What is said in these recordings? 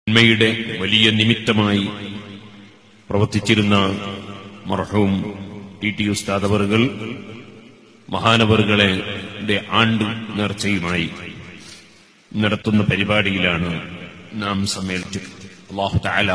നന്മയുടെ വലിയ നിമിത്തമായി പ്രവർത്തിച്ചിരുന്ന മർഹൂം ടി ടി ഉസ്താദ് അവറുകൾ മഹാനവറുകളെ ആണ്ട് നേർച്ചയുമായി നടത്തുന്ന പരിപാടിയിലാണ് നാം സമ്മേളിച്ചത് അള്ളാഹു താല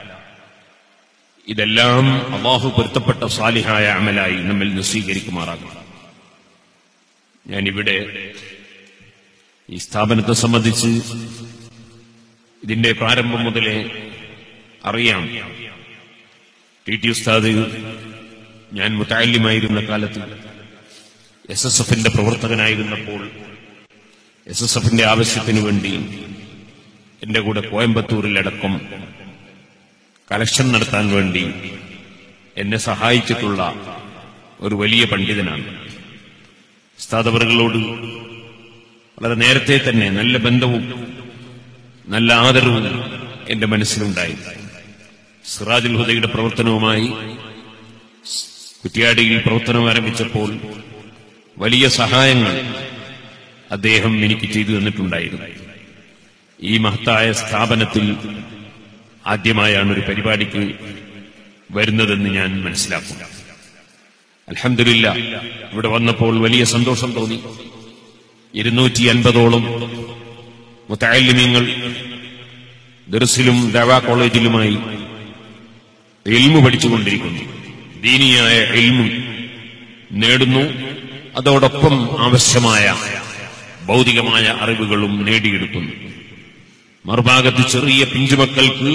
ഇതെല്ലാം അള്ളാഹു പൊരുത്തപ്പെട്ട സാലിഹായ അമലായി നമ്മിൽ നിന്ന് സ്വീകരിക്കുമാറാകും ഞാനിവിടെ ഈ സ്ഥാപനത്തെ സംബന്ധിച്ച് ഇതിന്റെ പ്രാരംഭം മുതലേ അറിയാം ടി ടി ഉസ്താദ് ഞാൻ മുത്താല്യമായിരുന്ന കാലത്ത് എസ് എസ് എഫിന്റെ പ്രവർത്തകനായിരുന്നപ്പോൾ എസ് എസ് എഫിന്റെ ആവശ്യത്തിനു വേണ്ടി എന്റെ കൂടെ കോയമ്പത്തൂരിലടക്കം കലക്ഷൻ നടത്താൻ വേണ്ടി എന്നെ സഹായിച്ചിട്ടുള്ള ഒരു വലിയ പണ്ഡിതനാണ് ഉസ്താദവറുകളോട് വളരെ നേരത്തെ തന്നെ നല്ല ബന്ധവും നല്ല ആദരവും എന്റെ മനസ്സിലുണ്ടായി സിറാജുൽ ഹുദയുടെ പ്രവർത്തനവുമായി കുറ്റ്യാടിയിൽ പ്രവർത്തനം ആരംഭിച്ചപ്പോൾ വലിയ സഹായങ്ങൾ അദ്ദേഹം എനിക്ക് ചെയ്തു തന്നിട്ടുണ്ടായിരുന്നു ഈ മഹത്തായ സ്ഥാപനത്തിൽ ആദ്യമായാണ് ഒരു പരിപാടിക്ക് വരുന്നതെന്ന് ഞാൻ മനസ്സിലാക്കും അലഹമില്ല ഇവിടെ വന്നപ്പോൾ വലിയ സന്തോഷം തോന്നി ഇരുന്നൂറ്റി അൻപതോളം മുത്താലിമ്യങ്ങൾ ദർസിലും ദവാ കോളേജിലുമായി എൽമു പഠിച്ചുകൊണ്ടിരിക്കുന്നു ദീനിയായ എൽമു നേടുന്നു അതോടൊപ്പം ആവശ്യമായ ഭൗതികമായ അറിവുകളും നേടിയെടുക്കുന്നു മറുഭാഗത്ത് ചെറിയ പിഞ്ചുമക്കൾക്ക്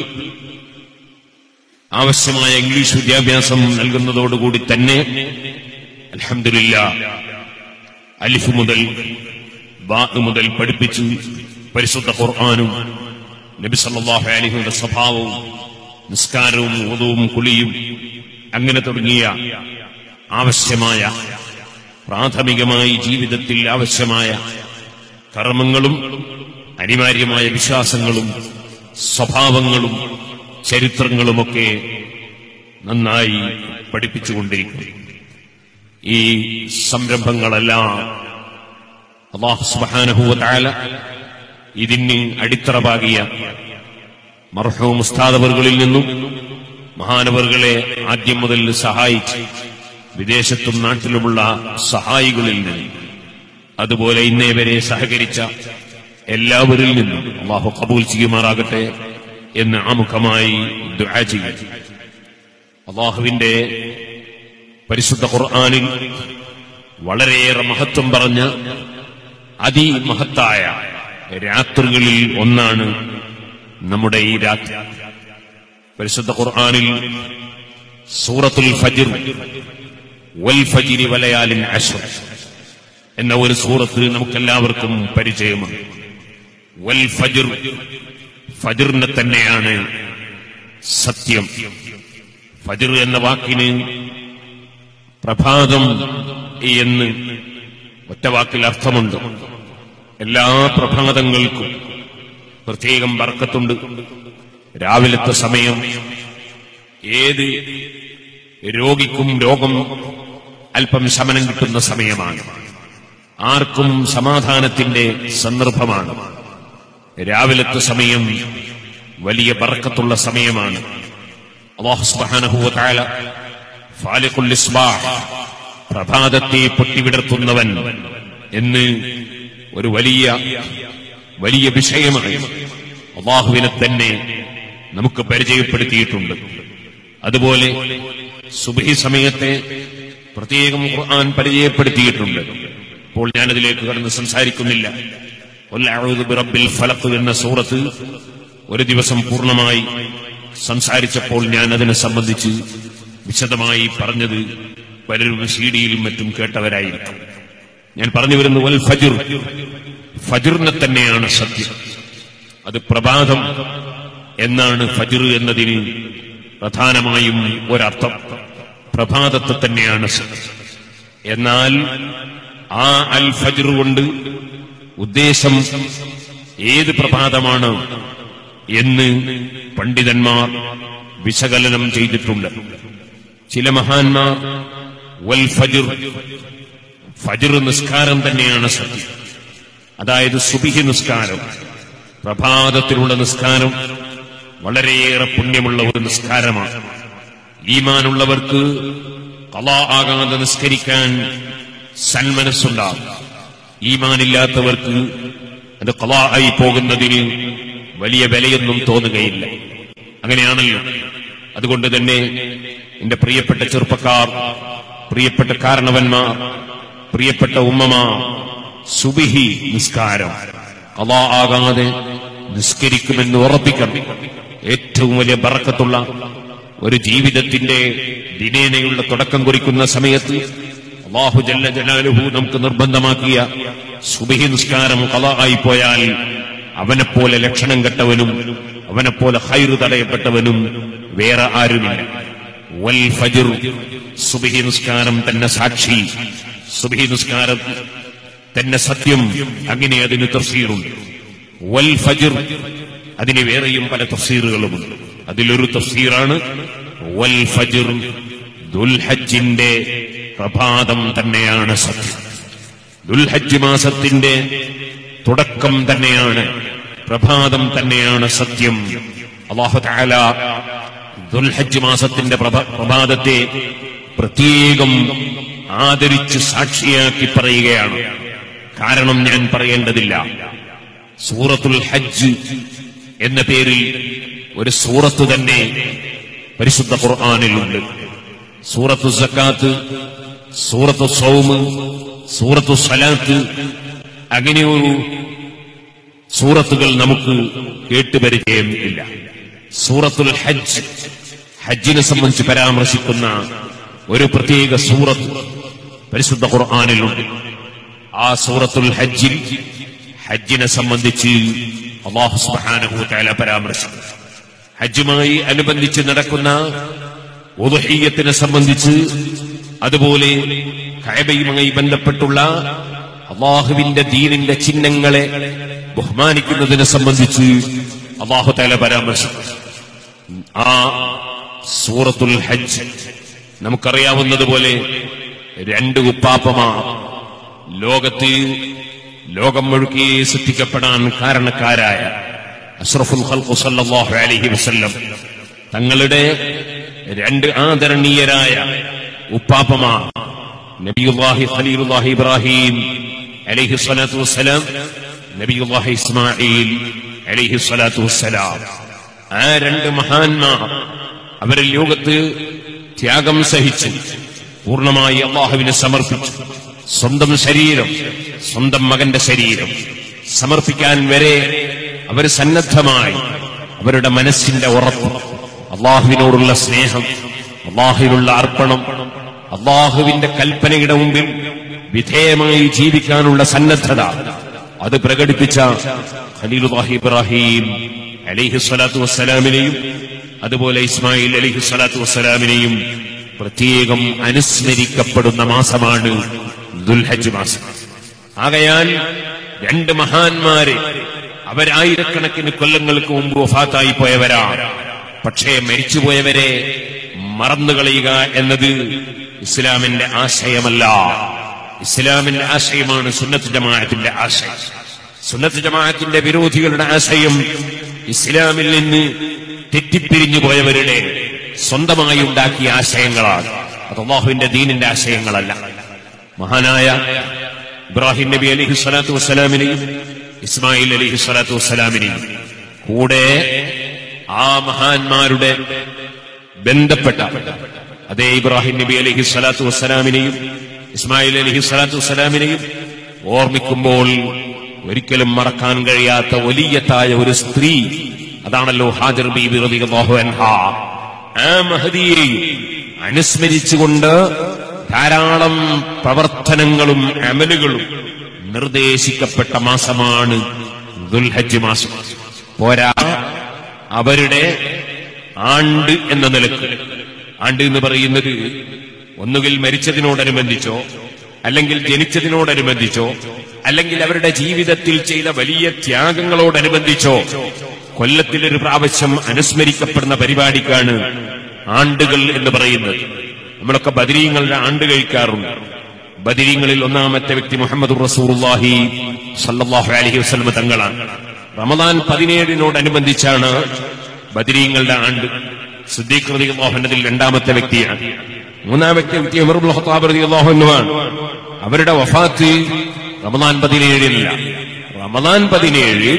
ആവശ്യമായ ഇംഗ്ലീഷ് വിദ്യാഭ്യാസം നൽകുന്നതോടുകൂടി തന്നെ അലഹമില്ല അലിഫ് മുതൽ ബാഗ് മുതൽ പഠിപ്പിച്ച് പരിശുദ്ധ ഖുർആാനും നബി സല്ലല്ലാഹു അലൈഹിയുടെ സ്വഭാവവും നിസ്കാരവും ഉദവും കുളിയും അങ്ങനെ തുടങ്ങിയ ആവശ്യമായ പ്രാഥമികമായി ജീവിതത്തിൽ ആവശ്യമായ കർമ്മങ്ങളും അനിവാര്യമായ വിശ്വാസങ്ങളും സ്വഭാവങ്ങളും ചരിത്രങ്ങളുമൊക്കെ നന്നായി പഠിപ്പിച്ചുകൊണ്ടിരിക്കുന്നു ഈ സംരംഭങ്ങളെല്ലാം അള്ളാഹു സുബ്ഹാനഹു തആല ഇതിന് അടിത്തറ പാകിയ മർഹൂം ഉസ്താദവറുകളിൽ നിന്നും മഹാനവറുകളെ ആദ്യം മുതൽ സഹായിച്ച് വിദേശത്തും നാട്ടിലുമുള്ള സഹായികളിൽ നിന്നും അതുപോലെ ഇന്നേ വരെ സഹകരിച്ച എല്ലാവരിൽ നിന്നും അള്ളാഹു കബൂൽ ചെയ്യുമാറാകട്ടെ എന്ന് ആമുഖമായി ദുആ ചെയ്യും അള്ളാഹുവിന്റെ പരിശുദ്ധ ഖുർആാനിൽ വളരെയേറെ മഹത്വം പറഞ്ഞ അതിമഹത്തായ രാത്രികളിൽ ഒന്നാണ് നമ്മുടെ ഈ രാത്രി പരിശുദ്ധ ഖുർആാനിൽ സൂറത്തുൽ ഫജിർ വൽ ഫജിരി വലയാലിൻ അശ്ർ എന്ന ഒരു സൂറത്ത് നമുക്കെല്ലാവർക്കും പരിചയമാണ് വൽ ഫജിർ ഫജിറിനെ തന്നെയാണ് സത്യം ഫജിർ എന്ന വാക്കിന് പ്രഭാതം എന്ന് ഒറ്റവാക്കിൽ അർത്ഥമുണ്ട് എല്ലാ പ്രഭാതങ്ങൾക്കും പ്രത്യേകം വർക്കത്തുണ്ട് രാവിലത്തെ സമയം ഏത് രോഗിക്കും രോഗം അല്പം ശമനം കിട്ടുന്ന സമയമാണ് ആർക്കും സമാധാനത്തിന്റെ സന്ദർഭമാണ് രാവിലത്തെ സമയം വലിയ ബർക്കത്തുള്ള സമയമാണ് അള്ളാഹു സുബ്ഹാനഹു വ തആല ഫാലിഖുൽ ഇസ്ബാഹ് പ്രഭാതത്തെ പൊട്ടിവിടർത്തുന്നവൻ എന്ന് ഒരു വലിയ വലിയ വിഷയമായി അള്ളാഹുവിനെ തന്നെ നമുക്ക് പരിചയപ്പെടുത്തിയിട്ടുണ്ട് അതുപോലെ സുബഹി സമയത്തെ പ്രത്യേകം ഖുർആൻ പരിചയപ്പെടുത്തിയിട്ടുണ്ട് അപ്പോൾ ഞാനതിലേക്ക് കടന്ന് സംസാരിക്കുന്നില്ല റബ്ബിൽ ഫലഖ് എന്ന സൂറത്ത് ഒരു ദിവസം പൂർണ്ണമായി സംസാരിച്ചപ്പോൾ ഞാൻ അതിനെ സംബന്ധിച്ച് വിശദമായി പറഞ്ഞത് പലരും സീഡിയിലും മറ്റും കേട്ടവരായിരിക്കും ഞാൻ പറഞ്ഞു വരുന്നത് വൽ ഫജിർ ഫജിറിനെ തന്നെയാണ് സത്യം അത് പ്രഭാതം എന്നാണ് ഫജിർ എന്നതിന് പ്രധാനമായും ഒരർത്ഥം പ്രഭാതത്തെ തന്നെയാണ് സത്യം എന്നാൽ ആ അൽ ഫജിർ കൊണ്ട് ഉദ്ദേശം ഏത് പ്രഭാതമാണ് എന്ന് പണ്ഡിതന്മാർ വിശകലനം ചെയ്തിട്ടുണ്ട് ചില മഹാന്മാർ വൽ ഫജിർ ഫജിർ നിസ്കാരം തന്നെയാണ് സത്യം അതായത് സുബിഹി നിസ്കാരം പ്രഭാതത്തിലുള്ള നിസ്കാരം വളരെയേറെ പുണ്യമുള്ള ഒരു നിസ്കാരമാണ് ഈമാനുള്ളവർക്ക് കലാ ആകാതെ നിസ്കരിക്കാൻ സന്മനസ്സുണ്ടാകും ഈമാനില്ലാത്തവർക്ക് അത് കലാ ആയി പോകുന്നതിന് വലിയ വിലയൊന്നും തോന്നുകയില്ല അങ്ങനെയാണല്ലോ അതുകൊണ്ട് തന്നെ എന്റെ പ്രിയപ്പെട്ട ചെറുപ്പക്കാർ പ്രിയപ്പെട്ട കാരണവന്മാർ പ്രിയപ്പെട്ട ഉമ്മമാർ സുബിഹി നിസ്കാരം കലാ ആകാതെ നിസ്കരിക്കുമെന്ന് ഉറപ്പിക്കണം ഏറ്റവും വലിയ ബറക്കത്തുള്ള ഒരു ജീവിതത്തിന്റെ ദിനേനയുള്ള തുടക്കം കുറിക്കുന്ന സമയത്ത് അള്ളാഹു ജല്ല ജലാലുഹു നമുക്ക് നിർബന്ധമാക്കിയ സുബഹി നിസ്കാരം കഥ ആയിപ്പോയാൽ അവനെപ്പോലെ ലക്ഷണം കെട്ടവനും അവനെപ്പോലെ ഹൈറ് തടയപ്പെട്ടവനും വേറെ ആരുമില്ല വൽ ഫജിർ സുബഹി നിസ്കാരം തന്നെ സാക്ഷി സുബഹി നിസ്കാരം തന്നെ സത്യം അങ്ങനെ അതിന് തഫ്സീറുണ്ട് വൽ ഫജിർ അതിന് വേറെയും പല തഫ്സീറുകളുമുണ്ട് അതിലൊരു തഫ്സീറാണ് വൽ ഫജിർ ദുൽഹജ്ജിന്റെ പ്രഭാതം തന്നെയാണ് സത്യം ദുൽഹജ്ജ് മാസത്തിന്റെ തുടക്കം തന്നെയാണ് പ്രഭാതം തന്നെയാണ് സത്യം അള്ളാഹു താല ദുൽഹജ്ജ് മാസത്തിന്റെ പ്രഭ- പ്രഭാതത്തെ പ്രത്യേകം ആദരിച്ച് സാക്ഷിയാക്കി പറയുകയാണ് കാരണം ഞാൻ പറയേണ്ടതില്ല സൂറത്തുൽ ഹജ്ജ് എന്ന പേരിൽ ഒരു സൂറത്ത് തന്നെ പരിശുദ്ധ ഖുർആാനിലുണ്ട് സൂറത്തു സക്കാത്ത് സൂറത്തു സൗമ് സൂറത്തു സലാത്ത് അങ്ങനെ ഒരു സൂറത്തുകൾ നമുക്ക് കേട്ടുപരിചയം ഇല്ല സൂറത്തുൽ ഹജ്ജ് ഹജ്ജിനെ സംബന്ധിച്ച് പരാമർശിക്കുന്ന ഒരു പ്രത്യേക സൂറത്ത് പരിശുദ്ധ ഖുർആാനിലുണ്ട് ആ സൂറത്തുൽ ഹജ്ജിൽ ഹജ്ജിനെ സംബന്ധിച്ച് അള്ളാഹു സുബ്ഹാനഹു തആല പരാമർശിച്ചു ഹജ്ജുമായി അനുബന്ധിച്ച് നടക്കുന്ന ഉദുഹിയ്യത്തിനെ സംബന്ധിച്ച് അതുപോലെ കഅബയുമായി ബന്ധപ്പെട്ടുള്ള അള്ളാഹുവിന്റെ ദീനിന്റെ ചിഹ്നങ്ങളെ ബഹുമാനിക്കുന്നതിനെ സംബന്ധിച്ച് അള്ളാഹു തആല പരാമർശിച്ചു ആ സൂറത്തുൽ ഹജ്ജ് നമുക്കറിയാവുന്നതുപോലെ രണ്ട് ഉപ്പാപ്പമാർ ലോകത്ത് ലോകം മുഴുക്കി സൃഷ്ടിക്കപ്പെടാൻ കാരണക്കാരായ അഷ്റഫുൽ ഖൽഖു സല്ലല്ലാഹു അലൈഹി വസല്ലം തങ്ങളുടെ രണ്ട് ആദരണീയരായ ഉപ്പാപ്പമാർ നബിയുല്ലാഹി ഖലീലുല്ലാഹി ഇബ്രാഹിം അലൈഹി സ്വലാത്തു വസ്സലാം നബിയുല്ലാഹി ഇസ്മായിൽ അലൈഹി സ്വലാത്തു വസ്സലാം ആ രണ്ട് മഹാന്മാർ അവരിൽ ലോകത്ത് ത്യാഗം സഹിച്ചു പൂർണ്ണമായി അള്ളാഹുവിനെ സമർപ്പിച്ചു സ്വന്തം ശരീരം സ്വന്തം മകന്റെ ശരീരം സമർപ്പിക്കാൻ വരെ അവർ സന്നദ്ധമായി അവരുടെ മനസ്സിന്റെ ഉറപ്പ് അള്ളാഹുവിനോടുള്ള സ്നേഹം അള്ളാഹുവിനുള്ള അർപ്പണം അള്ളാഹുവിന്റെ കൽപ്പനയുടെ മുമ്പിൽ വിധേയമായി ജീവിക്കാനുള്ള സന്നദ്ധത അത് പ്രകടിപ്പിച്ച ഖലീലുല്ലാഹി ഇബ്രാഹിം അലിഹി സ്വലാത്തു വസ്സലാമിനെയും അതുപോലെ ഇസ്മായിൽ അലിഹി സ്വലാത്തു വസ്സലാമിനെയും പ്രത്യേകം അനുസ്മരിക്കപ്പെടുന്ന മാസമാണ് ദുൽഹജ് മാസം ആകയാൽ രണ്ട് മഹാന്മാരെ അവരായിരക്കണക്കിന് കൊല്ലങ്ങൾക്ക് മുമ്പ് വഫാത്തായി പോയവരാണ് പക്ഷേ മരിച്ചുപോയവരെ മറന്നുകളയുക എന്നത് ഇസ്ലാമിന്റെ ആശയമല്ല ഇസ്ലാമിന്റെ ആശയമാണ് സുന്നത്ത് ജമാഅത്തിന്റെ ആശയം സുന്നത്ത് ജമാഅത്തിന്റെ വിരോധികളുടെ ആശയം ഇസ്ലാമിൽ നിന്ന് തെറ്റിപ്പിരിഞ്ഞു പോയവരുടെ സ്വന്തമായി ഉണ്ടാക്കിയ ആശയങ്ങളാണ് അത് അള്ളാഹുവിന്റെ ദീനിന്റെ ആശയങ്ങളല്ല മഹാനായ ഇബ്രാഹിം നബി അലിഹി സ്വലാത്തു വസ്സലാമിനെയും ഇസ്മായിൽ അലിഹി സ്വലാത്തു വസ്സലാമിനെയും കൂടെ ആ മഹാന്മാരുടെ ബന്ധപ്പെട്ട അതേ ഇബ്രാഹിം നബി അലിഹി സ്വലാത്തു വസ്സലാമിനെയും ഇസ്മായിൽ അലിഹി സ്വലാത്തു വസ്സലാമിനെയും ഓർമ്മിക്കുമ്പോൾ ഒരിക്കലും മറക്കാൻ കഴിയാത്ത വലിയത്തായ ഒരു സ്ത്രീ അതാണല്ലോ ഹാജർ ബീബി റളിയല്ലാഹു അൻഹാ ആ മഹദിയെയും അനുസ്മരിച്ചുകൊണ്ട് ധാരാളം പ്രവർത്തനങ്ങളും അമലുകളും നിർദ്ദേശിക്കപ്പെട്ട മാസമാണ് ദുൽഹജ്ജ് മാസം പോരാ അവരുടെ ആണ്ട് എന്ന നിലക്ക് ആണ്ട് എന്ന് പറയുന്നത് ഒന്നുകിൽ മരിച്ചതിനോടനുബന്ധിച്ചോ അല്ലെങ്കിൽ ജനിച്ചതിനോടനുബന്ധിച്ചോ അല്ലെങ്കിൽ അവരുടെ ജീവിതത്തിൽ ചെയ്ത വലിയ ത്യാഗങ്ങളോടനുബന്ധിച്ചോ കൊല്ലത്തിലൊരു പ്രാവശ്യം അനുസ്മരിക്കപ്പെടുന്ന പരിപാടിക്കാണ് ആണ്ടുകൾ എന്ന് പറയുന്നത് നമ്മളൊക്കെ ബദരീങ്ങളുടെ ആണ്ട് കഴിക്കാറുണ്ട് ബദരീങ്ങളിൽ ഒന്നാമത്തെ വ്യക്തി മുഹമ്മദ് റസൂറുല്ലാഹി സല്ലല്ലാഹു അലൈഹി വസല്ലം തങ്ങളാണ് റമദാൻ പതിനേഴിനോടനുബന്ധിച്ചാണ് ബദരീങ്ങളുടെ ആണ്ട് സിദ്ദീഖ് റതി അള്ളാഹുന്നതിൽ രണ്ടാമത്തെ വ്യക്തിയാണ് മൂന്നാമത്തെ വ്യക്തി ഉമർബുൽ ഖത്താബ് റതി അള്ളാഹുന്നുമാണ് അവരുടെ വഫാത്ത് റമദാൻ പതിനേഴില്ല റമദാൻ പതിനേഴ്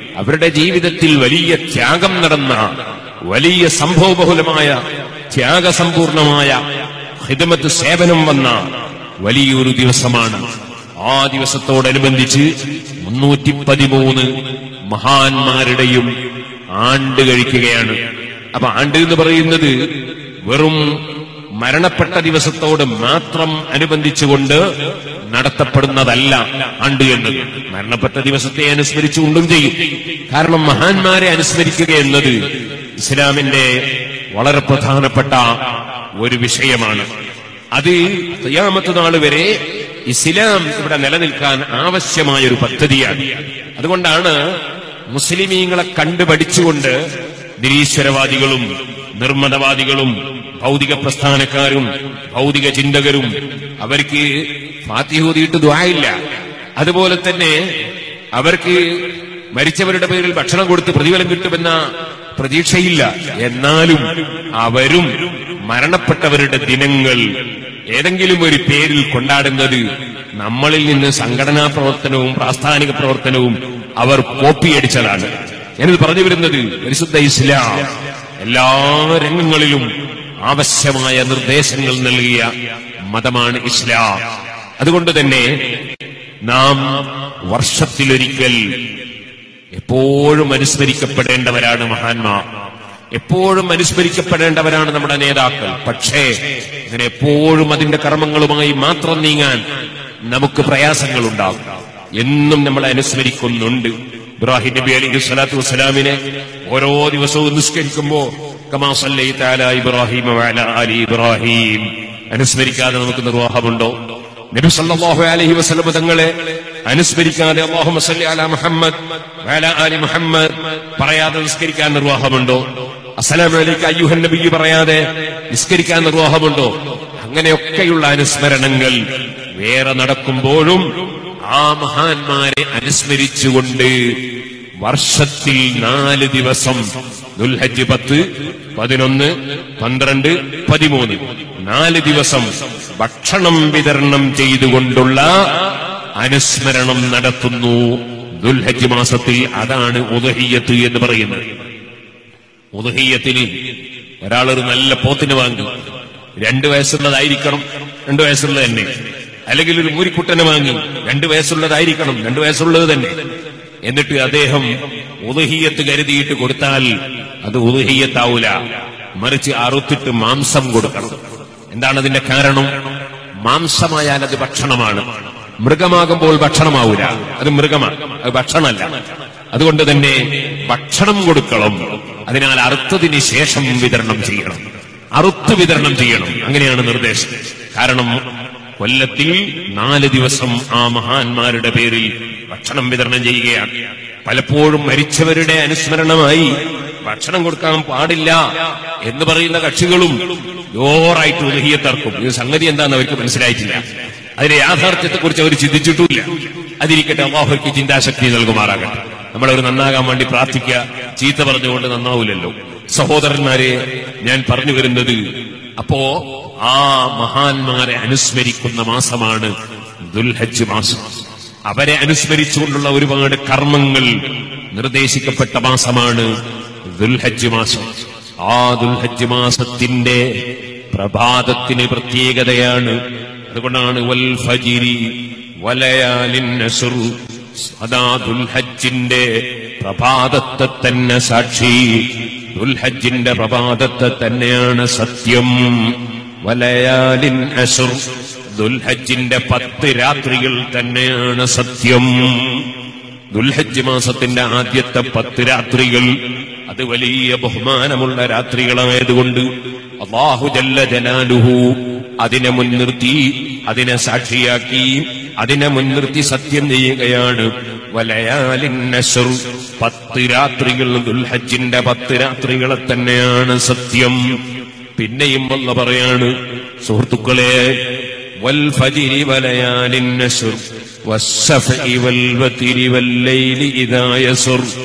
അവരുടെ ജീവിതത്തിൽ വലിയ ത്യാഗം നടന്ന വലിയ സംഭവബഹുലമായ ത്യാഗസമ്പൂർണമായ ഹിദമത്ത് സേവനം വന്ന വലിയൊരു ദിവസമാണ് ആ ദിവസത്തോടനുബന്ധിച്ച് മുന്നൂറ്റി പതിമൂന്ന് മഹാന്മാരുടെയും ആണ്ട് കഴിക്കുകയാണ് അപ്പൊ ആണ്ട് എന്ന് പറയുന്നത് വെറും മരണപ്പെട്ട ദിവസത്തോട് മാത്രം അനുബന്ധിച്ചുകൊണ്ട് നടത്തപ്പെടുന്നതല്ല ആണ്ട് എന്നത് മരണപ്പെട്ട ദിവസത്തെ അനുസ്മരിച്ചുകൊണ്ടും ചെയ്യും കാരണം മഹാന്മാരെ അനുസ്മരിക്കുക എന്നത് ഇസ്ലാമിന്റെ വളരെ പ്രധാനപ്പെട്ട ഒരു വിഷയമാണ് അത് ഖിയാമത്ത് നാൾ വരെ ഇസ്ലാം ഇവിടെ നിലനിൽക്കാൻ ആവശ്യമായ ഒരു പദ്ധതിയാണ് അതുകൊണ്ടാണ് മുസ്ലിമീങ്ങളെ കണ്ടു പഠിച്ചുകൊണ്ട് നിരീശ്വരവാദികളും നിർമ്മതവാദികളും ഭൗതിക പ്രസ്ഥാനക്കാരും ഭൗതിക ചിന്തകരും അവർക്ക് ഫാത്തിഹൂതിയിട്ട് ദ്വായില്ല അതുപോലെ തന്നെ അവർക്ക് മരിച്ചവരുടെ പേരിൽ ഭക്ഷണം കൊടുത്ത് പ്രതിഫലം കിട്ടുമെന്ന പ്രതീക്ഷയില്ല എന്നാലും അവരും മരണപ്പെട്ടവരുടെ ദിനങ്ങൾ ഏതെങ്കിലും ഒരു പേരിൽ കൊണ്ടാടുന്നത് നമ്മളിൽ നിന്ന് സംഘടനാ പ്രവർത്തനവും പ്രാസ്ഥാനിക പ്രവർത്തനവും അവർ കോപ്പിയടിച്ചതാണ് ഞാനിത് പറഞ്ഞു വരുന്നത് പരിശുദ്ധ ഇസ്ലാം എല്ലാ രംഗങ്ങളിലും ആവശ്യമായ നിർദ്ദേശങ്ങൾ നൽകിയ മതമാണ് ഇസ്ലാം അതുകൊണ്ട് തന്നെ നാം വർഷത്തിലൊരിക്കൽ എപ്പോഴും അനുസ്മരിക്കപ്പെടേണ്ടവരാണ് മഹാന്മാർ എപ്പോഴും അനുസ്മരിക്കപ്പെടേണ്ടവരാണ് നമ്മുടെ നേതാക്കൾ പക്ഷേ അങ്ങനെ എപ്പോഴും അതിന്റെ കർമ്മങ്ങളുമായി മാത്രം നീങ്ങാൻ നമുക്ക് പ്രയാസങ്ങൾ ഉണ്ടാകും എന്നും നമ്മളെ അനുസ്മരിക്കുന്നുണ്ട് ഇബ്രാഹിം നബി അലി സ്വലാത്തു വസ്സലാമിനെ ഓരോ ദിവസവും നിസ്കരിക്കുമ്പോ കമാ സല്ലൈത അലാ ഇബ്രാഹിം വഅല ആലി ഇബ്രാഹിം അനുസ്മരിക്കാതെ നമുക്ക് നിർവാഹമുണ്ടോ നബി സല്ലല്ലാഹു അലൈഹി വസല്ലം തങ്ങളെ അനുസ്മരിക്കാതെ അല്ലാഹുമ്മ സല്ലി അലാ മുഹമ്മദ് വഅല ആലി മുഹമ്മദ് പറയാതെ നിസ്കരിക്കാൻ നിർവാഹമുണ്ടോ അസ്സലാമു അലൈക അയ്യുഹൻ നബി പറയാതെ നിസ്കരിക്കാൻ നിർവാഹമുണ്ടോ അങ്ങനെയൊക്കെയുള്ള അനുസ്മരണങ്ങൾ വേറെ നടക്കുമ്പോഴും ആ മഹാന്മാരെ അനുസ്മരിച്ചുകൊണ്ട് വർഷത്തിൽ നാല് ദിവസം ദുൽഹജ്ജ് പത്ത് പതിനൊന്ന് പന്ത്രണ്ട് പതിമൂന്ന് നാല് ദിവസം ഭക്ഷണം വിതരണം ചെയ്തുകൊണ്ടുള്ള അനുസ്മരണം നടത്തുന്നു ദുൽഹജ്ജ് മാസത്തിൽ അതാണ് ഉദഹിയത്ത് എന്ന് പറയുന്നത് ഉദഹിയത്തിന് ഒരാളൊരു നല്ല പോത്തിന് വാങ്ങി രണ്ടു വയസ്സുള്ളതായിരിക്കണം രണ്ടു വയസ്സുള്ളത് തന്നെ അല്ലെങ്കിൽ ഒരു മൂരിക്കുട്ടനെ വാങ്ങി രണ്ടു വയസ്സുള്ളതായിരിക്കണം രണ്ടു വയസ്സുള്ളത് തന്നെ എന്നിട്ട് അദ്ദേഹം ഉദഹിയത്ത് കരുതിയിട്ട് കൊടുത്താൽ അത് ഉദഹിയത്താവൂല മറിച്ച് അറുത്തിട്ട് മാംസം കൊടുക്കണം എന്താണ് അതിന്റെ കാരണം മാംസമായാൽ അത് ഭക്ഷണമാണ് മൃഗമാകുമ്പോൾ ഭക്ഷണമാവൂല അത് മൃഗമാണ് അത് ഭക്ഷണമല്ല അതുകൊണ്ട് തന്നെ ഭക്ഷണം കൊടുക്കണം അതിനാൽ അറുത്തതിന് ശേഷം വിതരണം ചെയ്യണം അറുത്ത് വിതരണം ചെയ്യണം അങ്ങനെയാണ് നിർദ്ദേശം കാരണം കൊല്ലത്തിൽ നാല് ദിവസം ആ മഹാന്മാരുടെ പേരിൽ ഭക്ഷണം വിതരണം ചെയ്യുകയാണ് പലപ്പോഴും മരിച്ചവരുടെ അനുസ്മരണമായി ഭക്ഷണം കൊടുക്കാൻ പാടില്ല എന്ന് പറയുന്ന കക്ഷികളും ജോറായിട്ട് ഉദഹിയത്തർക്കും ഇത് സംഗതി എന്താണെന്ന് അവർക്ക് മനസ്സിലായിട്ടില്ല അതിന്റെ യാഥാർത്ഥ്യത്തെക്കുറിച്ച് അവർ ചിന്തിച്ചിട്ടുമില്ല അതിരിക്കട്ടെ അള്ളാഹുക്ക് ചിന്താശക്തി നൽകുമാറാകട്ടെ നമ്മളവർ നന്നാകാൻ വേണ്ടി പ്രാർത്ഥിക്കുക ചീത്ത പറഞ്ഞുകൊണ്ട് നന്നാവൂലല്ലോ സഹോദരന്മാരെ ഞാൻ പറഞ്ഞു വരുന്നത് അപ്പോ ആ മഹാന്മാരെ അനുസ്മരിക്കുന്ന മാസമാണ് ദുൽഹജ്ജ് മാസം അവരെ അനുസ്മരിച്ചുകൊണ്ടുള്ള ഒരുപാട് കർമ്മങ്ങൾ നിർദ്ദേശിക്കപ്പെട്ട മാസമാണ് ദുൽഹജ്ജ് മാസം ആ ദുൽഹജ്ജ് മാസത്തിന്റെ പ്രഭാതത്തിന് പ്രത്യേകതയാണ് അതുകൊണ്ടാണ് വൽ ഫജിരി വലയാലിൻ നസ്ർ അതാ ദുൽഹജ്ജിന്റെ പ്രഭാതത്തെ തന്നെ സാക്ഷി ദുൽഹജ്ജിന്റെ പ്രഭാതത്തെ തന്നെയാണ് സത്യം വലയാലിൻ അസുർ ദുൽഹജ്ജിന്റെ പത്ത് രാത്രികൾ തന്നെയാണ് സത്യം ദുൽഹജ്ജ് മാസത്തിന്റെ ആദ്യത്തെ പത്ത് രാത്രികൾ അത് വലിയ ബഹുമാനമുള്ള രാത്രികളായതുകൊണ്ട് അള്ളാഹു ജല്ല ജലാലുഹു അതിനെ മുൻനിർത്തി അതിനെ സാക്ഷിയാക്കി അതിനെ മുൻനിർത്തി സത്യം ചെയ്യുകയാണ് വലയാലിൻ നസ്ർ പത്ത് രാത്രികൾ ദുൽഹജ്ജിന്റെ പത്ത് രാത്രികളെ തന്നെയാണ് സത്യം പിന്നെയും വല്ല പറയാണ് സുഹൃത്തുക്കളെ والفجر وليال النشر والسفع والوتر والليل إذا يسر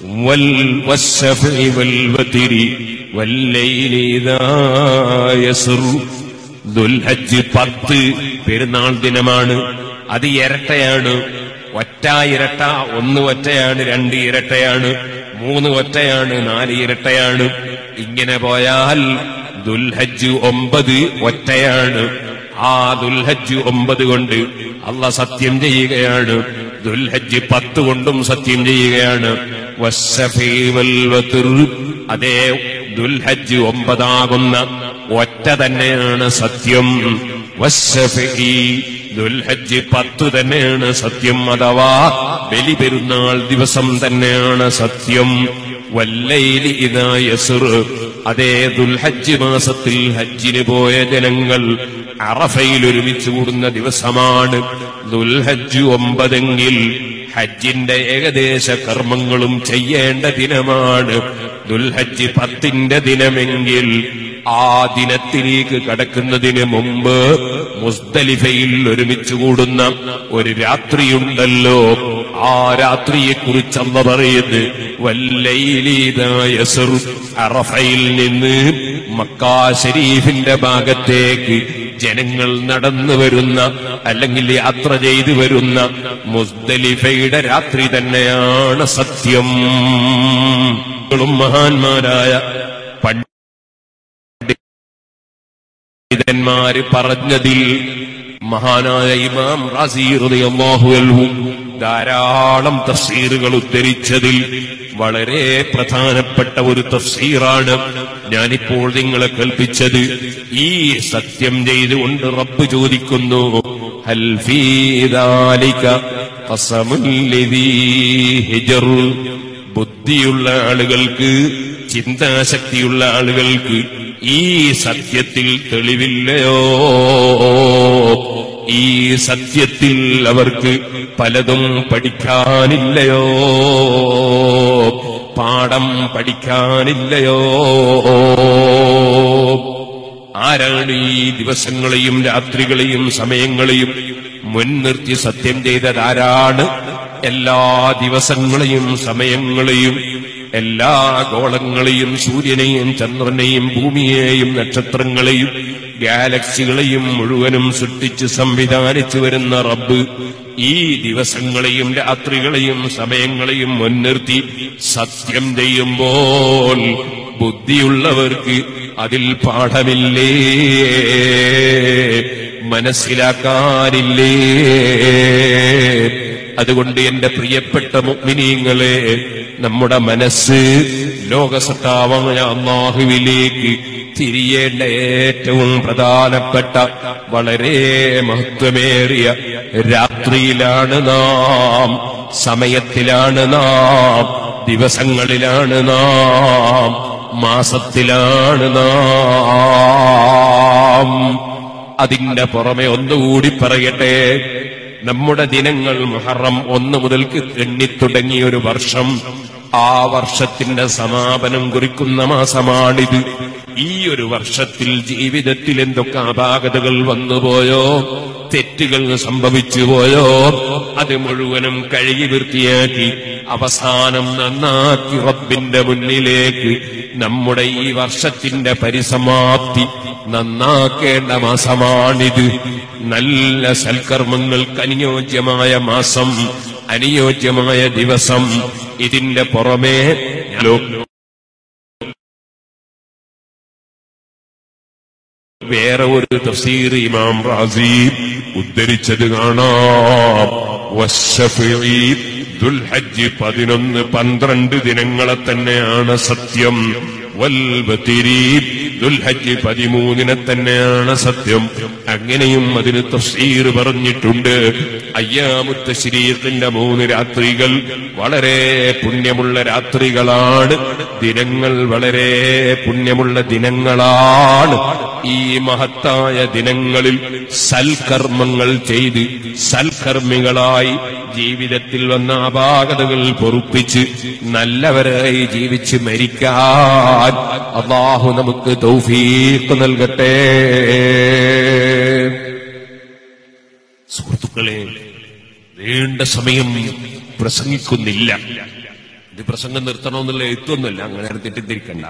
വൽ- വസ്സഫഇ വൽവതിരി വല്ലൈലി ഇദാ യസ്റു. ദുൽഹജ്ജ് പത്ത് പെരുന്നാൾ ദിനമാണ് അത് ഇരട്ടയാണ് ഒറ്റ ഇരട്ട ഒന്ന് ഒറ്റയാണ് രണ്ട് ഇരട്ടയാണ് മൂന്ന് ഒറ്റയാണ് നാല് ഇരട്ടയാണ് ഇങ്ങനെ പോയാൽ ദുൽഹജ്ജ് ഒമ്പത് ഒറ്റയാണ് ആ ദുൽഹജ്ജ് ഒമ്പത് കൊണ്ട് അള്ള സത്യം ചെയ്യുകയാണ് ദുൽഹജ്ജ് പത്ത് കൊണ്ടും സത്യം ചെയ്യുകയാണ് വസ്സഫീ വൽ വത്ർ. അതേ ദുൽഹജ്ജ് ഒമ്പതാകുന്ന ഒറ്റ തന്നെയാണ് സത്യം വസ്സഫീ ദുൽഹജ്ജ് പത്ത് തന്നെയാണ് സത്യം അഥവാ ബലി പെരുന്നാൾ ദിവസം തന്നെയാണ് സത്യം വല്ലയിലി ഇതാ യസുർ അതേ ദുൽഹജ്ജ് മാസത്തിൽ ഹജ്ജിന് പോയ ജനങ്ങൾ അറഫയിൽ ഒരുമിച്ച് കൂടുന്ന ദിവസമാണ് ദുൽഹജ്ജ് ഒമ്പതെങ്കിൽ ഹജ്ജിന്റെ ഏകദേശ കർമ്മങ്ങളും ചെയ്യേണ്ട ദിനമാണ് ദുൽഹജ്ജ് പത്തിന്റെ ദിനമെങ്കിൽ ആ ദിനത്തിലേക്ക് കടക്കുന്നതിന് മുമ്പ് മുസ്തലിഫയിൽ ഒരുമിച്ച് കൂടുന്ന ഒരു രാത്രിയുണ്ടല്ലോ ആ രാത്രിയെ കുറിച്ച് അമ്മ പറയുന്നത് വല്ലയിലീതായസർ അറഫയിൽ നിന്ന് മക്കാ ഷരീഫിന്റെ ഭാഗത്തേക്ക് ജനങ്ങൾ നടന്നു വരുന്ന അല്ലെങ്കിൽ യാത്ര ചെയ്തു വരുന്ന മുസ്തലിഫയുടെ രാത്രി തന്നെയാണ് സത്യം മഹാന്മാരായ പണ്ഡിതന്മാര് പറഞ്ഞതിൽ മഹാനായ ഇമാം റാസി റളിയല്ലാഹു അൻഹു ധാരാളം തഫ്സീറുകൾ ഉദ്ധരിച്ചതിൽ വളരെ പ്രധാനപ്പെട്ട ഒരു തഫ്സീറാണ് ഞാനിപ്പോൾ നിങ്ങളെ കൽപ്പിച്ചത് ഈ സത്യം ചെയ്തുകൊണ്ട് റബ്ബ് ചോദിക്കുന്നു ഹൽ ഫീ ദാലിക ഖസമുൽ ലിദീ ഹിജർ ബുദ്ധിയുള്ള ആളുകൾക്ക് ചിന്താശക്തിയുള്ള ആളുകൾക്ക് ഈ സത്യത്തിൽ തെളിവില്ലയോ ഈ സത്യത്തിൽ അവർക്ക് പലതും പഠിക്കാനില്ലയോ പാഠം പഠിക്കാനില്ലയോ ആരാണ് ഈ ദിവസങ്ങളെയും രാത്രികളെയും സമയങ്ങളെയും മുൻനിർത്തി സത്യം ചെയ്തതാരാണ് എല്ലാ ദിവസങ്ങളെയും സമയങ്ങളെയും എല്ലാ ഗോളങ്ങളെയും സൂര്യനെയും ചന്ദ്രനെയും ഭൂമിയെയും നക്ഷത്രങ്ങളെയും ഗാലക്സികളെയും മുഴുവനും സൃഷ്ടിച്ച് സംവിധാനിച്ചു വരുന്ന റബ്ബ് ഈ ദിവസങ്ങളെയും രാത്രികളെയും സമയങ്ങളെയും മുൻനിർത്തി സത്യം ചെയ്യുമ്പോൾ ബുദ്ധിയുള്ളവർക്ക് അതിൽ പാഠമില്ലേ മനസ്സിലാക്കാനില്ലേ അതുകൊണ്ട് എന്റെ പ്രിയപ്പെട്ട മുഗ്മിനീങ്ങളെ നമ്മുടെ മനസ്സ് ലോകസത്താവായ അള്ളാഹുവിലേക്ക് തിരിയേണ്ട ഏറ്റവും പ്രധാനപ്പെട്ട വളരെ മഹത്വമേറിയ രാത്രിയിലാണ് നാം സമയത്തിലാണ് നാം ദിവസങ്ങളിലാണ് നാം മാസത്തിലാണ് നാം അതിന്റെ പുറമെ ഒന്നുകൂടി പറയട്ടെ നമ്മുടെ ദിനങ്ങൾ മുഹറം ഒന്ന് മുതൽക്ക് എണ്ണിത്തുടങ്ങിയ ഒരു വർഷം ആ വർഷത്തിന്റെ സമാപനം കുറിക്കുന്ന മാസമാണിത് ഈ ഒരു വർഷത്തിൽ ജീവിതത്തിൽ എന്തൊക്കെ അപാകതകൾ വന്നുപോയോ തെറ്റുകൾ സംഭവിച്ചു പോയോ അത് മുഴുവനും കഴുകി വൃത്തിയാക്കി അവസാനം നന്നാക്കി റബ്ബിന്റെ മുന്നിലേക്ക് നമ്മുടെ ഈ വർഷത്തിന്റെ പരിസമാപ്തി നന്നാക്കേണ്ട മാസമാണിത് നല്ല സൽക്കർമ്മങ്ങൾക്ക് അനുയോജ്യമായ മാസം അനുയോജ്യമായ ദിവസം ഇതിന്റെ പുറമേ ലോ- വേറെ ഒരു തഫ്സീർ ഇമാം റാസി ഉദ്ധരിച്ചത് കാണാം വശഫീ ദുൽഹജ്ജ് പതിനൊന്ന് പന്ത്രണ്ട് ദിനങ്ങളെ തന്നെയാണ് സത്യം വൽബത്തിരി ദുൽഹജ്ജ് പതിമൂന്നിനെ തന്നെയാണ് സത്യം അങ്ങനെയും അതിന് തഫ്സീർ പറഞ്ഞിട്ടുണ്ട് അയ്യാമുത്ത ശരീരത്തിന്റെ മൂന്ന് രാത്രികൾ വളരെ പുണ്യമുള്ള രാത്രികളാണ് ദിനങ്ങൾ വളരെ പുണ്യമുള്ള ദിനങ്ങളാണ് ഈ മഹത്തായ ദിനങ്ങളിൽ സൽക്കർമ്മങ്ങൾ ചെയ്ത് സൽക്കർമ്മികളായി ജീവിതത്തിൽ വന്ന അപാകതകൾ പൊറുപ്പിച്ച് നല്ലവരായി ജീവിച്ച് മരിക്കാൻ അള്ളാഹു നമുക്ക് തൗഫീഖ് നൽകട്ടെ സുഹൃത്തുക്കളെ നീണ്ട സമയം പ്രസംഗിക്കുന്നില്ല ഇത് പ്രസംഗം നിർത്തണമെന്നുള്ള എഴുത്തൊന്നുമില്ല അങ്ങനെ തെറ്റിദ്ധരിക്കണ്ട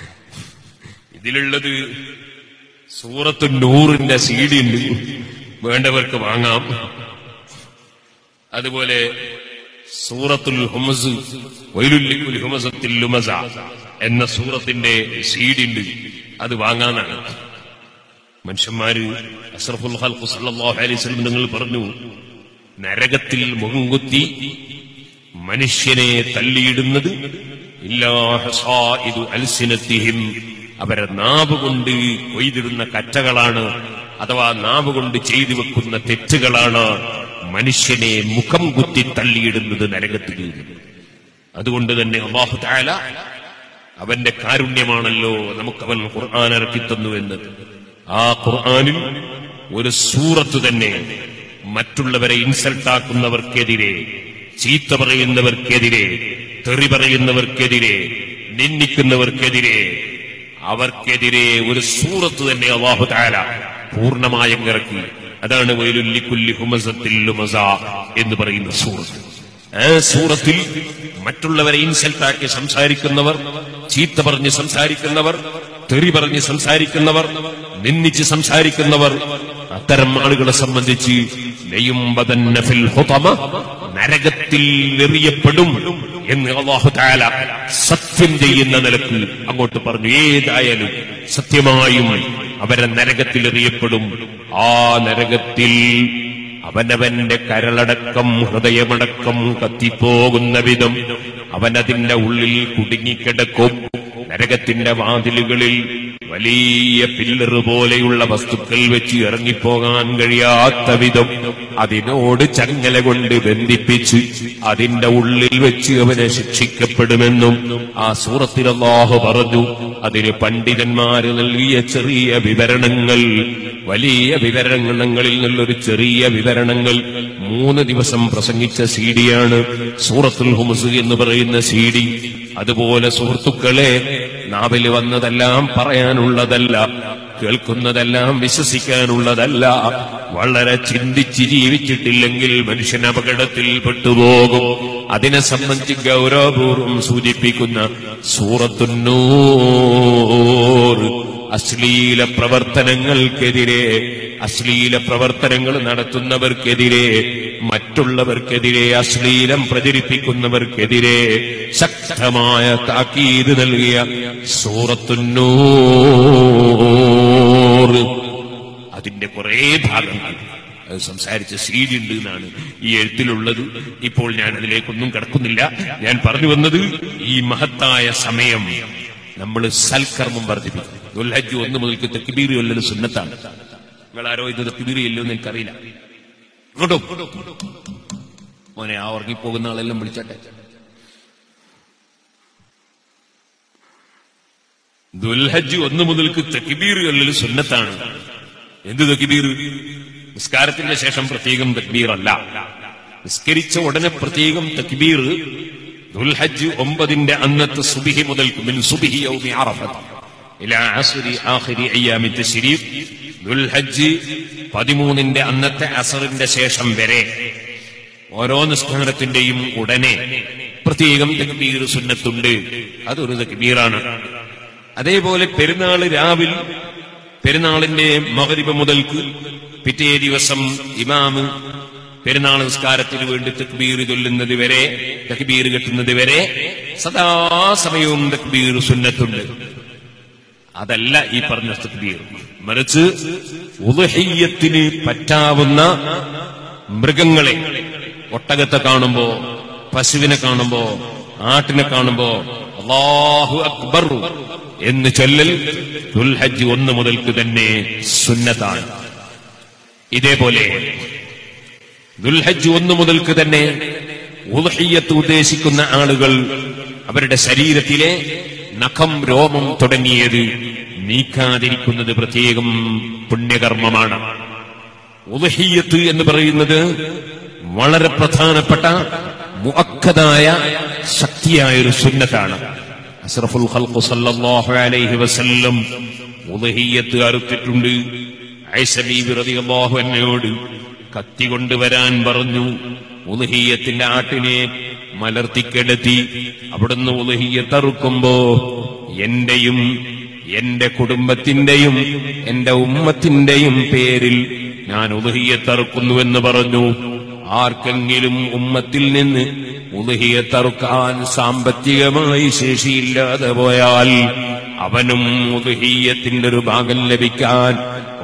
ഇതിലുള്ളത് സൂറത്ത് നൂറിന്റെ സീഡി ഉണ്ട് വേണ്ടവർക്ക് വാങ്ങാം അതുപോലെ സൂറത്തുൽ ഹുമസ് വൈലുല്ലിക്കുൽ ഹുമസത്തിൽ ലുമസ എന്ന സൂറത്തിന്റെ സീഡി ഉണ്ട് അത് വാങ്ങാനാണ് മനുഷ്യന്മാര് അസ്രഫുൽ ഖൽഖ് സല്ലല്ലാഹു അലൈഹി വസല്ലം നിങ്ങൾ പറഞ്ഞു നരകത്തിൽ മുഖംകുത്തി മനുഷ്യനെ തല്ലിയിടുന്നത് ഇല്ലാ ഹസായിദു അൽസിനത്തിഹിം അവരെ നാവ് കൊണ്ട് കൊയ്തിടുന്ന കറ്റകളാണ് അഥവാ നാവ് കൊണ്ട് ചെയ്തു വെക്കുന്ന തെറ്റുകളാണ് മനുഷ്യനെ മുഖം കുത്തി തള്ളിയിടുന്നത് നരകത്തിൽ അതുകൊണ്ട് തന്നെ അള്ളാഹു താല അവന്റെ കാരുണ്യമാണല്ലോ നമുക്കവൻ ഖുർആൻ ഇറക്കിത്തന്നു എന്നത് ആ ഖുർആനിൽ ഒരു സൂറത്ത് തന്നെ മറ്റുള്ളവരെ ഇൻസൾട്ടാക്കുന്നവർക്കെതിരെ ചീത്ത പറയുന്നവർക്കെതിരെ തെറി പറയുന്നവർക്കെതിരെ നിന്ദിക്കുന്നവർക്കെതിരെ അവർക്കെതിരെ ഒരു സൂറത്ത് തന്നെ അള്ളാഹു താല പൂർണ്ണമായും ഇറക്കി അതാണ് വൈലുല്ലിക്കുല്ലി ഹുമസത്തിൽ ലുമസ എന്ന് പറയുന്ന സൂറത്ത് ആ സൂറത്തിൽ മറ്റുള്ളവരെ ഇൻസൾട്ടാക്കി സംസാരിക്കുന്നവർ ചീത്ത പറഞ്ഞ് സംസാരിക്കുന്നവർ തെറി പറഞ്ഞ് സംസാരിക്കുന്നവർ നിന്ദിച്ച് സംസാരിക്കുന്നവർ അത്തരം ആളുകളെ സംബന്ധിച്ച് ലയുംബദന്ന ഫിൽ ഹുതമ നരകത്തിൽ എറിയപ്പെടും എന്ന് അള്ളാഹു താല സത്യം ചെയ്യുന്ന നിലക്ക് അങ്ങോട്ട് പറഞ്ഞു ഏതായാലും സത്യമായും അവരെ നരകത്തിൽ എറിയപ്പെടും ആ നരകത്തിൽ അവനവന്റെ കരളടക്കം ഹൃദയമടക്കം കത്തിപ്പോകുന്ന വിധം അവനതിന്റെ ഉള്ളിൽ കുടുങ്ങിക്കിടക്കും നരകത്തിന്റെ വാതിലുകളിൽ വലിയ പില്ലറ് പോലെയുള്ള വസ്തുക്കൾ വെച്ച് ഇറങ്ങിപ്പോകാൻ കഴിയാത്ത വിധം അതിനോട് ചങ്ങല കൊണ്ട് ബന്ധിപ്പിച്ച് അതിന്റെ ഉള്ളിൽ വെച്ച് അവനെ ശിക്ഷിക്കപ്പെടുമെന്നും ആ സൂറത്തിൽ അള്ളാഹു പറഞ്ഞു അതിന് പണ്ഡിതന്മാര് നൽകിയ ചെറിയ വിവരണങ്ങൾ വലിയ വിവരണങ്ങളിൽ നിന്നൊരു ചെറിയ വിവരണങ്ങൾ മൂന്ന് ദിവസം പ്രസംഗിച്ച സീഡിയാണ് സൂറത്തുൽ ഹുമസ് എന്ന് പറയുന്ന സീഡി അതുപോലെ സുഹൃത്തുക്കളെ നാവിൽ വന്നതെല്ലാം പറയാനുള്ളതല്ല കേൾക്കുന്നതെല്ലാം വിശ്വസിക്കാനുള്ളതല്ല വളരെ ചിന്തിച്ച് ജീവിച്ചിട്ടില്ലെങ്കിൽ മനുഷ്യൻ അപകടത്തിൽ പെട്ടുപോകും അതിനെ സംബന്ധിച്ച് ഗൗരവപൂർവ്വം സൂചിപ്പിക്കുന്ന സൂറത്തുന്നൂർ അശ്ലീല പ്രവർത്തനങ്ങൾക്കെതിരെ അശ്ലീല പ്രവർത്തനങ്ങൾ നടത്തുന്നവർക്കെതിരെ മറ്റുള്ളവർക്കെതിരെ അശ്ലീലം പ്രചരിപ്പിക്കുന്നവർക്കെതിരെ ശക്തമായ താക്കീത് നൽകിയ സൂറത്തുന്നൂർ അതിന്റെ കുറെ ഭാഗങ്ങൾ അത് സംസാരിച്ച സീഡി ഉണ്ട് എന്നാണ് ഈ എഴുത്തിലുള്ളത് ഇപ്പോൾ ഞാൻ അതിലേക്കൊന്നും കിടക്കുന്നില്ല ഞാൻ പറഞ്ഞു വന്നത് ഈ മഹത്തായ സമയം നമ്മൾ സൽക്കർമ്മം വർദ്ധിപ്പിക്കും ദുൽഹജ്ജ് ഒന്ന് മുതൽക്ക് തെക്കിബീർ കൊല്ലത് സുന്നത്താണ് നിങ്ങൾ ആരോ ഇത് തെക്കിബീർ ചെല്ലുമെന്ന് എനിക്കറിയില്ല ഇങ്ങോട്ടോ മോനെ ആ ഉറങ്ങിപ്പോകുന്ന ആളെല്ലാം വിളിച്ചാട്ടെ ദുൽഹജ്ജ് ഒന്ന് മുതൽക്ക് തെക്കിബീർ കൊല്ലൽ സുന്നത്താണ് എന്ത് തെക്കിബീർ നിസ്കാരത്തിന്റെ ശേഷം പ്രത്യേകം തക്ബീർ അല്ല നിസ്കരിച്ച ഉടനെ പ്രത്യേകം തക്ബീർ ദുൽഹജ്ജ് ഒമ്പതിന്റെ അന്നത്തെ സുബിഹി മുതൽ മിൻ സുബിഹി യൗമി അറഫത്ത് ഇലാ അസ്രി ആഖിരി അയ്യാമി തശ്രീഫ് ദുൽഹജ്ജ് പതിമൂന്നിന്റെ അന്നത്തെ അസറിന്റെ ശേഷം വരെ ഓരോ നിസ്കാരത്തിന്റെയും ഉടനെ പ്രത്യേകം തക്ബീർ സുന്നത്തുണ്ട് അതൊരു തക്ബീറാണ് അതേപോലെ പെരുന്നാൾ രാവിൽ പെരുന്നാളിന്റെ മകരിബ് മുതൽക്ക് പിറ്റേ ദിവസം ഇമാമ് പെരുന്നാൾ നിസ്കാരത്തിന് വേണ്ടി തക്ബീർ ചൊല്ലുന്നത് വരെ തക്ബീർ കെട്ടുന്നത് വരെ സദാസമയവും തക്ബീർ സുന്നത്തുണ്ട് അതല്ല ഈ പറഞ്ഞ തക്ബീർ മറിച്ച് ഉദഹയ്യത്തിന് പറ്റാവുന്ന മൃഗങ്ങളെ ഒട്ടകത്തെ കാണുമ്പോ പശുവിനെ കാണുമ്പോ ആട്ടിനെ കാണുമ്പോ അള്ളാഹു അക്ബർ എന്ന് ചൊല്ലൽ ദുൽഹജ്ജ് ഒന്ന് മുതൽക്ക് തന്നെ സുന്നത്താണ് ഇതേപോലെ ദുൽഹജ്ജ് ഒന്ന് മുതൽക്ക് തന്നെ ഉദഹയ്യത്ത് ഉദ്ദേശിക്കുന്ന ആളുകൾ അവരുടെ ശരീരത്തിലെ നഖം രോമം തുടങ്ങിയത് നീക്കാതിരിക്കുന്നത് പ്രത്യേകം പുണ്യകർമ്മമാണ് ഉദഹയ്യത്ത് എന്ന് പറയുന്നത് വളരെ പ്രധാനപ്പെട്ട മുഅക്കദായ ശക്തിയായ ഒരു സുന്നത്താണ് അഷ്റഫുൽ ഖൽഖ് സല്ലല്ലാഹു അലൈഹി വസല്ലം ഉദഹയ്യത്ത് അറുത്തിട്ടുണ്ട് ആയിഷ ബീബി റളിയല്ലാഹു അൻഹയോട് കത്തി കൊണ്ടുവരാൻ പറഞ്ഞു ഉദഹീയത്തിന്റെ ആട്ടിനെ മലർത്തിക്കെടുത്തി അവിടുന്ന് ഉലഹിയത്തറുക്കുമ്പോ എന്റെയും എന്റെ കുടുംബത്തിന്റെയും എന്റെ ഉമ്മത്തിന്റെയും പേരിൽ ഞാൻ ഉലഹിയത്തറുക്കുന്നുവെന്ന് പറഞ്ഞു ആർക്കെങ്കിലും ഉമ്മത്തിൽ നിന്ന് ഉലഹിയത്തറുക്കാൻ സാമ്പത്തികമായി ശേഷിയില്ലാതെ പോയാൽ അവനും ഉലഹിയത്തിന്റെ ഒരു ഭാഗം ലഭിക്കാൻ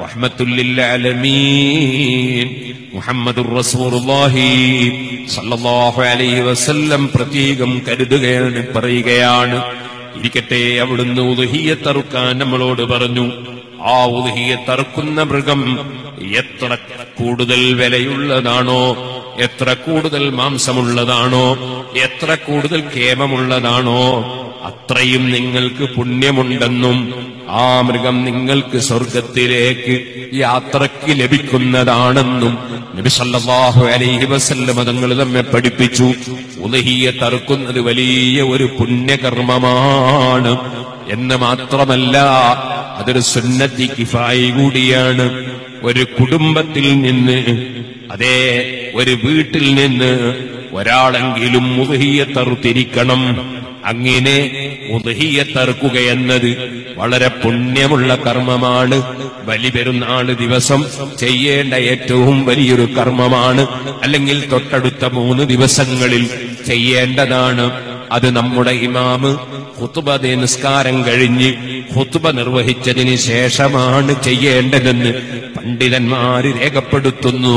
റഹ്മത്തുല്ലാലമീൻ മുഹമ്മദുർ റസൂലുള്ളാഹി സല്ലല്ലാഹു അലൈഹി വസല്ലം പ്രത്യേകം കരുതുകയാണ് പറയുകയാണ് ഇരിക്കട്ടെ അവിടുന്ന് ഉദഹിയത്തറുക്കാൻ നമ്മളോട് പറഞ്ഞു ആ ഉദഹിയത്തറുക്കുന്ന മൃഗം എത്ര കൂടുതൽ വിലയുള്ളതാണോ എത്ര കൂടുതൽ മാംസമുള്ളതാണോ എത്ര കൂടുതൽ കേമമുള്ളതാണോ അത്രയും നിങ്ങൾക്ക് പുണ്യമുണ്ടെന്നും ആ മൃഗം നിങ്ങൾക്ക് സ്വർഗത്തിലേക്ക് യാത്രയ്ക്ക് ലഭിക്കുന്നതാണെന്നും നബി സല്ലല്ലാഹു അലൈഹി വസല്ലം തങ്ങൾ നമ്മെ പഠിപ്പിച്ചു ഉലഹിയെ തറുക്കുന്നത് വലിയ ഒരു പുണ്യകർമ്മമാണ് എന്ന് മാത്രമല്ല അതൊരു സുന്നത്തി കിഫായി കൂടിയാണ് ഒരു കുടുംബത്തിൽ നിന്ന് അതേ ഒരു വീട്ടിൽ നിന്ന് ഒരാളെങ്കിലും മുതഹിയെ തറുത്തിരിക്കണം അങ്ങനെ ഉദഹിയെ തറുക്കുക എന്നത് വളരെ പുണ്യമുള്ള കർമ്മമാണ് ബലി പെരുന്നാള് ദിവസം ചെയ്യേണ്ട ഏറ്റവും വലിയൊരു കർമ്മമാണ് അല്ലെങ്കിൽ തൊട്ടടുത്ത മൂന്ന് ദിവസങ്ങളിൽ ചെയ്യേണ്ടതാണ് അത് നമ്മുടെ ഇമാമ് ഖുത്തുബ നിസ്കാരം കഴിഞ്ഞ് ഖുത്തുബ നിർവഹിച്ചതിന് ശേഷമാണ് ചെയ്യേണ്ടതെന്ന് പണ്ഡിതന്മാര് രേഖപ്പെടുത്തുന്നു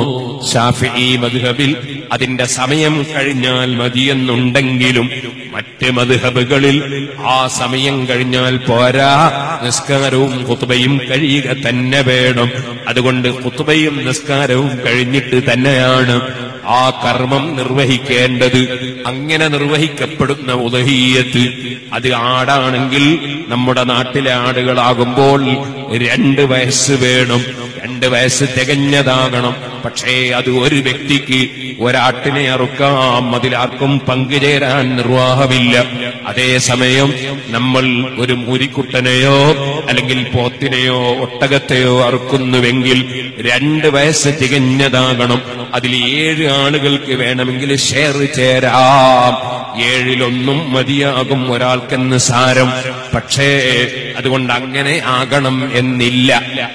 ഷാഫി മധുഹബിൽ അതിന്റെ സമയം കഴിഞ്ഞാൽ മതിയെന്നുണ്ടെങ്കിലും മറ്റ് മധുഹബുകളിൽ ആ സമയം കഴിഞ്ഞാൽ പോരാ നിസ്കാരവും കുത്തുബയും കഴിയുക തന്നെ വേണം അതുകൊണ്ട് കുത്തുബയും നിസ്കാരവും കഴിഞ്ഞിട്ട് തന്നെയാണ് ആ കർമ്മം നിർവഹിക്കേണ്ടത് അങ്ങനെ നിർവഹിക്കപ്പെടുന്ന ഉദഹീയത്ത് അത് ആടാണെങ്കിൽ നമ്മുടെ നാട്ടിലെ ആടുകളാകുമ്പോൾ രണ്ട് വയസ്സ് വേണം രണ്ട് വയസ്സ് തികഞ്ഞതാകണം പക്ഷേ അത് ഒരു വ്യക്തിക്ക് ഒരാട്ടിനെ അറുക്കാം അതിലാർക്കും പങ്കുചേരാൻ നിർവാഹമില്ല അതേസമയം നമ്മൾ ഒരു മുരിക്കുട്ടനെയോ അല്ലെങ്കിൽ പോത്തിനെയോ ഒട്ടകത്തെയോ അറുക്കുന്നുവെങ്കിൽ രണ്ട് വയസ്സ് തികഞ്ഞതാകണം അതിൽ ഏഴ് ആളുകൾക്ക് വേണമെങ്കിൽ ഷെയർ ചേരാം ഏഴിലൊന്നും മതിയാകും ഒരാൾക്കെന്ന് സാരം പക്ഷേ അതുകൊണ്ട് അങ്ങനെ ആകണം എന്നില്ല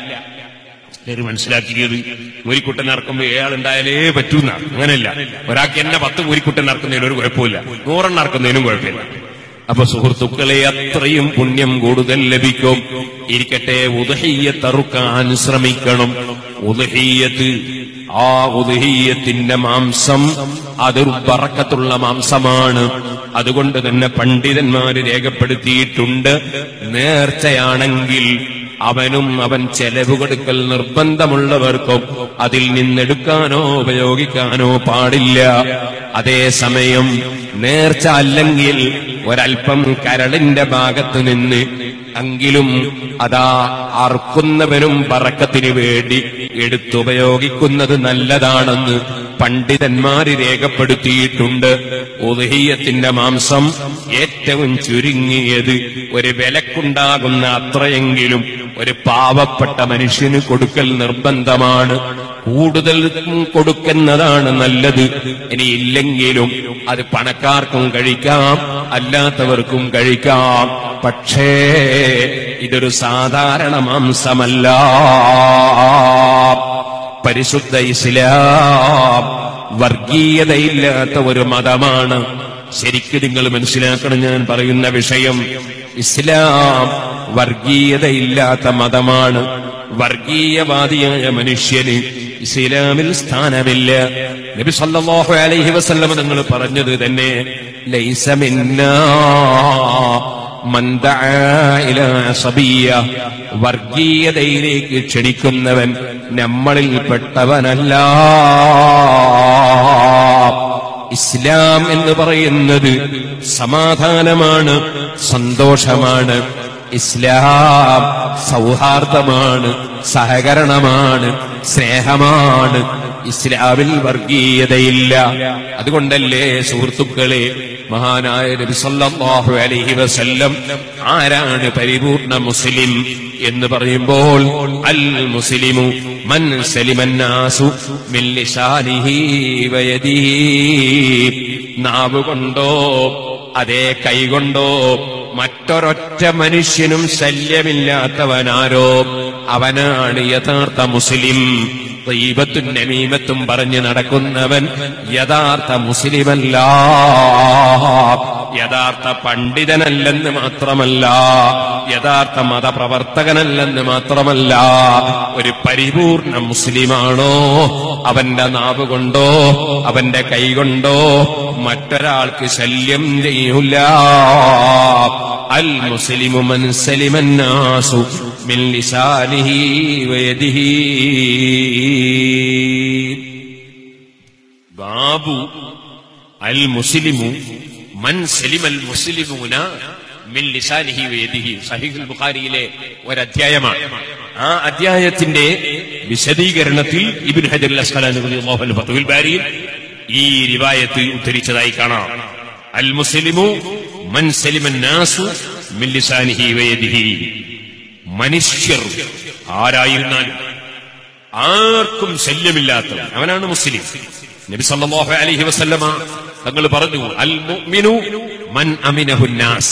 ചിലർ മനസ്സിലാക്കിയത് മുരിക്കുട്ടൻ ഇറക്കുമ്പോ ഏയാൾ ഉണ്ടായാലേ പറ്റൂന്ന അങ്ങനെയല്ല ഒരാൾക്ക് എന്നെ പത്ത് മുരിക്കുട്ടൻ ഇറക്കുന്നതിന് ഒരു കുഴപ്പമില്ല നൂറെണ്ണം ഇറക്കുന്നതിനും കുഴപ്പമില്ല അപ്പൊ സുഹൃത്തുക്കളെ അത്രയും പുണ്യം കൂടുതൽ ലഭിക്കും ഇരിക്കട്ടെ ഉദഹീയത്തറുക്കാൻ ശ്രമിക്കണം ഉദഹീയത്ത് ആ ഉദഹീയത്തിന്റെ മാംസം അതൊരു ബറക്കത്തുള്ള മാംസമാണ് അതുകൊണ്ട് തന്നെ പണ്ഡിതന്മാര് രേഖപ്പെടുത്തിയിട്ടുണ്ട് നേർച്ചയാണെങ്കിൽ അവനും അവൻ ചെലവ് കൊടുക്കൽ നിർബന്ധമുള്ളവർക്കും അതിൽ നിന്നെടുക്കാനോ ഉപയോഗിക്കാനോ പാടില്ല അതേസമയം നേർച്ച അല്ലെങ്കിൽ ഒരൽപ്പം കരളിന്റെ ഭാഗത്ത് നിന്ന് എങ്കിലും അതാ അറുക്കുന്നവനും പറക്കത്തിന് വേണ്ടി എടുത്തുപയോഗിക്കുന്നത് നല്ലതാണെന്ന് പണ്ഡിതന്മാര് രേഖപ്പെടുത്തിയിട്ടുണ്ട് ഉദഹീയത്തിന്റെ മാംസം ഏറ്റവും ചുരുങ്ങിയത് ഒരു വിലക്കുണ്ടാകുന്ന അത്രയെങ്കിലും ഒരു പാവപ്പെട്ട മനുഷ്യന് കൊടുക്കൽ നിർബന്ധമാണ് കൂടുതൽ കൊടുക്കുന്നതാണ് നല്ലത് ഇനി ഇല്ലെങ്കിലും അത് പണക്കാർക്കും കഴിക്കാം അല്ലാത്തവർക്കും കഴിക്കാം പക്ഷേ ഇതൊരു സാധാരണ മാംസമല്ല പരിശുദ്ധ ഇസ്ലാം വർഗീയതയില്ലാത്ത ഒരു മതമാണ് ശരിക്കും നിങ്ങൾ മനസ്സിലാക്കണം ഞാൻ പറയുന്ന വിഷയം ഇസ്ലാം വർഗീയതയില്ലാത്ത മതമാണ് വർഗീയവാദിയായ മനുഷ്യന് ഇസ്ലാമിൽ സ്ഥാനമില്ല നബി സല്ലല്ലാഹു അലൈഹി വസല്ലം നിങ്ങൾ പറഞ്ഞത് തന്നെ ലൈസ മിന്നാ മൻ ദആ ഇലാ സബിയ്യ വർഗീയതയിലേക്ക് ക്ഷണിക്കുന്നവൻ നമ്മളിൽ പെട്ടവനല്ല ഇസ്ലാം എന്ന് പറയുന്നത് സമാധാനമാണ് സന്തോഷമാണ് ഇസ്ലാം സൗഹാർദ്ദമാണ് സഹകരണമാണ് സ്നേഹമാണ് ഇസ്ലാമിൽ വർഗീയതയില്ല അതുകൊണ്ടല്ലേ സുഹൃത്തുക്കളെ മഹാനായ നബി സല്ലല്ലാഹു അലൈഹി വസല്ലം ആരാണ് പരിപൂർണ മുസ്ലിം എന്ന് പറയുമ്പോൾ അൽ മുസ്ലിമു മൻ സലിമന്നാസു മിൻ ലിസാനിഹി വയദിഹി നാവ് കൊണ്ടോ അതേ കൈകൊണ്ടോ മറ്റൊരൊറ്റ മനുഷ്യനും ശല്യമില്ലാത്തവനാരോ അവനാണ് യഥാർത്ഥ മുസ്ലിം ദൈവത്തും നമീമത്തും പറഞ്ഞ് നടക്കുന്നവൻ യഥാർത്ഥ മുസ്ലിമല്ല യഥാർത്ഥ പണ്ഡിതനല്ലെന്ന് മാത്രമല്ല യഥാർത്ഥ മതപ്രവർത്തകനല്ലെന്ന് മാത്രമല്ല ഒരു പരിപൂർണ മുസ്ലിമാണോ അവന്റെ നാവ് കൊണ്ടോ അവന്റെ കൈ കൊണ്ടോ മറ്റൊരാൾക്ക് ശല്യം ചെയ്യൂല അൽ മുസ്ലിമു മൻ സലിമന്നാസു മിൻ ലിസാനിഹി വയദിഹി ബാബു അൽ മുസ്ലിമു മൻ സലിമൽ മുസ്ലിമൂന മിൻ ലിസാനിഹി വയദിഹി സഹീഹുൽ ബുഖാരിയിലെ ഒരധ്യായമാണ് ആ അധ്യായത്തിന്റെ വിശദീകരണത്തിൽ ഇബ്ൻ ഹജർ അൽ അസ്ഖലാനി റളിയല്ലാഹു അൻഹു ഫത്ഹുൽ ബാരിയിൽ ഈ റിവായത്ത് ഉദ്ധരിച്ചതായി കാണാം അൽ മുസ്ലിമു മൻ സലിമൻ നാസു മിൻ ലിസാനിഹി വയദിഹി മനുഷ്യർ ആരായിരുന്നാലും ആർക്കും ശല്യമില്ലാത്തവൻ അവനാണ് മുസ്ലിം നബി സല്ലല്ലാഹു അലൈഹി വസല്ലമ തങ്ങൾ പറഞ്ഞു അൽ മുഅ്മിനു മൻ അമിനഹുന്നാസ്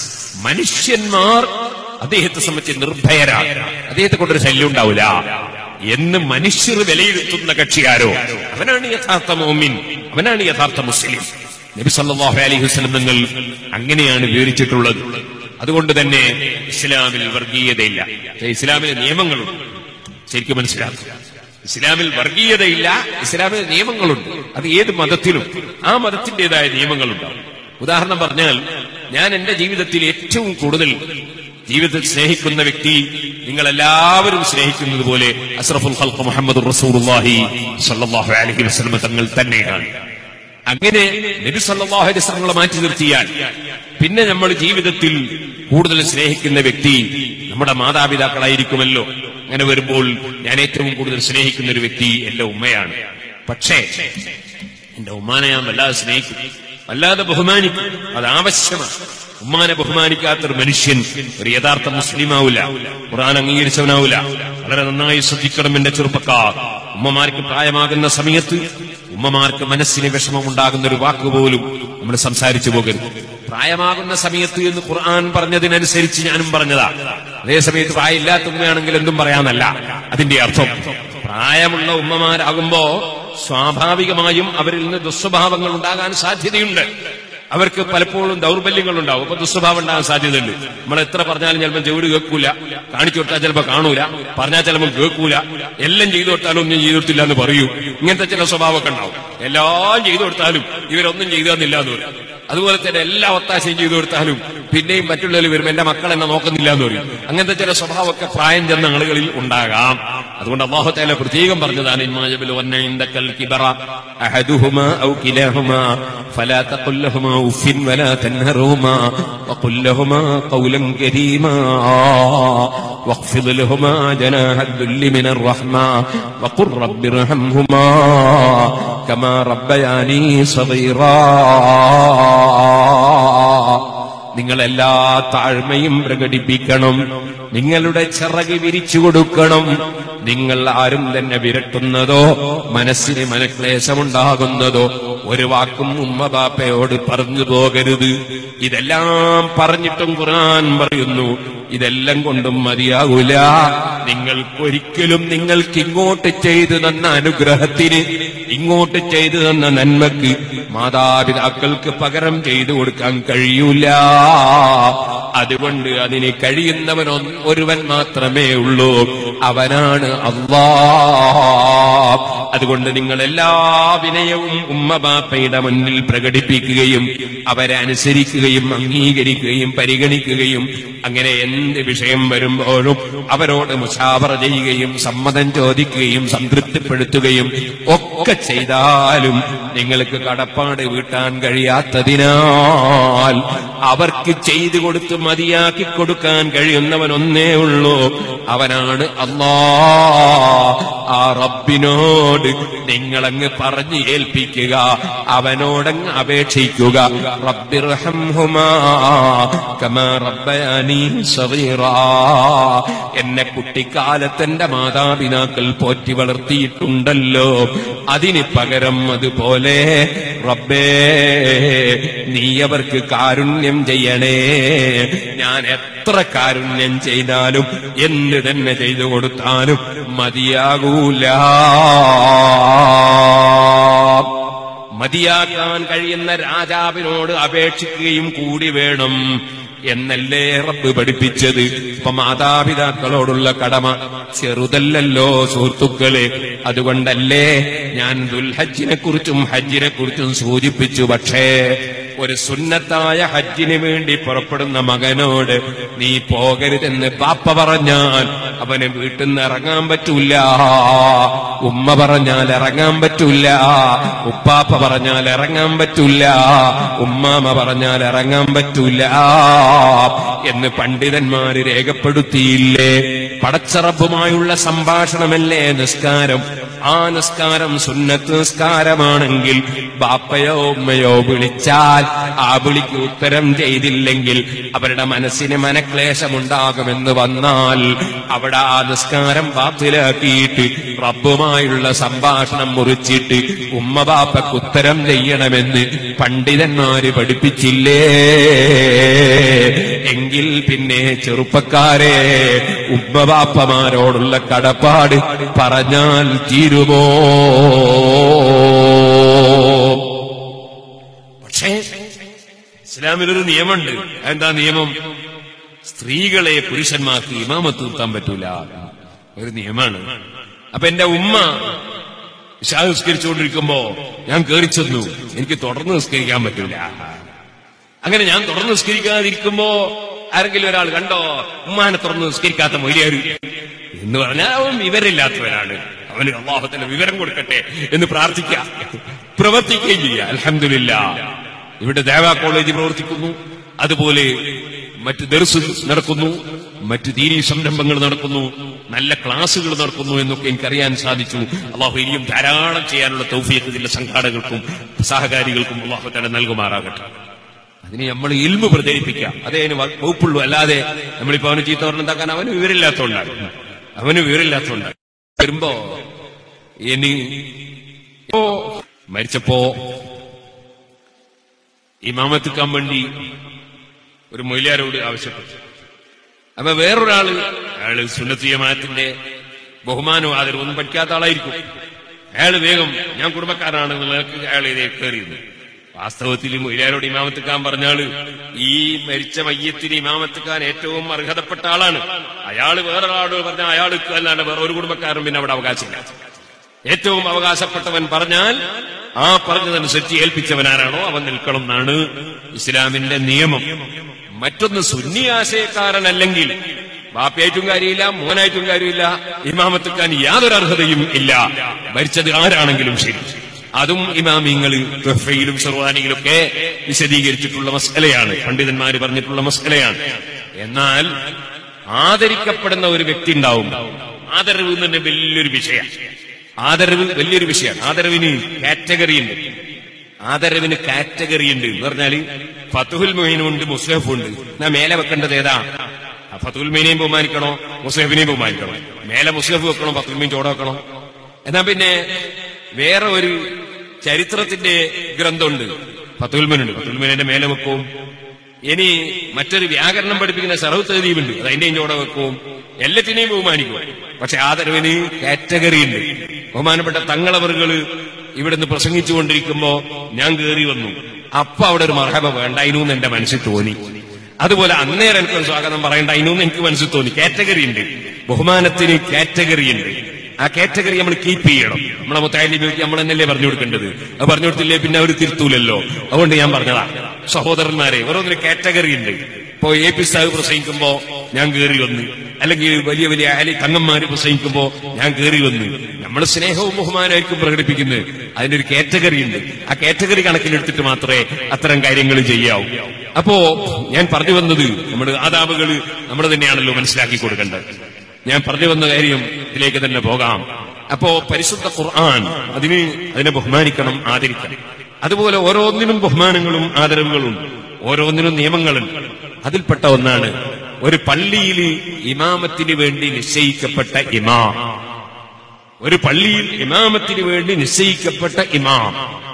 മനുഷ്യന്മാർ അദ്ദേഹത്തെ സംബന്ധിച്ച് നിർഭയരാണ് അദ്ദേഹത്തെ കൊണ്ടൊരു ശല്യം ഉണ്ടാവില്ല എന്ന് മനുഷ്യർ വിലയിരുത്തുന്ന കക്ഷിയാരോ അവനാണ് യഥാർത്ഥ മോമിൻ അവനാണ് യഥാർത്ഥ മുസ്ലിം നബി സല്ലല്ലാഹു അലൈഹി വസല്ലം നിങ്ങൾ അങ്ങനെയാണ് വിവരിച്ചിട്ടുള്ളത് അതുകൊണ്ട് തന്നെ ഇസ്ലാമിൽ വർഗീയതയില്ല പക്ഷേ ഇസ്ലാമിലെ നിയമങ്ങളുണ്ട് ശരിക്കും മനസ്സിലാക്കുക ഇസ്ലാമിൽ വർഗീയതയില്ല ഇസ്ലാമിൽ നിയമങ്ങളുണ്ട് അത് ഏത് മതത്തിലും ആ മതത്തിന്റേതായ നിയമങ്ങളുണ്ടാവും ഉദാഹരണം പറഞ്ഞാൽ ഞാൻ എന്റെ ജീവിതത്തിൽ ഏറ്റവും കൂടുതൽ ജീവിതത്തിൽ സ്നേഹിക്കുന്ന വ്യക്തി നിങ്ങൾ എല്ലാവരും സ്നേഹിക്കുന്നത് പോലെ അസ്രഫുൽ ഖൽഖ് മുഹമ്മദ് റസൂലുള്ളാഹി സല്ലല്ലാഹു അലൈഹി വസല്ലം തങ്ങൾ തന്നെയാണ് അങ്ങനെ നബി സല്ലല്ലാഹു അലൈഹി വസല്ലമയെ മാറ്റി നിർത്തിയാൽ പിന്നെ നമ്മൾ ജീവിതത്തിൽ കൂടുതൽ സ്നേഹിക്കുന്ന വ്യക്തി നമ്മുടെ മാതാപിതാക്കളായിരിക്കുമല്ലോ അങ്ങനെ വരുമ്പോൾ ഞാൻ ഏറ്റവും കൂടുതൽ സ്നേഹിക്കുന്ന ഒരു വ്യക്തി എന്റെ ഉമ്മയാണ് പക്ഷേ എന്റെ ഉമ്മാനെ ഞാൻ വല്ലാതെ സ്നേഹിക്കും വല്ലാതെ ബഹുമാനിക്കും അത് ആവശ്യമാണ് ഉമ്മാനെ ബഹുമാനിക്കാത്തൊരു മനുഷ്യൻ ഒരു യഥാർത്ഥ മുസ്ലിമാവൂല ഖുർആൻ അംഗീകരിച്ചവനാവൂല വളരെ നന്നായി ശ്രദ്ധിക്കണം എന്റെ ചെറുപ്പക്കാർ ഉമ്മമാർക്ക് പ്രായമാകുന്ന സമയത്ത് ഉമ്മമാർക്ക് മനസ്സിന് വിഷമമുണ്ടാകുന്ന ഒരു വാക്ക് പോലും നമ്മൾ സംസാരിച്ചു പോകരുത് പ്രായമാകുന്ന സമയത്ത് എന്ന് ഖുർആൻ പറഞ്ഞതിനനുസരിച്ച് ഞാനും പറഞ്ഞതാ അതേ സമയത്ത് പ്രായമില്ലാത്ത ഉമ്മയാണെങ്കിൽ എന്തും പറയാന്നല്ല അതിന്റെ അർത്ഥം പ്രായമുള്ള ഉമ്മമാരാകുമ്പോ സ്വാഭാവികമായും അവരിൽ നിന്ന് ദുസ്വഭാവങ്ങൾ ഉണ്ടാകാൻ സാധ്യതയുണ്ട് അവർക്ക് പലപ്പോഴും ദൗർബല്യങ്ങൾ ഉണ്ടാവും അപ്പൊ ദുസ്വഭാവം ഉണ്ടാകാൻ സാധ്യതയുണ്ട് നമ്മൾ എത്ര പറഞ്ഞാലും ചിലപ്പോൾ ചെവിട് കേൾക്കൂല കാണിച്ചു കൊടുത്താൽ ചിലപ്പോൾ കാണൂല പറഞ്ഞാൽ ചിലപ്പോൾ കേൾക്കൂല എല്ലാം ചെയ്തു കൊടുത്താലും ഒന്നും ചെയ്തു കൊടുത്തില്ല എന്ന് പറയൂ ഇങ്ങനത്തെ ചില സ്വഭാവമൊക്കെ ഉണ്ടാവും എല്ലാം ചെയ്തു കൊടുത്താലും ഇവരൊന്നും ചെയ്തു തന്നില്ല എന്ന് പറയും അതുപോലെ തന്നെ എല്ലാ ഒത്താശയും ചെയ്തു കൊടുത്താലും പിന്നെയും മറ്റുള്ളവർ വരുമ്പോൾ എന്റെ മക്കൾ എന്നെ നോക്കുന്നില്ല എന്ന് പറയും അങ്ങനത്തെ ചില സ്വഭാവമൊക്കെ പ്രായം ചെന്ന ആളുകളിൽ ഉണ്ടാകാം അതുകൊണ്ട് അള്ളാഹുത്തേല പ്രത്യേകം പറഞ്ഞതാണ് ഇമ്മാജബിൽ വന്ന ഇന്ദക്കൽ കിബറ അഹദുഹുമാ ഔ കിലഹുമാ فلا تقل لهما اف ولا تنهرهما وقل لهما قولا كريما واخفض لهما جناح الذل من الرحمة وقل رب ارحمهما كما ربياني صغيرا നിങ്ങൾ എല്ലാ താഴ്മയും പ്രകടിപ്പിക്കണം നിങ്ങളുടെ ചിറക് വിരിച്ചു കൊടുക്കണം നിങ്ങൾ ആരും തന്നെ വിരട്ടുന്നതോ മനസ്സിന് മനക്ലേശമുണ്ടാകുന്നതോ ഒരു വാക്കും ഉമ്മ ബാപ്പയോട് പറഞ്ഞു പോകരുത് ഇതെല്ലാം പറഞ്ഞിട്ടും ഖുർആൻ പറയുന്നു ഇതെല്ലാം കൊണ്ടും മതിയാകൂല നിങ്ങൾക്കൊരിക്കലും നിങ്ങൾക്ക് ഇങ്ങോട്ട് ചെയ്തു തന്ന അനുഗ്രഹത്തിന് ഇങ്ങോട്ട് ചെയ്തു തന്ന നന്മക്ക് മാതാപിതാക്കൾക്ക് പകരം ചെയ്തു കൊടുക്കാൻ കഴിയൂല അതുകൊണ്ട് അതിന് കഴിയുന്നവൻ ഒന്ന് ഒരുവൻ മാത്രമേ ഉള്ളൂ അവനാണ് അള്ളാ അതുകൊണ്ട് നിങ്ങൾ എല്ലാ വിനയവും ഉമ്മ ബാപ്പയുടെ മുന്നിൽ പ്രകടിപ്പിക്കുകയും അവരെ അനുസരിക്കുകയും അംഗീകരിക്കുകയും പരിഗണിക്കുകയും അങ്ങനെ എന്ത് വിഷയം വരുമ്പോഴും അവരോട് മുഷാവറ ചെയ്യുകയും സമ്മതം ചോദിക്കുകയും സംതൃപ്തിപ്പെടുത്തുകയും ഒക്കെ ചെയ്താലും നിങ്ങൾക്ക് കടപ്പാട് വീട്ടാൻ കഴിയാത്തതിനാൽ അവർക്ക് ചെയ്തു കൊടുത്ത് മതിയാക്കി കൊടുക്കാൻ കഴിയുന്നവൻ ഒന്നേ ഉള്ളൂ അവനാണ് അള്ളാ ആ റബ്ബിനോട് നിങ്ങളങ്ങ് പറഞ്ഞു ഏൽപ്പിക്കുക അവനോടങ്ങ് അപേക്ഷിക്കുക റബ്ബിർഹംഹുമാ കമാ റബ്ബയാനീ റബ്ബനി സഗീറാ എന്നെ കുട്ടിക്കാലത്ത് എന്റെ മാതാപിതാക്കൾ പോറ്റി വളർത്തിയിട്ടുണ്ടല്ലോ അതിന് പകരം അതുപോലെ റബ്ബേ നീ അവർക്ക് കാരുണ്യം ചെയ്യണേ ഞാൻ എത്ര കാരുണ്യം ചെയ്താലും എന്ത് തന്നെ ചെയ്തു കൊടുത്താലും മതിയാകൂല മതിയാക്കാൻ കഴിയുന്ന രാജാവിനോട് അപേക്ഷിക്കുകയും കൂടി വേണം എന്നല്ലേ റബ്ബ് പഠിപ്പിച്ചത് ഇപ്പൊ മാതാപിതാക്കളോടുള്ള കടമ ചെറുതല്ലല്ലോ സുഹൃത്തുക്കളെ അതുകൊണ്ടല്ലേ ഞാൻ ദുൽഹജ്ജിനെ കുറിച്ചും ഹജ്ജിനെ കുറിച്ചും സൂചിപ്പിച്ചു പക്ഷേ ഒരു സുന്നത്തായ ഹജ്ജിന് വേണ്ടി പുറപ്പെടുന്ന മകനോട് നീ പോകരുതെന്ന് പാപ്പ പറഞ്ഞാൽ അവന് വീട്ടിൽ നിന്ന് ഇറങ്ങാൻ പറ്റൂല ഉമ്മ പറഞ്ഞാൽ ഇറങ്ങാൻ പറ്റൂല ഉപ്പാപ്പ പറഞ്ഞാൽ ഇറങ്ങാൻ പറ്റൂല ഉമ്മാമ പറഞ്ഞാൽ ഇറങ്ങാൻ പറ്റൂല എന്ന് പണ്ഡിതന്മാര് രേഖപ്പെടുത്തിയില്ലേ പടച്ചറബുമായുള്ള സംഭാഷണമല്ലേ നിസ്കാരം ആ നിസ്കാരം സുന്നത്ത് നിസ്കാരമാണെങ്കിൽ ബാപ്പയോ ഉമ്മയോ വിളിച്ചാൽ ആ വിളിക്ക് ഉത്തരം ചെയ്തില്ലെങ്കിൽ അവരുടെ മനസ്സിന് മനക്ലേശമുണ്ടാകുമെന്ന് വന്നാൽ അവിടെ ആ നിസ്കാരം ബാത്തിലാക്കിയിട്ട് റബ്ബുമായുള്ള സംഭാഷണം മുറിച്ചിട്ട് ഉമ്മ ബാപ്പക്ക് ഉത്തരം ചെയ്യണമെന്ന് പണ്ഡിതന്മാര് പഠിപ്പിച്ചില്ലേ എങ്കിൽ പിന്നെ ചെറുപ്പക്കാരെ ഉമ്മബാപ്പമാരോടുള്ള കടപ്പാട് പറഞ്ഞാൽ തീരുമോ പക്ഷേ ഇസ്ലാമിലൊരു നിയമമുണ്ട് എന്താ നിയമം സ്ത്രീകളെ പുരുഷന്മാർക്ക് ഇമാമത്ത് നിർത്താൻ പറ്റൂല ഒരു നിയമമാണ് അപ്പൊ എന്റെ ഉമ്മ ഇശാ നിസ്കരിച്ചുകൊണ്ടിരിക്കുമ്പോ ഞാൻ കയറി ചെന്നു എനിക്ക് തുടർന്ന് നിസ്കരിക്കാൻ പറ്റൂല അങ്ങനെ ഞാൻ തുറന്ന് നിസ്കരിക്കാതിരിക്കുമ്പോ ആരെങ്കിലും ഒരാൾ കണ്ടോ ഉമ്മാനെ തുറന്ന് നിസ്കരിക്കാത്ത മൊയ്യാര് എന്ന് പറഞ്ഞാൽ അവൻ വിവരമില്ലാത്തവനാണ് അവന് അള്ളാഹത്തിന്റെ വിവരം കൊടുക്കട്ടെ എന്ന് പ്രാർത്ഥിക്കാം പ്രവർത്തിക്കുകയും ചെയ്യാം അലഹമില്ല ഇവിടെ ദേവാ കോളേജ് പ്രവർത്തിക്കുന്നു അതുപോലെ മറ്റ് ദർസ് നടക്കുന്നു മറ്റ് ദീനീ സംരംഭങ്ങൾ നടക്കുന്നു നല്ല ക്ലാസുകൾ നടക്കുന്നു എന്നൊക്കെ എനിക്കറിയാൻ സാധിച്ചു അള്ളാഹു ഇനിയും ധാരാളം ചെയ്യാനുള്ള തൗഫിയത്ത് ഇതിന്റെ സംഘാടകർക്കും സഹകാരികൾക്കും അള്ളാഹു തന്നെ നൽകുമാറാകട്ടെ അതിന് നമ്മൾ ഇൽമു പ്രചരിപ്പിക്കാം അതേ അതിന് വ- വകുപ്പുള്ളൂ അല്ലാതെ നമ്മളിപ്പോ അവന് ചീത്ത പറഞ്ഞുണ്ടാക്കാൻ അവന് വിവരമില്ലാത്തോണ്ടാണ് അവന് വിവരമില്ലാത്തോണ്ടാണ് വരുമ്പോ ഇനി ഓ മരിച്ചപ്പോ ഇമാമത്തിക്കാൻ വേണ്ടി ഒരു മൊയിലാരോട് ആവശ്യപ്പെട്ടു അപ്പൊ വേറൊരാള് അയാള് സുന്നത്തിയമാത്തിന്റെ ബഹുമാനവും ആദരവൊന്നും പഠിക്കാത്ത ആളായിരിക്കും അയാള് വേഗം ഞാൻ കുടുംബക്കാരാണ് നിലക്ക് അയാൾ ഇതേ കയറിയത് വാസ്തവത്തിൽ മൊയിലാരോട് ഇമാമത്തിക്കാൻ പറഞ്ഞാല് ഈ മരിച്ച മയ്യത്തിന് ഇമാമത്തിക്കാൻ ഏറ്റവും അർഹതപ്പെട്ട ആളാണ് അയാള് വേറൊരാളോട് പറഞ്ഞാൽ അയാൾക്ക് അല്ലാണ്ട് വേറെ ഒരു കുടുംബക്കാരൻ പിന്നെ അവിടെ അവകാശമില്ല ഏറ്റവും അവകാശപ്പെട്ടവൻ പറഞ്ഞാൽ ആ പറഞ്ഞതനുസരിച്ച് ഏൽപ്പിച്ചവൻ ആരാണോ അവൻ നിൽക്കണം എന്നാണ് ഇസ്ലാമിന്റെ നിയമം മറ്റൊന്ന് സുന്നി ആശയക്കാരനല്ലെങ്കിൽ ബാപ്പയായിട്ടും കാര്യമില്ല മോനായിട്ടും കാര്യമില്ല ഇമാമത്തിക്കാൻ യാതൊരു അർഹതയും ഇല്ല മരിച്ചത് ആരാണെങ്കിലും ശരി അതും ഇമാമിങ്ങള് തൊഫയിലും സർവാനിയിലും ഒക്കെ വിശദീകരിച്ചിട്ടുള്ള മസ്കലയാണ് പണ്ഡിതന്മാര് പറഞ്ഞിട്ടുള്ള മസ്കലയാണ് എന്നാൽ ആദരിക്കപ്പെടുന്ന ഒരു വ്യക്തി ഉണ്ടാവും ആദരവ് എന്ന് തന്നെ വലിയൊരു വിഷയം ആദരവ് വലിയൊരു വിഷയമാണ് ആദരവിന് കാറ്റഗറി ഉണ്ട് ആദരവിന് കാറ്റഗറി ഉണ്ട് എന്ന് പറഞ്ഞാല് ഫത്തുഹുൽ മൊയിനും ഉണ്ട് മുസ്ലഫും ഉണ്ട് എന്നാ മേലെ വെക്കേണ്ടത് ഏതാ ആ ഫത്തുൽ മീനെയും ബഹുമാനിക്കണോ മുസ്ലഫിനെയും ബഹുമാനിക്കണോ മേലെ മുസ്ലഫ് വെക്കണോ ഫത്തുൽ മീൻ ചോട വെക്കണോ എന്നാ പിന്നെ വേറെ ഒരു ചരിത്രത്തിന്റെ ഗ്രന്ഥമുണ്ട് ഫത്തുൽമനുണ്ട് ഫത്തുൽമീനിന്റെ മേലെ വെക്കും ഇനി മറ്റൊരു വ്യാകരണം പഠിപ്പിക്കുന്ന സർവ് തഹദീബുണ്ട് അത് അതിന്റെയും ചോട വെക്കും എല്ലാറ്റിനെയും ബഹുമാനിക്കും പക്ഷെ ആദരവിന് കാറ്റഗറി ഉണ്ട് ബഹുമാനപ്പെട്ട തങ്ങളവറുകള് ഇവിടുന്ന് പ്രസംഗിച്ചുകൊണ്ടിരിക്കുമ്പോ ഞാൻ കയറി വന്നു അപ്പൊ അവിടെ ഒരു മർഹബ വേണ്ടായിരുന്നു എന്ന് എന്റെ മനസ്സിൽ തോന്നി അതുപോലെ അന്നേരം എനിക്കൊരു സ്വാഗതം പറയണ്ടായിരുന്നു എന്ന് എനിക്ക് മനസ്സിൽ തോന്നി കാറ്റഗറി ഉണ്ട് ബഹുമാനത്തിന് കാറ്റഗറി ഉണ്ട് ആ കാറ്റഗറി നമ്മൾ കീപ്പ് ചെയ്യണം നമ്മളെ മുത്തായാലിബിക്ക് നമ്മൾ തന്നെയല്ലേ പറഞ്ഞു കൊടുക്കേണ്ടത് അത് പറഞ്ഞു കൊടുത്തില്ലേ പിന്നെ അവർ തിരുത്തൂലല്ലോ അതുകൊണ്ട് ഞാൻ പറഞ്ഞതാ സഹോദരന്മാരെ ഓരോന്നിന് കാറ്റഗറി ഉണ്ട് ഇപ്പോ എ പി സാഹിബ് പ്രസംഗിക്കുമ്പോ ഞാൻ കയറി വന്ന് അല്ലെങ്കിൽ വലിയ വലിയ ആലി തങ്ങന്മാര് പ്രസംഗിക്കുമ്പോ ഞാൻ കയറി വന്ന് നമ്മൾ സ്നേഹവും ബഹുമാനമായിരിക്കും പ്രകടിപ്പിക്കുന്നത് അതിനൊരു കാറ്റഗറി ഉണ്ട് ആ കാറ്റഗറി കണക്കിലെടുത്തിട്ട് മാത്രമേ അത്തരം കാര്യങ്ങൾ ചെയ്യാവൂ അപ്പോ ഞാൻ പറഞ്ഞു വന്നത് നമ്മുടെ ആദാബുകൾ നമ്മൾ തന്നെയാണല്ലോ മനസ്സിലാക്കി കൊടുക്കേണ്ടത് ഞാൻ പറഞ്ഞു വന്ന കാര്യം ഇതിലേക്ക് തന്നെ പോകാം അപ്പോ പരിശുദ്ധ ഖുർആൻ അതിന് അതിനെ ബഹുമാനിക്കണം ആദരിക്കണം അതുപോലെ ഓരോന്നിനും ബഹുമാനങ്ങളും ആദരവുകളും ഉണ്ട് ഓരോന്നിനും നിയമങ്ങളുണ്ട് അതിൽപ്പെട്ട ഒന്നാണ് ഒരു പള്ളിയിൽ ഇമാമത്തിന് വേണ്ടി നിശ്ചയിക്കപ്പെട്ട ഇമാം ഒരു പള്ളിയിൽ ഇമാമത്തിന് വേണ്ടി നിശ്ചയിക്കപ്പെട്ട ഇമാം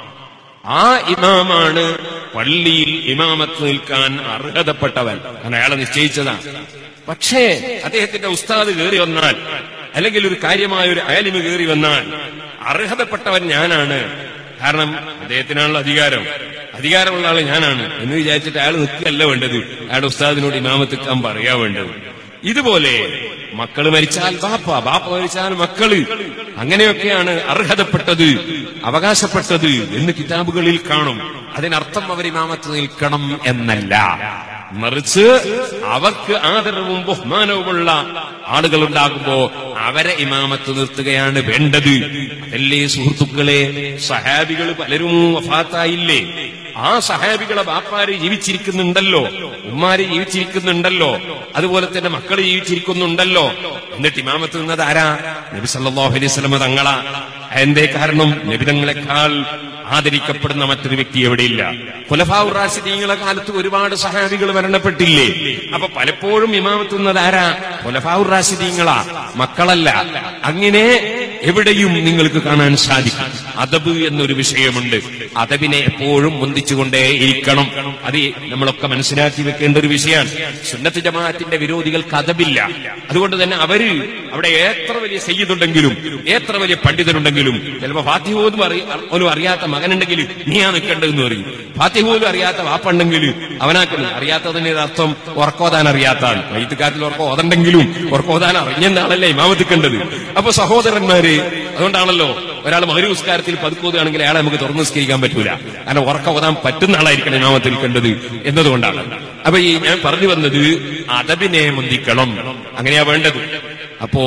ആ ഇമാമാണ് പള്ളിയിൽ ഇമാമത്ത് നിൽക്കാൻ അർഹതപ്പെട്ടവൻ കാരണം അയാളെ നിശ്ചയിച്ചതാണ് പക്ഷേ അദ്ദേഹത്തിന്റെ ഉസ്താദ് കയറി വന്നാൽ അല്ലെങ്കിൽ ഒരു കാര്യമായ ഒരു അയലിമ് കയറി വന്നാൽ അർഹതപ്പെട്ടവൻ ഞാനാണ് കാരണം അദ്ദേഹത്തിനാണല്ലോ അധികാരം അധികാരമുള്ള ആള് ഞാനാണ് എന്ന് വിചാരിച്ചിട്ട് അയാൾ നിൽക്കുകയല്ല വേണ്ടത് അയാളുടെ ഉസ്താദിനോട് ഇമാമത്ത് നിൽക്കാൻ പറയാ വേണ്ടത് ഇതുപോലെ മക്കള് മരിച്ചാൽ ബാപ്പ ബാപ്പ മരിച്ചാൽ മക്കള് അങ്ങനെയൊക്കെയാണ് അർഹതപ്പെട്ടത് അവകാശപ്പെട്ടത് എന്ന് കിതാബുകളിൽ കാണും അതിനർത്ഥം അവർ ഇമാമത്ത് നിൽക്കണം എന്നല്ല മറിച്ച് അവർക്ക് ആദരവും ബഹുമാനവുമുള്ള ആളുകൾ ഉണ്ടാകുമ്പോ അവരെ ഇമാമത്ത് നിർത്തുകയാണ് വേണ്ടത് അതല്ലേ സുഹൃത്തുക്കളെ സഹാബികൾ പലരും വഫാത്തായില്ലേ ആ സഹാബികളെ ബാപ്പാര് ജീവിച്ചിരിക്കുന്നുണ്ടല്ലോ ഉമ്മാര് ജീവിച്ചിരിക്കുന്നുണ്ടല്ലോ അതുപോലെ തന്നെ മക്കൾ ജീവിച്ചിരിക്കുന്നുണ്ടല്ലോ എന്നിട്ട് ഇമാമത്ത് നിന്നത് ആരാ നബി സല്ലല്ലാഹു അലൈഹി വസല്ലമ തങ്ങളാ എന്തേ കാരണം നബിതങ്ങളെക്കാൾ ആദരിക്കപ്പെടുന്ന മറ്റൊരു വ്യക്തി എവിടെയില്ല ഖുലഫാഉ റാഷിദീങ്ങളെ കാലത്ത് ഒരുപാട് സഹാബികൾ മരണപ്പെട്ടില്ലേ അപ്പൊ പലപ്പോഴും ഇമാമത്തുന്നത് ആരാ ഖുലഫാഉ റാഷിദീങ്ങളാ മക്കളല്ല അങ്ങനെ എവിടെയും നിങ്ങൾക്ക് കാണാൻ സാധിക്കും അദബ് എന്നൊരു വിഷയമുണ്ട് അദബിനെ എപ്പോഴും മുന്തിച്ചുകൊണ്ടേ ഇരിക്കണം അത് നമ്മളൊക്കെ മനസ്സിലാക്കി വെക്കേണ്ട ഒരു വിഷയമാണ് സുന്നത്ത് ജമാഅത്തിന്റെ വിരോധികൾക്ക് അദബില്ല അതുകൊണ്ട് തന്നെ അവര് അവിടെ എത്ര വലിയ സയ്യിദുണ്ടെങ്കിലും എത്ര വലിയ പണ്ഡിതനുണ്ടെങ്കിലും ചിലപ്പോ ഫാത്തിഹ പോലും അറിയ- പോലും അറിയാത്ത മകനുണ്ടെങ്കിൽ നീയാ നിൽക്കേണ്ടതെന്ന് പറയും ഫാത്തിഹ പോലും അറിയാത്ത വാപ്പുണ്ടെങ്കിൽ അവനാക്കുന്നു അറിയാത്തതിന്റെ അർത്ഥം ഉറക്കോതാൻ അറിയാത്താണ് വൈദ്യക്കാരത്തിൽ ഉറക്കം ഓതണ്ടെങ്കിലും ഉറക്കോതാൻ അറിഞ്ഞെന്നാണല്ലേ ഇമാമത്തിക്കേണ്ടത് അപ്പൊ സഹോദരന്മാര് അതുകൊണ്ടാണല്ലോ ഒരാൾ മകരു നിസ്കാരത്തിൽ പതുക്കോതുകയാണെങ്കിൽ അയാളെ നമുക്ക് തുറന്നു നിസ്കരിക്കാൻ പറ്റൂല കാരണം ഉറക്കം ഓതാൻ പറ്റുന്ന ആളായിരിക്കണം ഇമാമത്തിൽ കണ്ടത് എന്നതുകൊണ്ടാണ് അപ്പൊ ഈ ഞാൻ പറഞ്ഞു വന്നത് അതബിനെ മുന്തിക്കണം അങ്ങനെയാ വേണ്ടത് അപ്പോ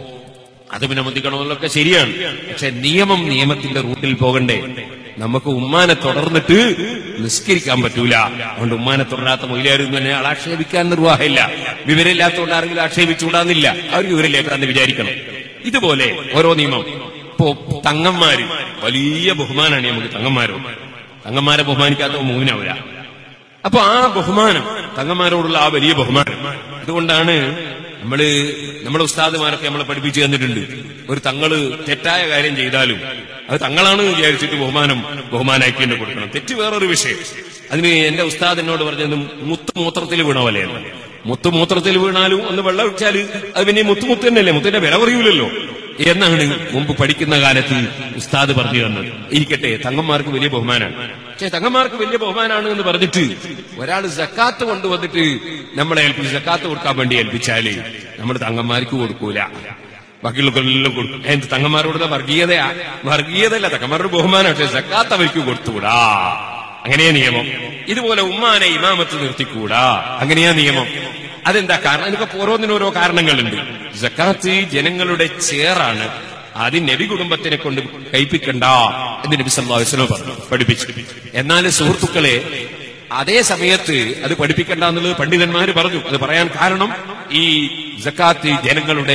അതബിനെ മുന്തിക്കണമെന്നൊക്കെ ശരിയാണ് പക്ഷെ നിയമം നിയമത്തിന്റെ റൂട്ടിൽ പോകണ്ടേ നമുക്ക് ഉമ്മാനെ തുടർന്നിട്ട് നിസ്കരിക്കാൻ പറ്റൂല അതുകൊണ്ട് ഉമ്മാനെ തുടരാത്ത മൊയിലാരും തന്നെ ആൾ ആക്ഷേപിക്കാൻ നിർവാഹമില്ല വിവരമില്ലാത്തതുകൊണ്ട് ആരെങ്കിലും ആക്ഷേപിച്ചുകൂടാന്നില്ല അവർക്ക് വിവരമില്ലാത്താന്ന് വിചാരിക്കണം ഇതുപോലെ ഓരോ നിയമം ഇപ്പോ തങ്ങന്മാര് വലിയ ബഹുമാനാണ് നമുക്ക് തങ്ങന്മാരോ തങ്ങന്മാരെ ബഹുമാനിക്കാത്ത മൂവിനാവില്ല അപ്പൊ ആ ബഹുമാനം തങ്ങന്മാരോടുള്ള ആ വലിയ ബഹുമാനം അതുകൊണ്ടാണ് നമ്മള് നമ്മുടെ ഉസ്താദുമാരൊക്കെ നമ്മളെ പഠിപ്പിച്ചു തന്നിട്ടുണ്ട് ഒരു തങ്ങള് തെറ്റായ കാര്യം ചെയ്താലും അത് തങ്ങളാണ് വിചാരിച്ചിട്ട് ബഹുമാനം ബഹുമാനാക്കി തന്നെ കൊടുക്കണം തെറ്റ് വേറൊരു വിഷയം അതിന് എന്റെ ഉസ്താദ് എന്നോട് പറഞ്ഞത് മുത്ത് മൂത്രത്തിൽ വീണ പോലെയാണ് മുത്ത് മൂത്രത്തിൽ വീണാലും ഒന്ന് വെള്ളം ഒഴിച്ചാല് അത് പിന്നെ മുത്ത് മുത്ത് തന്നെയല്ലേ മുത്തിന്റെ വില പറയൂലല്ലോ എന്നാണ് മുമ്പ് പഠിക്കുന്ന കാലത്ത് ഉസ്താദ് പറഞ്ഞു തന്നത് ഇരിക്കട്ടെ തങ്ങന്മാർക്ക് വലിയ ബഹുമാനാണ് പക്ഷെ തങ്ങന്മാർക്ക് വലിയ ബഹുമാനാണ് എന്ന് പറഞ്ഞിട്ട് ഒരാൾ ജക്കാത്ത് കൊണ്ടുവന്നിട്ട് നമ്മളെ ഏൽപ്പിച്ച് ജക്കാത്ത് കൊടുക്കാൻ വേണ്ടി ഏൽപ്പിച്ചാല് നമ്മൾ തങ്ങന്മാർക്ക് കൊടുക്കൂല ബാക്കിയുള്ളവർക്കെല്ലാം കൊടുക്കും എന്ത് തങ്ങന്മാരോടുള്ള വർഗീയതയാ വർഗീയതയല്ല തങ്ങന്മാരുടെ ബഹുമാനം പക്ഷെ ജക്കാത്ത് അവർക്ക് കൊടുത്തുകൂടാ അങ്ങനെയാ നിയമം ഇതുപോലെ ഉമ്മാനെ ഇമാമത്ത് നിർത്തിക്കൂടാ അങ്ങനെയാ നിയമം അതെന്താ കാരണം ഇതിനൊക്കെ ഓരോന്നിനും ഓരോ കാരണങ്ങളുണ്ട് ജക്കാത്ത് ജനങ്ങളുടെ ചേറാണ് അത് നബി കുടുംബത്തിനെ കൊണ്ട് കൈപ്പിക്കണ്ട എന്ന് നബി സല്ലല്ലാഹു അലൈഹി വസല്ലം പറഞ്ഞു പഠിപ്പിച്ചു എന്നാൽ സുഹൃത്തുക്കളെ അതേ സമയത്ത് അത് പഠിപ്പിക്കണ്ട എന്നുള്ളത് പണ്ഡിതന്മാര് പറഞ്ഞു അത് പറയാൻ കാരണം ഈ ജക്കാത്ത് ജനങ്ങളുടെ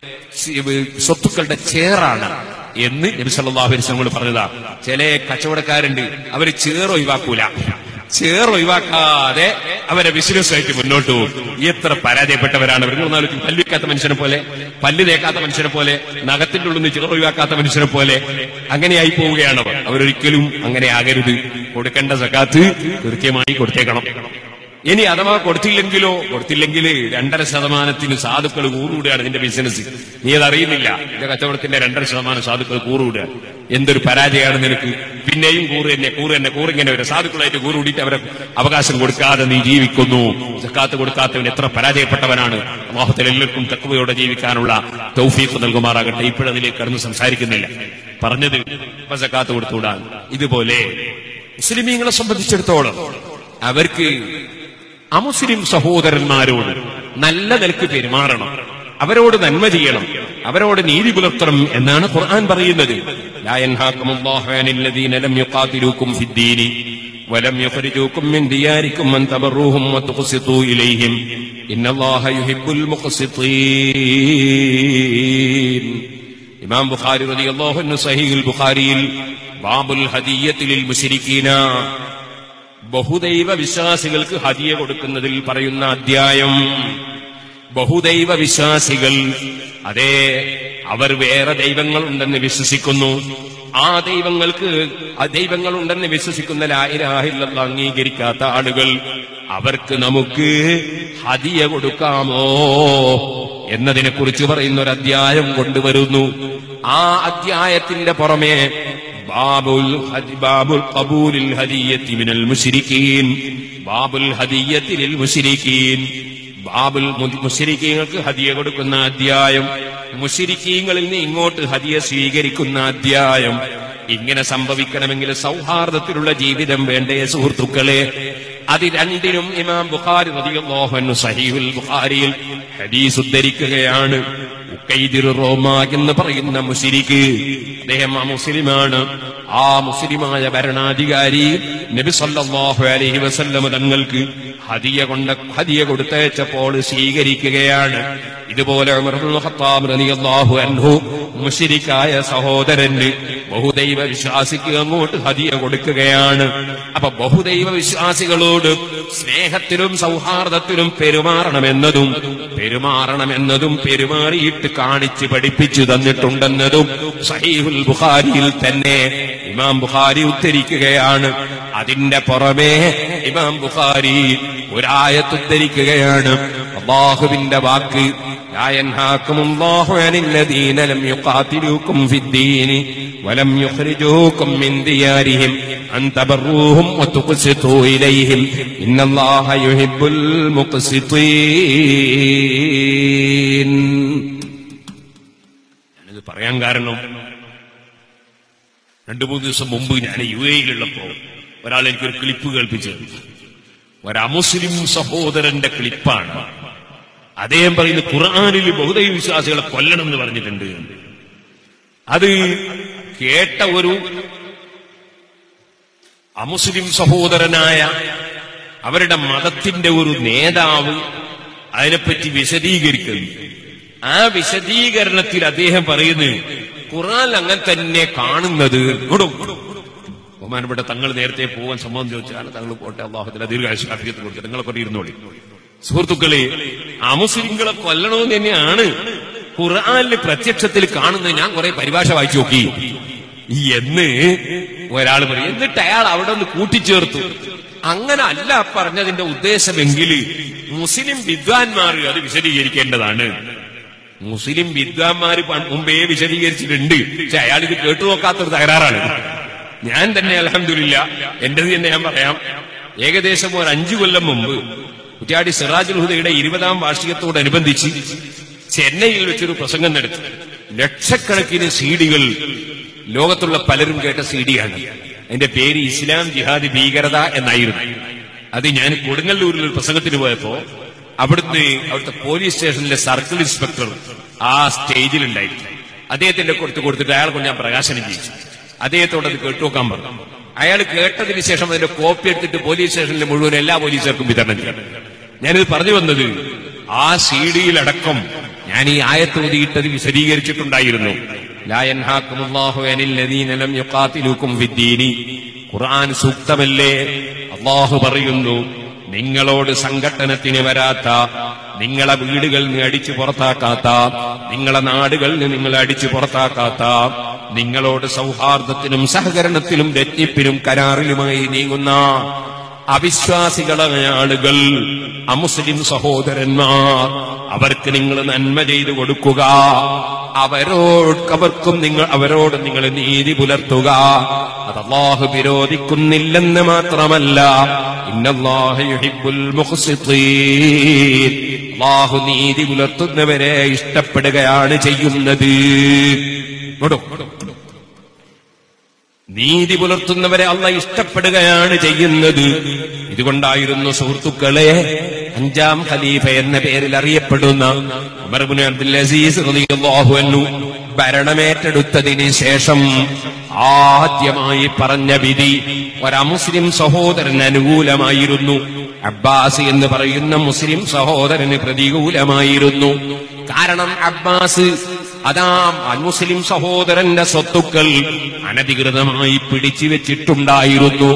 സ്വത്തുക്കളുടെ ചേറാണ് എന്ന് നബി സല്ലല്ലാഹു അലൈഹി വസല്ലം പറഞ്ഞതാ ചില കച്ചവടക്കാരുണ്ട് അവര് ചേർ ഒഴിവാക്കൂല ചേർ ഒഴിവാക്കാതെ അവരെ ബിസിനസ്സായിട്ട് മുന്നോട്ട് പോകും എത്ര പരാജയപ്പെട്ടവരാണ് അവർ നിങ്ങൾ ആലോചിക്കും, പല്ല് വെക്കാത്ത മനുഷ്യനെ പോലെ പല്ല് തേക്കാത്ത മനുഷ്യനെ പോലെ നഖത്തിന്റെ ഉള്ളിൽ നിന്ന് ചേർ ഒഴിവാക്കാത്ത മനുഷ്യനെ പോലെ അങ്ങനെയായി പോവുകയാണ് അവർ അവരൊരിക്കലും അങ്ങനെ ആകരുത് കൊടുക്കേണ്ട സക്കാത്ത് കൃത്യമായി കൊടുത്തേക്കണം ഇനി അഥവാ കൊടുത്തില്ലെങ്കിലോ കൊടുത്തില്ലെങ്കിൽ രണ്ടര ശതമാനത്തിന് സാധുക്കൾ കൂറുകൂടുകയാണ് നിന്റെ ബിസിനസ് നീ അതറിയുന്നില്ല നിന്റെ കച്ചവടത്തിന്റെ രണ്ടര ശതമാനം സാധുക്കൾ കൂറുകൂടുക എന്തൊരു പരാജയമാണ് നിനക്ക് പിന്നെയും കൂറ് തന്നെ കൂറ് തന്നെ കൂറിങ്ങനെ വരും സാധുക്കളായിട്ട് കൂറുകൂടിയിട്ട് അവരെ അവകാശം കൊടുക്കാതെ നീ ജീവിക്കുന്നു സക്കാത്ത് കൊടുക്കാത്തവൻ എത്ര പരാജയപ്പെട്ടവനാണ് അള്ളാഹുത്തിൽ എല്ലാവർക്കും തക്കവയോടെ ജീവിക്കാനുള്ള തൗഫീഖ് നൽകുമാറാകട്ടെ ഇപ്പോഴതിലേക്ക് കടന്ന് സംസാരിക്കുന്നില്ല പറഞ്ഞത് ഇപ്പൊ സക്കാത്ത് കൊടുത്തുകൂടാൻ ഇതുപോലെ മുസ്ലിമീങ്ങളെ സംബന്ധിച്ചിടത്തോളം അവർക്ക് അമുസ്ലിം സഹോദരന്മാരോട് നല്ല നിലക്ക് പെരുമാറണം അവരോട് നന്മ ചെയ്യണം അവരോട് നീതി പുലർത്തണം എന്നാണ് ഖുർആൻ പറയുന്നത് ലാ യൻഹാക്കുമുല്ലാഹു അനില്ലദീന ലം യുഖാതിലൂക്കും ഫിദ്ദീനി വലം യുഖ്രിജൂക്കും മിൻ ദിയാരിക്കും അൻ തബറൂഹും വതുഖ്സിതൂ ഇലൈഹിം ഇന്നല്ലാഹ യുഹിബ്ബുൽ മുഖ്സിതീൻ ഇമാം ബുഖാരി റളിയല്ലാഹു അൻഹു സഹീഹുൽ ബുഖാരിയിൽ ബാബുൽ ഹദിയ്യത്തി ലിൽ മുശ്രിക്കീന ബഹുദൈവ വിശ്വാസികൾക്ക് ഹദിയ കൊടുക്കുന്നതിൽ പറയുന്ന അധ്യായം ബഹുദൈവ വിശ്വാസികൾ അതേ അവർ വേറെ ദൈവങ്ങളുണ്ടെന്ന് വിശ്വസിക്കുന്നു ആ ദൈവങ്ങൾക്ക് ആ ദൈവങ്ങളുണ്ടെന്ന് വിശ്വസിക്കുന്ന ലായിരാഹില്ല അംഗീകരിക്കാത്ത ആളുകൾ അവർക്ക് നമുക്ക് ഹദിയ കൊടുക്കാമോ എന്നതിനെ കുറിച്ച് പറയുന്ന ഒരു അധ്യായം കൊണ്ടുവരുന്നു ആ അധ്യായത്തിന്റെ പുറമെ ബാബുൽ ഹദി- ബാബുൽ ഖബൂലിൽ ഹദിയത്തി മിനൽ മുശ്രിക്കീൻ ബാബുൽ ഹദിയത്തി ലിൽ മുശ്രിക്കീൻ ബാബുൽ മു- മുശ്രിക്കീങ്ങൾക്ക് ഹദിയ കൊടുക്കുന്ന അധ്യായം മുശ്രിക്കീങ്ങളിൽ നിന്ന് ഇങ്ങോട്ട് ഹദിയ സ്വീകരിക്കുന്ന അധ്യായം ഇങ്ങനെ സംഭവിക്കണമെങ്കിൽ സൗഹാർദ്ദത്തിലുള്ള ജീവിതം വേണ്ടേ സുഹൃത്തുക്കളെ അത് രണ്ടിനും ഇമാം ബുഖാരി റളിയല്ലാഹു അൻഹു സഹീഹുൽ ബുഖാരിയിൽ ഹദീസ് ഉദ്ധരിക്കുകയാണ് ഉക്കൈദിർ റോമ എന്ന് പറയുന്ന മുസ്ലിക്ക് അദ്ദേഹം ആ മുസ്ലിമാണ് ആ മുസ്ലിമായ ഭരണാധികാരി നബി സല്ലല്ലാഹു അലൈഹി വസല്ലം തങ്ങൾക്ക് ഹദിയ കൊണ്ട് ഹദിയ കൊടുത്തയച്ചപ്പോൾ സ്വീകരിക്കുകയാണ് ഇതുപോലെ ഉമർ ഇബ്നുൽ ഖത്താബ് റളിയല്ലാഹു അൻഹു മുശ്രിക്കായ സഹോദരന് ബഹുദൈവ വിശ്വാസിക്ക് അങ്ങോട്ട് ഹദിയ കൊടുക്കുകയാണ് അപ്പൊ ബഹുദൈവ വിശ്വാസികളോട് സ്നേഹത്തിലും സൗഹാർദ്ദത്തിലും പെരുമാറണമെന്നതും പെരുമാറണമെന്നതും പെരുമാറിയിട്ട് കാണിച്ച് പഠിപ്പിച്ചു തന്നിട്ടുണ്ടെന്നതും സഹീഹുൽ ബുഖാരിയിൽ തന്നെ ഇമാം ബുഖാരി ഉദ്ധരിക്കുകയാണ് അതിന്റെ പുറമേ ഇമാം ബുഖാരി ഒരായത്ത് ഉദ്ധരിക്കുകയാണ് അള്ളാഹുവിന്റെ വാക്ക് لا ينهاكم الله عن الذين لم يقاتلوكم في الدين ولم يخرجوكم من ديارهم أن تبروهم وتقسطوا إليهم إن الله يحب المقسطين ഞാനിത് പറയാൻ കാരണം രണ്ടു മൂന്ന് ദിവസം മുമ്പ് ഞാൻ യു എയിലുള്ളപ്പോ ഒരാൾ എനിക്കൊരു ക്ലിപ്പ് കേൾപ്പിച്ചു ഒരു അമുസ്ലിം സഹോദരന്റെ ക്ലിപ്പാണ് അദ്ദേഹം പറയുന്നത് ഖുർആാനിൽ ബഹുദൈവ വിശ്വാസികളെ കൊല്ലണം എന്ന് പറഞ്ഞിട്ടുണ്ട് അത് കേട്ട ഒരു അമുസ്ലിം സഹോദരനായ അവരുടെ മതത്തിന്റെ ഒരു നേതാവ് അതിനെപ്പറ്റി വിശദീകരിക്കുന്നു ആ വിശദീകരണത്തിൽ അദ്ദേഹം പറയുന്നത് ഖുറാൻ അങ്ങനെ തന്നെ കാണുന്നത് ഇങ്ങോട്ട് ഇങ്ങോട്ട് ബഹുമാനപ്പെട്ട തങ്ങൾ നേരത്തെ പോകാൻ സമ്മതം ചോദിച്ചാൽ തങ്ങൾ പോട്ടെ അള്ളാഹുദിന്റെ ദീർഘായുഷ്കാഫിയത്ത് കൊടുക്കുക നിങ്ങളൊക്കെ ഇരുന്നോളി സുഹൃത്തുക്കളെ അമുസ്ലിങ്ങളെ കൊല്ലണമെന്ന് തന്നെയാണ് ഖുർആാനിൽ പ്രത്യക്ഷത്തിൽ കാണുന്നത് ഞാൻ കുറെ പരിഭാഷ വായിച്ചു നോക്കി എന്ന് ഒരാൾ പറയും എന്നിട്ട് അയാൾ അവിടെ ഒന്ന് കൂട്ടിച്ചേർത്തു അങ്ങനെ അല്ല പറഞ്ഞതിന്റെ ഉദ്ദേശമെങ്കിൽ മുസ്ലിം വിദ്വാൻമാർ അത് വിശദീകരിക്കേണ്ടതാണ് മുസ്ലിം വിദ്വാൻമാര് പ- മുമ്പേ വിശദീകരിച്ചിട്ടുണ്ട് പക്ഷെ അയാൾ ഇത് കേട്ടു നോക്കാത്തൊരു തകരാറാണ് ഞാൻ തന്നെ അലഹമില്ല എന്റേത് തന്നെ ഞാൻ പറയാം ഏകദേശം ഒരു അഞ്ചു കൊല്ലം മുമ്പ് കുറ്റ്യാടി സിറാജുൽ ഹുദയുടെ ഇരുപതാം വാർഷികത്തോടനുബന്ധിച്ച് ചെന്നൈയിൽ വെച്ചൊരു പ്രസംഗം നടത്തി ലക്ഷക്കണക്കിന് സീഡികൾ ലോകത്തുള്ള പലരും കേട്ട സീഡിയാണ് അതിന്റെ പേര് ഇസ്ലാം ജിഹാദി ഭീകരത എന്നായിരുന്നു അത് ഞാൻ കൊടുങ്ങല്ലൂരിൽ ഒരു പ്രസംഗത്തിന് പോയപ്പോ അവിടുന്ന് അവിടുത്തെ പോലീസ് സ്റ്റേഷനിലെ സർക്കിൾ ഇൻസ്പെക്ടർ ആ സ്റ്റേജിലുണ്ടായിരുന്നു അദ്ദേഹത്തിന്റെ കൊടുത്ത് കൊടുത്തിട്ട് അയാൾ കൊണ്ട് ഞാൻ പ്രകാശനം ചെയ്യിച്ചു അദ്ദേഹത്തോട് അത് കേട്ടുനോക്കാൻ പറഞ്ഞു അയാൾ കേട്ടതിന് ശേഷം അതിന്റെ കോപ്പി എടുത്തിട്ട് പോലീസ് സ്റ്റേഷനിലെ മുഴുവൻ എല്ലാ പോലീസുകാർക്കും വിതരണം ചെയ്തു ഞാനിത് പറഞ്ഞു വന്നത് ആ സി ഡിയിലടക്കം ഞാൻ ഈ ആയത്ത് ഓതിയിട്ടത് വിശദീകരിച്ചിട്ടുണ്ടായിരുന്നു ലാ യൻഹാക്കുമുല്ലാഹു അനിൽ ലദീന ലം യുഖാതിലൂക്കും ഫിദ്ദീനി ഖുർആൻ സൂക്തമല്ലേ അള്ളാഹു പറയുന്നു നിങ്ങളോട് സംഘട്ടനത്തിന് വരാത്ത നിങ്ങളെ വീടുകളിൽ നിന്ന് അടിച്ചു പുറത്താക്കാത്ത നിങ്ങളെ നാടുകളിൽ നിന്ന് നിങ്ങളെ അടിച്ചു പുറത്താക്കാത്ത നിങ്ങളോട് സൗഹാർദ്ദത്തിനും സഹകരണത്തിനും രജ്ഞിപ്പിനും കരാറിലുമായി നീങ്ങുന്ന അവിശ്വാസികളായ ആളുകൾ അമുസ്ലിം സഹോദരന്മാർ അവർക്ക് നിങ്ങൾ നന്മ ചെയ്തു കൊടുക്കുക അവരോട് അവർക്കും നിങ്ങൾ അവരോട് നിങ്ങൾ നീതി പുലർത്തുക അത് അള്ളാഹു വിരോധിക്കുന്നില്ലെന്ന് മാത്രമല്ല ഇന്നല്ലാഹു യുഹിബ്ബുൽ മുഖ്സിത്തീൻ അള്ളാഹു നീതി പുലർത്തുന്നവരെ ഇഷ്ടപ്പെടുകയാണ് ചെയ്യുന്നത് ഇങ്ങോട്ടോ, ഇങ്ങോട്ടോ. നീതി പുലർത്തുന്നവരെ അല്ല ഇഷ്ടപ്പെടുകയാണ് ചെയ്യുന്നത് ഇതുകൊണ്ടായിരുന്നു സുഹൃത്തുക്കളെ അഞ്ചാം ഖലീഫ എന്ന പേരിൽ അറിയപ്പെടുന്ന ഉമർ ഇബ്നു അബ്ദുൽ അസീസ് റളിയല്ലാഹു അൻഹു ഭരണമേറ്റെടുത്തതിന് ശേഷം ആദ്യമായി പറഞ്ഞ വിധി ഒരമുസ്ലിം സഹോദരന് അനുകൂലമായിരുന്നു അബ്ബാസ് എന്ന് പറയുന്ന മുസ്ലിം സഹോദരന് പ്രതികൂലമായിരുന്നു കാരണം അബ്ബാസ് അതാ മുസ്ലിം സഹോദരന്റെ സ്വത്തുക്കൾ അനധികൃതമായി പിടിച്ചു വെച്ചിട്ടുണ്ടായിരുന്നു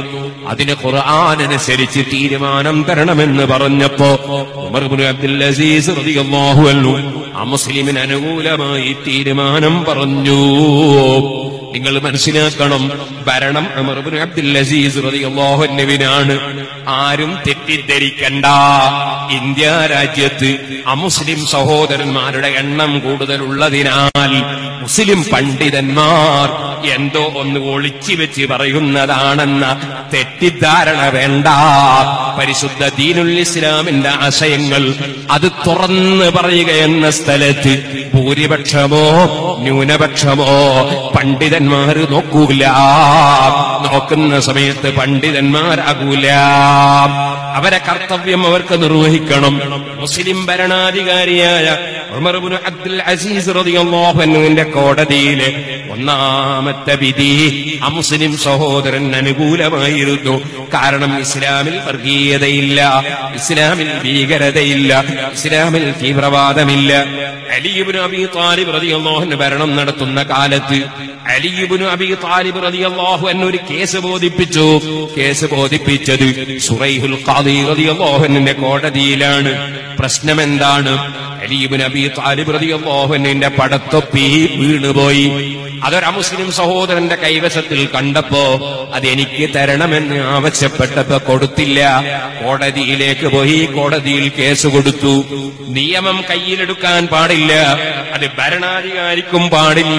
അതിന് ഖുർആാനനുസരിച്ച് തീരുമാനം തരണമെന്ന് പറഞ്ഞപ്പോ ഉമർ ഇബ്നു അബ്ദുൽ അസീസ് റളിയല്ലാഹു അൻഹു ആ മുസ്ലിമിന് അനുകൂലമായി തീരുമാനം പറഞ്ഞു നിങ്ങൾ മനസ്സിലാക്കണം ഭരണം ഉമർ ഇബ്നു അബ്ദുൽ അസീസ് റളിയല്ലാഹു അൻഹുവിനാണ് ആരും തെറ്റിദ്ധരിക്കണ്ട ഇന്ത്യ രാജ്യത്ത് അമുസ്ലിം സഹോദരന്മാരുടെ എണ്ണം കൂടുതലുള്ളതിനാൽ മുസ്ലിം പണ്ഡിതന്മാർ എന്തോ ഒന്ന് ഒളിച്ചു വെച്ച് പറയുന്നതാണെന്ന തെറ്റിദ്ധാരണ വേണ്ട പരിശുദ്ധ ദീനുൽ ഇസ്ലാമിന്റെ ആശയങ്ങൾ അത് തുറന്ന് പറയുക എന്ന സ്ഥലത്ത് ഭൂരിപക്ഷമോ ന്യൂനപക്ഷമോ പണ്ഡിതന്മാർ നോക്കൂല നോക്കുന്ന സമയത്ത് പണ്ഡിതന്മാരാകൂല അവരെ കർത്തവ്യം അവർക്ക് നിർവഹിക്കണം മുസ്ലിം ഭരണാധികാരിയായ ഉമർ ഇബ്നു അബ്ദുൽ അസീസ് റളിയല്ലാഹു അൻഹുവിന്റെ കോടതിയിലെ ഒന്നാമത്തെ വിധി അമുസ്ലിം സഹോദരൻ അനുകൂലമായിരുന്നു കാരണം ഇസ്ലാമിൽ വർഗീയതയില്ല ഇസ്ലാമിൽ ഭീകരതയില്ല ഇസ്ലാമിൽ തീവ്രവാദമില്ല അലിയുബിന് അബി താലിബ് റളിയല്ലാഹു ഭരണം നടത്തുന്ന കാലത്ത് അലിയുബിന് അബി താലിബ് റളിയല്ലാഹു അൻഹു ഒരു കേസ് ബോധിപ്പിച്ചു കേസ് ബോധിപ്പിച്ചത് സുറൈഹുൽ ഖാദി റളിയല്ലാഹു അൻഹുവിന്റെ കോടതിയിലാണ് പ്രശ്നം എന്താണ് അലീബിൻ അബി താലിബ് റളിയല്ലാഹുവിന്റെ പടത്തൊപ്പി വീണുപോയി അതൊരു മുസ്ലിം സഹോദരന്റെ കൈവശത്തിൽ കണ്ടപ്പോ അത് എനിക്ക് തരണമെന്ന് ആവശ്യപ്പെട്ടപ്പോ കൊടുത്തില്ല കോടതിയിലേക്ക് പോയി കോടതിയിൽ കേസ് കൊടുത്തു നിയമം കയ്യിലെടുക്കാൻ പാടില്ല അത് ഭരണാധികാരിക്കും പാടില്ല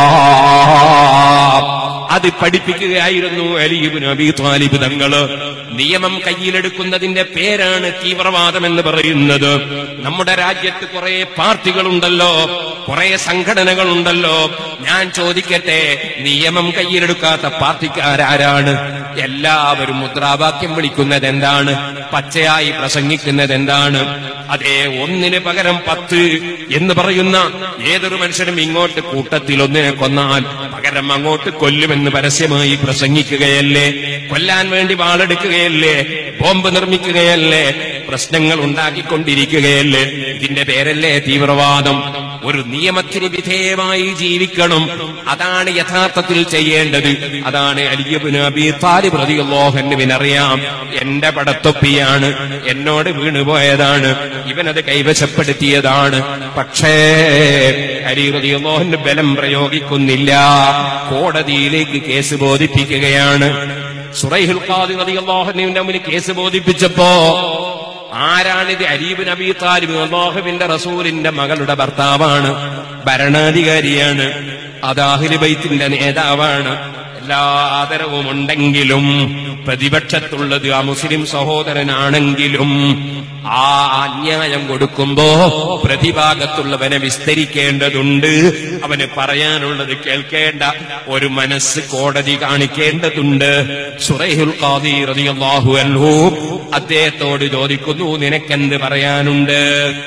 അത് പഠിപ്പിക്കുകയായിരുന്നു അലിയുബിൻ അബി താലിബ് തങ്ങള് നിയമം കയ്യിലെടുക്കുന്നതിന്റെ പേരാണ് തീവ്രവാദം എന്ന് പറയുന്നത് നമ്മുടെ രാജ്യത്ത് കുറെ പാർട്ടികളുണ്ടല്ലോ കുറെ സംഘടനകളുണ്ടല്ലോ ഞാൻ ചോദിക്കട്ടെ നിയമം കയ്യിലെടുക്കാത്ത പാർട്ടിക്കാരാരാണ് എല്ലാവരും മുദ്രാവാക്യം വിളിക്കുന്നത് എന്താണ് പച്ചയായി പ്രസംഗിക്കുന്നത് എന്താണ് അതേ ഒന്നിന് പകരം പത്ത് എന്ന് പറയുന്ന ഏതൊരു മനുഷ്യനും ഇങ്ങോട്ട് കൂട്ടത്തിൽ ഒന്നിനെ കൊന്നാൽ പകരം അങ്ങോട്ട് കൊല്ലുമെന്ന് പരസ്യമായി പ്രസംഗിക്കുകയല്ലേ കൊല്ലാൻ വേണ്ടി വാളെടുക്കുകയല്ലേ ബോംബ് നിർമ്മിക്കുകയല്ലേ പ്രശ്നങ്ങൾ ഉണ്ടാക്കിക്കൊണ്ടിരിക്കുകയല്ലേ ഇതിന്റെ പേരല്ലേ തീവ്രവാദം ഒരു നിയമത്തിന് വിധേയമായി ജീവിക്കണം അതാണ് യഥാർത്ഥത്തിൽ ചെയ്യേണ്ടത് അതാണ് അലിയബിന് അബി താലിബ് റതിയുള്ളോഹന്നുവിനറിയാം എന്റെ പടത്തൊപ്പിയാണ് എന്നോട് വീണുപോയതാണ് ഇവനത് കൈവശപ്പെടുത്തിയതാണ് പക്ഷേ അലി റതിയുള്ളോഹന് ബലം പ്രയോഗിക്കുന്നില്ല കോടതിയിലേക്ക് കേസ് ബോധിപ്പിക്കുകയാണ് സുറൈഹുൽ ഖാദി റളിയല്ലാഹുവിന്റെ മുന്നിൽ കേസ് ബോധിപ്പിച്ചപ്പോ ആരാണിത് അരീബ് നബി താലിബ് അള്ളാഹുവിന്റെ റസൂലിന്റെ മകളുടെ ഭർത്താവാണ് ഭരണാധികാരിയാണ് അദാഹിലി ബൈത്തിന്റെ നേതാവാണ് എല്ലാ ആദരവും ഉണ്ടെങ്കിലും പ്രതിപക്ഷത്തുള്ളത് ആ മുസ്ലിം സഹോദരനാണെങ്കിലും ആ അന്യായം കൊടുക്കുമ്പോ പ്രതിഭാഗത്തുള്ളവനെ വിസ്തരിക്കേണ്ടതുണ്ട് അവന് പറയാനുള്ളത് കേൾക്കേണ്ട ഒരു മനസ്സ് കോടതി കാണിക്കേണ്ടതുണ്ട് സുറൈഹുൽ ഖാദി റളിയല്ലാഹു അൻഹു അദ്ദേഹത്തോട് ചോദിക്കുന്നു നിനക്കെന്ത് പറയാനുണ്ട്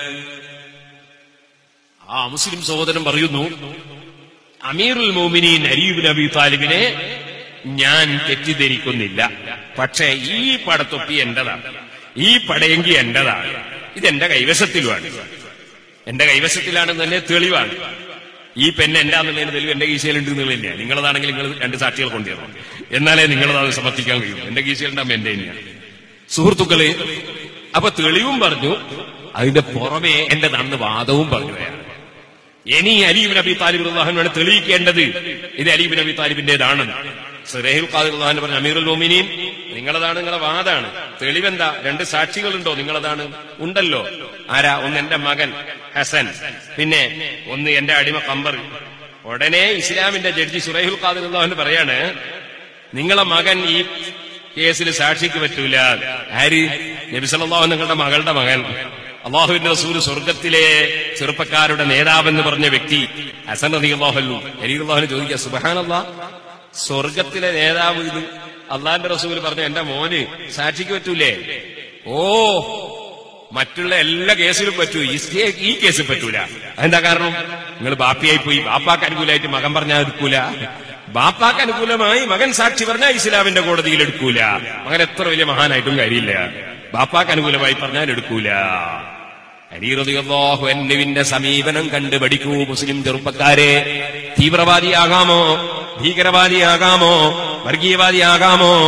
ആ മുസ്ലിം സഹോദരൻ പറയുന്നു അമീറുൽ മോമിനീൻ അരീബ് നബി താലിബിനെ ഞാൻ തെറ്റിദ്ധരിക്കുന്നില്ല പക്ഷേ ഈ പടത്തൊപ്പി എന്റേതാണ് ഈ പടയെങ്കി എന്റേതാണ് ഇതെന്റെ കൈവശത്തിലുമാണ് എന്റെ കൈവശത്തിലാണെന്ന് തന്നെ തെളിവാണ് ഈ പെണ്ണ് എന്താന്നുള്ളതിന് തെളിവ് എന്റെ കീശയിലുണ്ട് എന്നുള്ളില്ല നിങ്ങളതാണെങ്കിൽ നിങ്ങൾ രണ്ട് സാക്ഷികൾ കൊണ്ടുവരണം എന്നാലേ നിങ്ങളത് സമർത്ഥിക്കാൻ കഴിയും എന്റെ കീശയിലുണ്ടാകും എന്റെ തന്നെയാണ് സുഹൃത്തുക്കളെ അപ്പൊ തെളിവും പറഞ്ഞു അതിന്റെ പുറമെ എന്റെ നടന്ന് വാദവും പറഞ്ഞു അയാൾ ഇനി അലീബ് നബി താലിബ് അള്ളാഹുനാണ് തെളിയിക്കേണ്ടത് ഇത് അലീബ് നബി താലിബിന്റേതാണ് സുരേഹുൽ ഖാദിർ അള്ളാഹു പറഞ്ഞ അമീറുൽ മോമിനീൻ നിങ്ങളതാണ് നിങ്ങളുടെ വാദാണ് തെളിവെന്താ രണ്ട് സാക്ഷികളുണ്ടോ നിങ്ങളതാണ് ഉണ്ടല്ലോ ആരാ ഒന്ന് എന്റെ മകൻ ഹസൻ പിന്നെ ഒന്ന് എന്റെ അടിമ കമ്പർ ഉടനെ ഇസ്ലാമിന്റെ ജഡ്ജി സുറൈഹുൽ ഖാദിർ അള്ളാഹുന് പറയാണ് നിങ്ങളെ മകൻ ഈ കേസിൽ സാക്ഷിക്ക് പറ്റൂല ആര് നബിസല്ലാഹു നിങ്ങളുടെ മകളുടെ മകൻ അള്ളാഹുവിന്റെ റസൂൽ സ്വർഗത്തിലെ ചെറുപ്പക്കാരുടെ നേതാവെന്ന് പറഞ്ഞ വ്യക്തി ഹസൻ അലി അള്ളാഹു അലി അള്ളാഹുന് ചോദിക്കുക സുബഹാനല്ലാ സ്വർഗത്തിലെ നേതാവ് ഇത് അള്ളാഹിന്റെ റസൂൽ പറഞ്ഞു എന്റെ മോന് സാക്ഷിക്ക് പറ്റൂലേ ഓ മറ്റുള്ള എല്ലാ കേസിലും പറ്റൂ ഈ സ്റ്റേ- ഈ കേസിൽ പറ്റൂല അതെന്താ കാരണം നിങ്ങൾ ബാപ്പിയായി പോയി ബാപ്പാക്ക് അനുകൂലമായിട്ട് മകൻ പറഞ്ഞാൽ എടുക്കൂല ബാപ്പാക്ക് അനുകൂലമായി മകൻ സാക്ഷി പറഞ്ഞാൽ ഇസ്ലാമിന്റെ കോടതിയിൽ എടുക്കൂല മകൻ എത്ര വലിയ മഹാനായിട്ടും കാര്യമില്ല ബാപ്പാക്ക് അനുകൂലമായി പറഞ്ഞാൽ എടുക്കൂല അലീറതിയല്ലാഹു എന്നുവിന്റെ സമീപനം കണ്ട് പഠിക്കൂ മുസ്ലിം ചെറുപ്പക്കാരെ തീവ്രവാദിയാകാമോ ഭീകരവാദിയാകാമോ വർഗീയവാദിയാകാമോ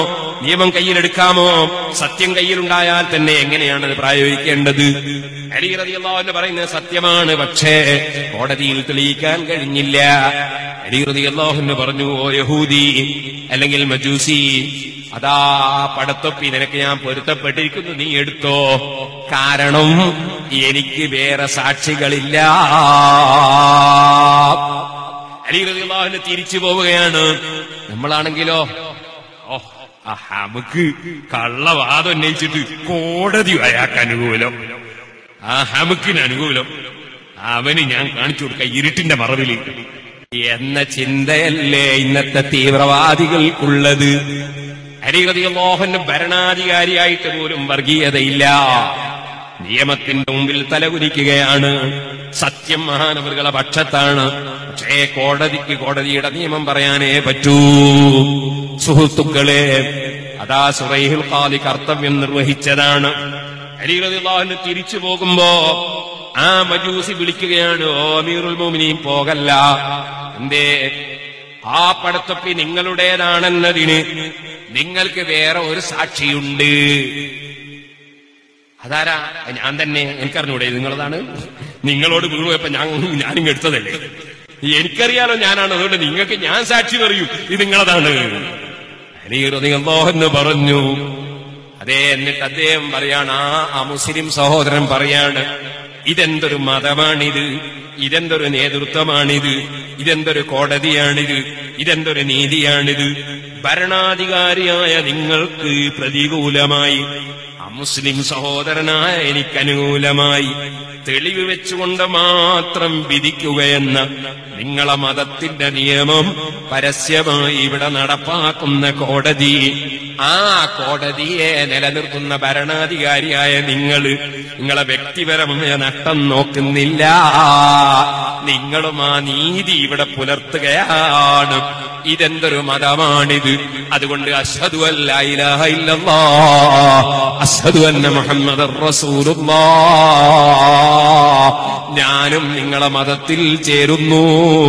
നിയമം കയ്യിലെടുക്കാമോ സത്യം കയ്യിലുണ്ടായാൽ തന്നെ എങ്ങനെയാണ് അത് പ്രായോഗിക്കേണ്ടത് അലി റളിയല്ലാഹു അൻഹു പറയുന്നത് സത്യമാണ് പക്ഷേ കോടതിയിൽ തെളിയിക്കാൻ കഴിഞ്ഞില്ല അലി റളിയല്ലാഹു അൻഹു പറഞ്ഞു ഓ യഹൂദി അല്ലെങ്കിൽ മജൂസി അതാ പടത്തൊപ്പി നിനക്ക് ഞാൻ പൊരുത്തപ്പെട്ടിരിക്കുന്നു നീ എടുത്തോ കാരണം എനിക്ക് വേറെ സാക്ഷികളില്ല അലി റളിയല്ലാഹു തിരിച്ചു പോവുകയാണ് നമ്മളാണെങ്കിലോ ഓ ആ നമുക്ക് കള്ളവാദം ഉന്നയിച്ചിട്ട് കോടതി അയാൾക്ക് അനുകൂലം ആ ഹമുക്കിന് അനുകൂലം അവന് ഞാൻ കാണിച്ചു കൊടുക്ക ഇരുട്ടിന്റെ മറവില് എന്ന ചിന്തയല്ലേ ഇന്നത്തെ തീവ്രവാദികൾക്കുള്ളത് ഹരികതിയോഹന് ഭരണാധികാരിയായിട്ട് പോലും വർഗീയതയില്ല നിയമത്തിന്റെ മുമ്പിൽ തലകുനിക്കുകയാണ് സത്യം മഹാനവറുകളെ പക്ഷത്താണ് പക്ഷേ കോടതിക്ക് കോടതിയുടെ നിയമം പറയാനേ പറ്റൂ സുഹൃത്തുക്കളെ അതാ സുറൈഹുൽ ഖാദി കർത്തവ്യം നിർവഹിച്ചതാണ് അലിഹുല്ലാഹിന് തിരിച്ചു പോകുമ്പോ ആ മജൂസി വിളിക്കുകയാണ് ഓ അമീറുൽ മോമിനിയും പോകല്ല എന്തേ ആ പടത്തൊപ്പി നിങ്ങളുടേതാണെന്നതിന് നിങ്ങൾക്ക് വേറെ ഒരു സാക്ഷിയുണ്ട് അതാരാ ഞാൻ തന്നെ എനിക്കറിഞ്ഞൂടെ ഇത് നിങ്ങളതാണ് നിങ്ങളോട് വീഴുപോയപ്പോ ഞാൻ ഞാനും എടുത്തതല്ലേ എനിക്കറിയാലോ ഞാനാണ് അതുകൊണ്ട് നിങ്ങൾക്ക് ഞാൻ സാക്ഷി പറയൂ ഇത് നിങ്ങളതാണ് എന്ന് പറഞ്ഞു അതെ എന്നിട്ട് അദ്ദേഹം പറയാണ് ആ ആ മുസ്ലിം സഹോദരൻ പറയാണ് ഇതെന്തൊരു മതമാണിത് ഇതെന്തൊരു നേതൃത്വമാണിത് ഇതെന്തൊരു കോടതിയാണിത് ഇതെന്തൊരു നീതിയാണിത് ഭരണാധികാരിയായ നിങ്ങൾക്ക് പ്രതികൂലമായി അമുസ്ലിം സഹോദരനായ എനിക്ക് അനുകൂലമായി തെളിവ് വെച്ചുകൊണ്ട് മാത്രം വിധിക്കുകയെന്ന നിങ്ങളെ മതത്തിന്റെ നിയമം പരസ്യമായി ഇവിടെ നടപ്പാക്കുന്ന കോടതി ആ കോടതിയെ നിലനിർത്തുന്ന ഭരണാധികാരിയായ നിങ്ങൾ നിങ്ങളെ വ്യക്തിപരമായ നഷ്ടം നോക്കുന്നില്ല നിങ്ങളും ആ നീതി ഇവിടെ പുലർത്തുകയാണ് ഇതെന്തൊരു മതമാണിത് അതുകൊണ്ട് അഷ്ഹദു അല്ല ഇലാഹ ഇല്ലല്ലാ അഷ്ഹദു അന്ന മുഹമ്മദ് റസൂലുള്ളാ ഞാനും നിങ്ങളെ മതത്തിൽ ചേരുന്നു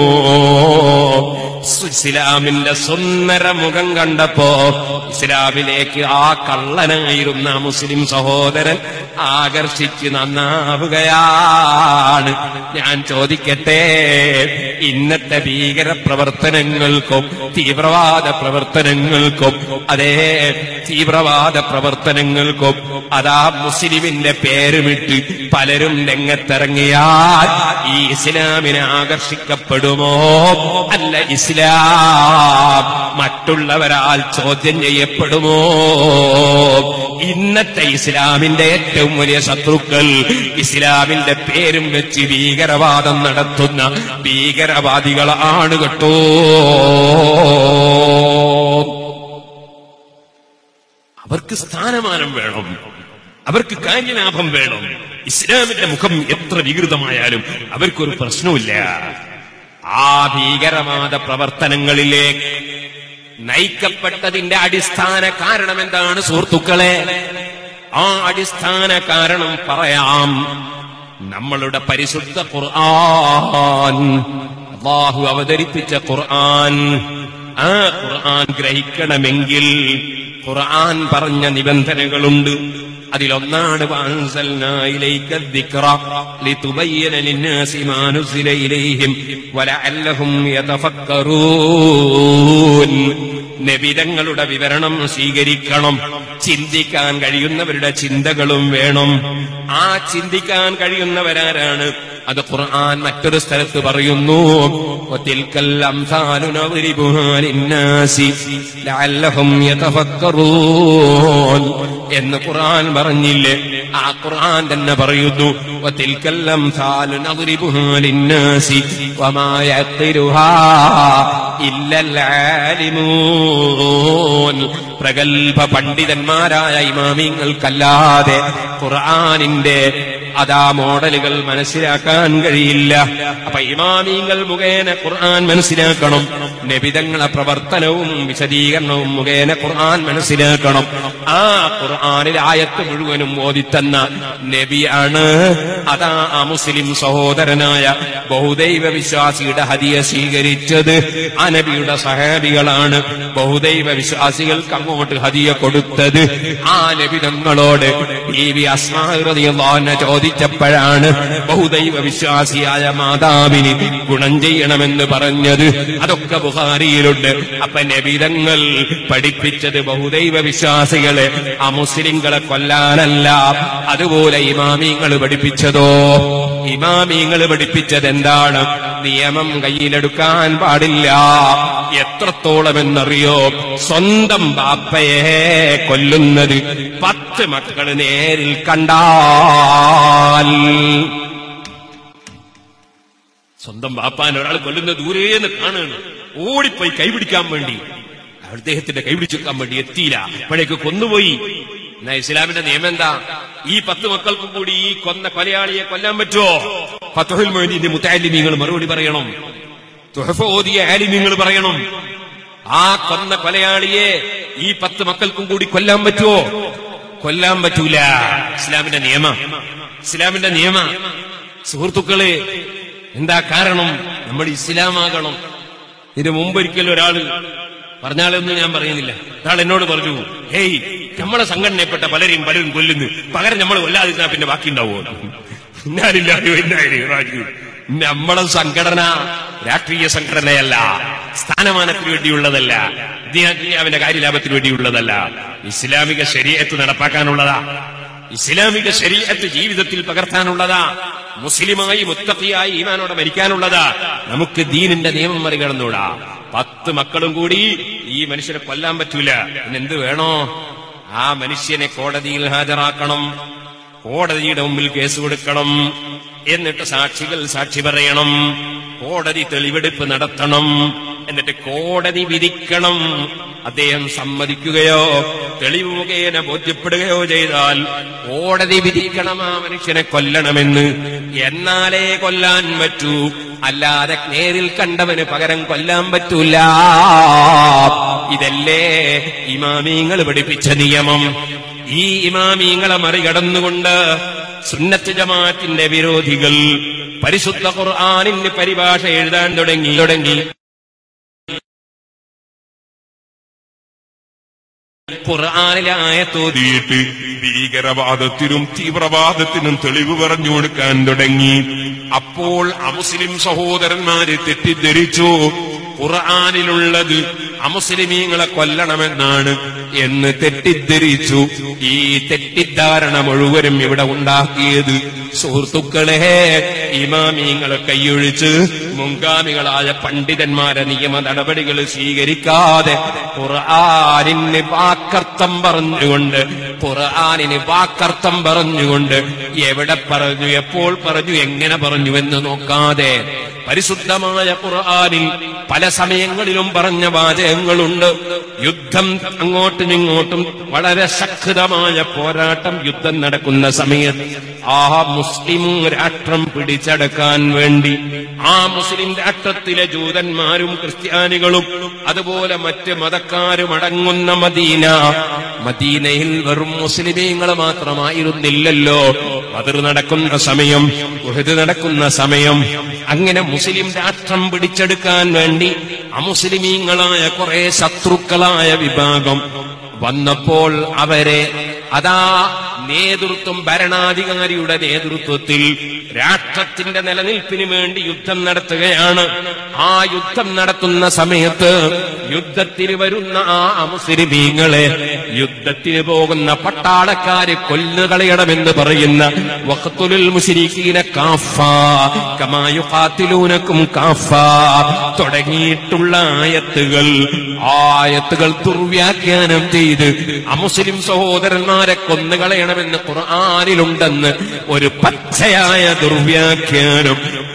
ഇസ്ലാമിന്റെ സുന്ദര മുഖം കണ്ടപ്പോ ഇസ്ലാമിലേക്ക് ആ കള്ളനായിരുന്ന മുസ്ലിം സഹോദരൻ ആകർഷിച്ച് നന്നാവുകയാണ് ഞാൻ ചോദിക്കട്ടെ ഇന്നത്തെ ഭീകര പ്രവർത്തനങ്ങൾക്കും തീവ്രവാദ പ്രവർത്തനങ്ങൾക്കും അതേ തീവ്രവാദ പ്രവർത്തനങ്ങൾക്കും അതാ മുസ്ലിമിന്റെ പേരുമിട്ട് പലരും രംഗത്തിറങ്ങിയാൽ ഈ ഇസ്ലാമിനെ ആകർഷിക്കപ്പെടുമോ അല്ല ഇസ്ലാം മറ്റുള്ളവരാൽ ചോദ്യം ചെയ്യപ്പെടുമോ ഇന്നത്തെ ഇസ്ലാമിന്റെ ഏറ്റവും വലിയ ശത്രുക്കൾ ഇസ്ലാമിന്റെ പേരും വെച്ച് ഭീകരവാദം നടത്തുന്ന ഭീകരവാദികളാണ് കേട്ടോ അവർക്ക് സ്ഥാനമാനം വേണം അവർക്ക് കാര്യലാഭം വേണം ഇസ്ലാമിന്റെ മുഖം എത്ര വികൃതമായാലും അവർക്കൊരു പ്രശ്നവുമില്ല ആ ഭീകരവാദ പ്രവർത്തനങ്ങളിലേക്ക് നയിക്കപ്പെട്ടതിന്റെ അടിസ്ഥാന കാരണം എന്താണ് സുഹൃത്തുക്കളെ ആ അടിസ്ഥാന കാരണം പറയാം നമ്മളുടെ പരിശുദ്ധ ഖുർആൻ അള്ളാഹു അവതരിപ്പിച്ച ഖുർആൻ ആ ഖുർആൻ ഗ്രഹിക്കണമെങ്കിൽ ഖുർആൻ പറഞ്ഞ നിബന്ധനകളുണ്ട് അതിലൊന്നാണ് وأنزلنا إليك الذكر لتبين للناس ما نزل إليهم ولعلهم يتفكرون നബിതങ്ങളുടെ വിവരണം സ്വീകരിക്കണം ചിന്തിക്കാൻ കഴിയുന്നവരുടെ ചിന്തകളും വേണം ആ ചിന്തിക്കാൻ കഴിയുന്നവരാരാണ് അത് ഖുർആൻ മറ്റൊരു സ്ഥലത്ത് പറയുന്നു وتلكل الأمثال نضربها للناس لعلهم يتفكرون എന്ന് ഖുർആൻ പറഞ്ഞില്ലേ ആ ഖുർആൻ തന്നെ പറയുന്നു وتلك الأمثال نضربها للناس وما يعقلها إلا العالمون പ്രഗത്ഭ പണ്ഡിതന്മാരായ ഇമാമിങ്ങൾക്കല്ലാതെ ഖുർആനിന്റെ അതാ മോഡലുകൾ മനസ്സിലാക്കാൻ കഴിയില്ല അപ്പൊ ഇമാമീങ്ങൾ മുഖേന ഖുർആൻ മനസ്സിലാക്കണം നബിതങ്ങളെ പ്രവർത്തനവും വിശദീകരണവും മുഖേന ഖുർആൻ മനസ്സിലാക്കണം ആ ഖുർആനിൽ ആയത്ത് മുഴുവനും ഓതിത്തന്ന നബിയാണ് അതാ ആ മുസ്ലിം സഹോദരനായ ബഹുദൈവ വിശ്വാസിയുടെ ഹദിയ സ്വീകരിച്ചത് ആ നബിയുടെ സഹാബികളാണ് ബഹുദൈവ വിശ്വാസികൾക്ക് അങ്ങോട്ട് ഹദിയ കൊടുത്തത് ആ നബിതങ്ങളോട് ബീവി അസ്മാഹൃതിയെന്ന് ചോദിച്ചപ്പോഴാണ് ബഹുദൈവ വിശ്വാസിയായ മാതാവിന് ഗുണം ചെയ്യണമെന്ന് പറഞ്ഞത് അതൊക്കെ ബുഹാരിയിലുണ്ട് അപ്പൊ നബിതങ്ങൾ പഠിപ്പിച്ചത് ബഹുദൈവ വിശ്വാസികളെ ആ മുസ്ലിങ്ങളെ കൊല്ലാനല്ല അതുപോലെ ഇമാമിങ്ങൾ പഠിപ്പിച്ചതോ ഇമാമിങ്ങൾ പഠിപ്പിച്ചത് എന്താണ് നിയമം കയ്യിലെടുക്കാൻ പാടില്ല എത്രത്തോളം എന്നറിയോ സ്വന്തം ബാപ്പയെ കൊല്ലുന്നത് പത്ത് മക്കൾ നേരിൽ കണ്ടാൽ സ്വന്തം ബാപ്പാൻ ഒരാൾ കൊല്ലുന്ന ദൂരേന്ന് കാണുകയാണ് ഓടിപ്പോയി കൈപിടിക്കാൻ വേണ്ടി അദ്ദേഹത്തിന്റെ കൈപിടിച്ചെടുക്കാൻ വേണ്ടി എത്തിയില്ല അപ്പോഴേക്ക് കൊന്നുപോയി എന്നാ ഇസ്ലാമിന്റെ നിയമം എന്താ ഈ പത്ത് മക്കൾക്കും കൂടി ഈ കൊന്ന കൊലയാളിയെ കൊല്ലാൻ പറ്റുമോ ഫത്തുഹുൽ മൊയ്തീന്റെ മുത്താലിമീങ്ങൾ മറുപടി പറയണം തുഹഫ ഓതിയ ആലിമീങ്ങൾ പറയണം ആ കൊന്ന കൊലയാളിയെ ഈ പത്ത് മക്കൾക്കും കൂടി കൊല്ലാൻ പറ്റുമോ കൊല്ലാൻ പറ്റൂല ഇസ്ലാമിന്റെ നിയമ ഇസ്ലാമിന്റെ നിയമ സുഹൃത്തുക്കളെ എന്താ കാരണം നമ്മൾ ഇസ്ലാമാകണം ഇതിന് മുമ്പൊരിക്കലും ഒരാള് പറഞ്ഞാലൊന്നും ഞാൻ പറയുന്നില്ല ഒരാൾ എന്നോട് പറഞ്ഞു ഹേയ് നമ്മളെ സംഘടനയിൽപ്പെട്ട പലരെയും പലരും കൊല്ലുന്നു പകരം നമ്മൾ കൊല്ലാതിരുന്നാ പിന്നെ ബാക്കി ഉണ്ടാവോ ഞാനില്ലായോ എന്നായിരുന്നു റാജു നമ്മളെ സംഘടന രാഷ്ട്രീയ സംഘടനയല്ല സ്ഥാനമാനത്തിന് വേണ്ടിയുള്ളതല്ല ദുനിയാവിന്റെ കാര്യലാഭത്തിന് വേണ്ടിയുള്ളതല്ല ഇസ്ലാമിക ശരീരത്ത് നടപ്പാക്കാനുള്ളതാ ഇസ്ലാമിക ശരീരത്ത് ജീവിതത്തിൽ പകർത്താനുള്ളതാ മുസ്ലിമായി മുത്തഫിയായി ഈമാനോടെ മരിക്കാനുള്ളതാ നമുക്ക് ദീനിന്റെ നിയമം മറികടന്നൂടാ പത്ത് മക്കളും കൂടി ഈ മനുഷ്യനെ കൊല്ലാൻ പറ്റൂല എന്ത് വേണോ ആ മനുഷ്യനെ കോടതിയിൽ ഹാജരാക്കണം കോടതിയുടെ മുമ്പിൽ കേസ് കൊടുക്കണം എന്നിട്ട് സാക്ഷികൾ സാക്ഷി പറയണം കോടതി തെളിവെടുപ്പ് നടത്തണം എന്നിട്ട് കോടതി വിധിക്കണം അദ്ദേഹം സമ്മതിക്കുകയോ തെളിവ് മുഖേന ബോധ്യപ്പെടുകയോ ചെയ്താൽ കോടതി വിധിക്കണം ആ മനുഷ്യനെ കൊല്ലണമെന്ന് എന്നാലേ കൊല്ലാൻ പറ്റൂ അല്ലാതെ നേരിൽ കണ്ടവന് പകരം കൊല്ലാൻ പറ്റൂല ഇതല്ലേ ഇമാമീങ്ങൾ പഠിപ്പിച്ച നിയമം ഈ ഇമാമീങ്ങളെ മറികടന്നുകൊണ്ട് സുന്നത്ത് ജമാഅത്തിന്റെ വിരോധികൾ പരിശുദ്ധ ഖുർആാനിന് പരിഭാഷ എഴുതാൻ തുടങ്ങി തുടങ്ങി ഖുർആാനിലായ തോതിയിട്ട് ഭീകരവാദത്തിനും തീവ്രവാദത്തിനും തെളിവ് പറഞ്ഞു കൊടുക്കാൻ തുടങ്ങി അപ്പോൾ അമുസ്ലിം സഹോദരന്മാര് തെറ്റിദ്ധരിച്ചു ഖുർആാനിലുള്ളത് അമുസ്ലിമീങ്ങളെ കൊല്ലണമെന്നാണ് എന്ന് തെറ്റിദ്ധരിച്ചു ഈ തെറ്റിദ്ധാരണ മുഴുവനും ഇവിടെ ഉണ്ടാക്കിയത് സുഹൃത്തുക്കളെ ഇമാമീങ്ങളെ കൈയൊഴിച്ച് മുൻഗാമികളായ പണ്ഡിതന്മാരെ നിയമ നടപടികൾ സ്വീകരിക്കാതെ ഖുർആാനിന് വാക്കർത്ഥം പറഞ്ഞുകൊണ്ട് ഖുർആാനിന് വാക്കർത്ഥം പറഞ്ഞുകൊണ്ട് എവിടെ പറഞ്ഞു എപ്പോൾ പറഞ്ഞു എങ്ങനെ പറഞ്ഞു എന്ന് നോക്കാതെ പരിശുദ്ധമായ ഖുർആാനിൽ പല സമയങ്ങളിലും പറഞ്ഞ വാചകങ്ങളുണ്ട് യുദ്ധം അങ്ങോട്ടും ഇങ്ങോട്ടും വളരെ ശക്തമായ പോരാട്ടം യുദ്ധം നടക്കുന്ന സമയത്ത് ആ മുസ്ലിം രാഷ്ട്രം പിടിച്ചടക്കാൻ വേണ്ടി ആ മുസ്ലിം രാഷ്ട്രത്തിലെ ജൂതന്മാരും ക്രിസ്ത്യാനികളും അതുപോലെ മറ്റ് മതക്കാരും അടങ്ങുന്ന മദീന മദീനയിൽ വെറും മുസ്ലിമീങ്ങൾ മാത്രമായിരുന്നില്ലല്ലോ ബദർ നടക്കുന്ന സമയം ഉഹദ് നടക്കുന്ന സമയം അങ്ങനെ മുസ്ലിം രാഷ്ട്രം പിടിച്ചെടുക്കാൻ വേണ്ടി അമുസ്ലിമീങ്ങളായ കുറെ ശത്രുക്കളായ വിഭാഗം വന്നപ്പോൾ അവരെ അതാ നേതൃത്വം ഭരണാധികാരിയുടെ നേതൃത്വത്തിൽ രാഷ്ട്രത്തിന്റെ നിലനിൽപ്പിന് വേണ്ടി യുദ്ധം നടത്തുകയാണ് ആ യുദ്ധം നടത്തുന്ന സമയത്ത് യുദ്ധത്തിന് വരുന്ന ആ അമുസ്ലിമീങ്ങളെ യുദ്ധത്തിന് പോകുന്ന പട്ടാളക്കാര് കൊല്ലുകളയണമെന്ന് പറയുന്ന വഖത്തുലുൽ മുശ്രിക്കീന കാഫ കമായു കാത്തിലൂനക്കും കാഫ തുടങ്ങിയിട്ടുള്ള ആയത്തുകൾ ആയത്തുകൾ ദുർവ്യാഖ്യാനം ചെയ്ത് അമുസ്ലിം സഹോദരന്മാരെ കൊന്നുകളയണമെന്ന് ഖുർആാനിലുണ്ടെന്ന് ഒരു പച്ചയായ ദുർവ്യാഖ്യാനം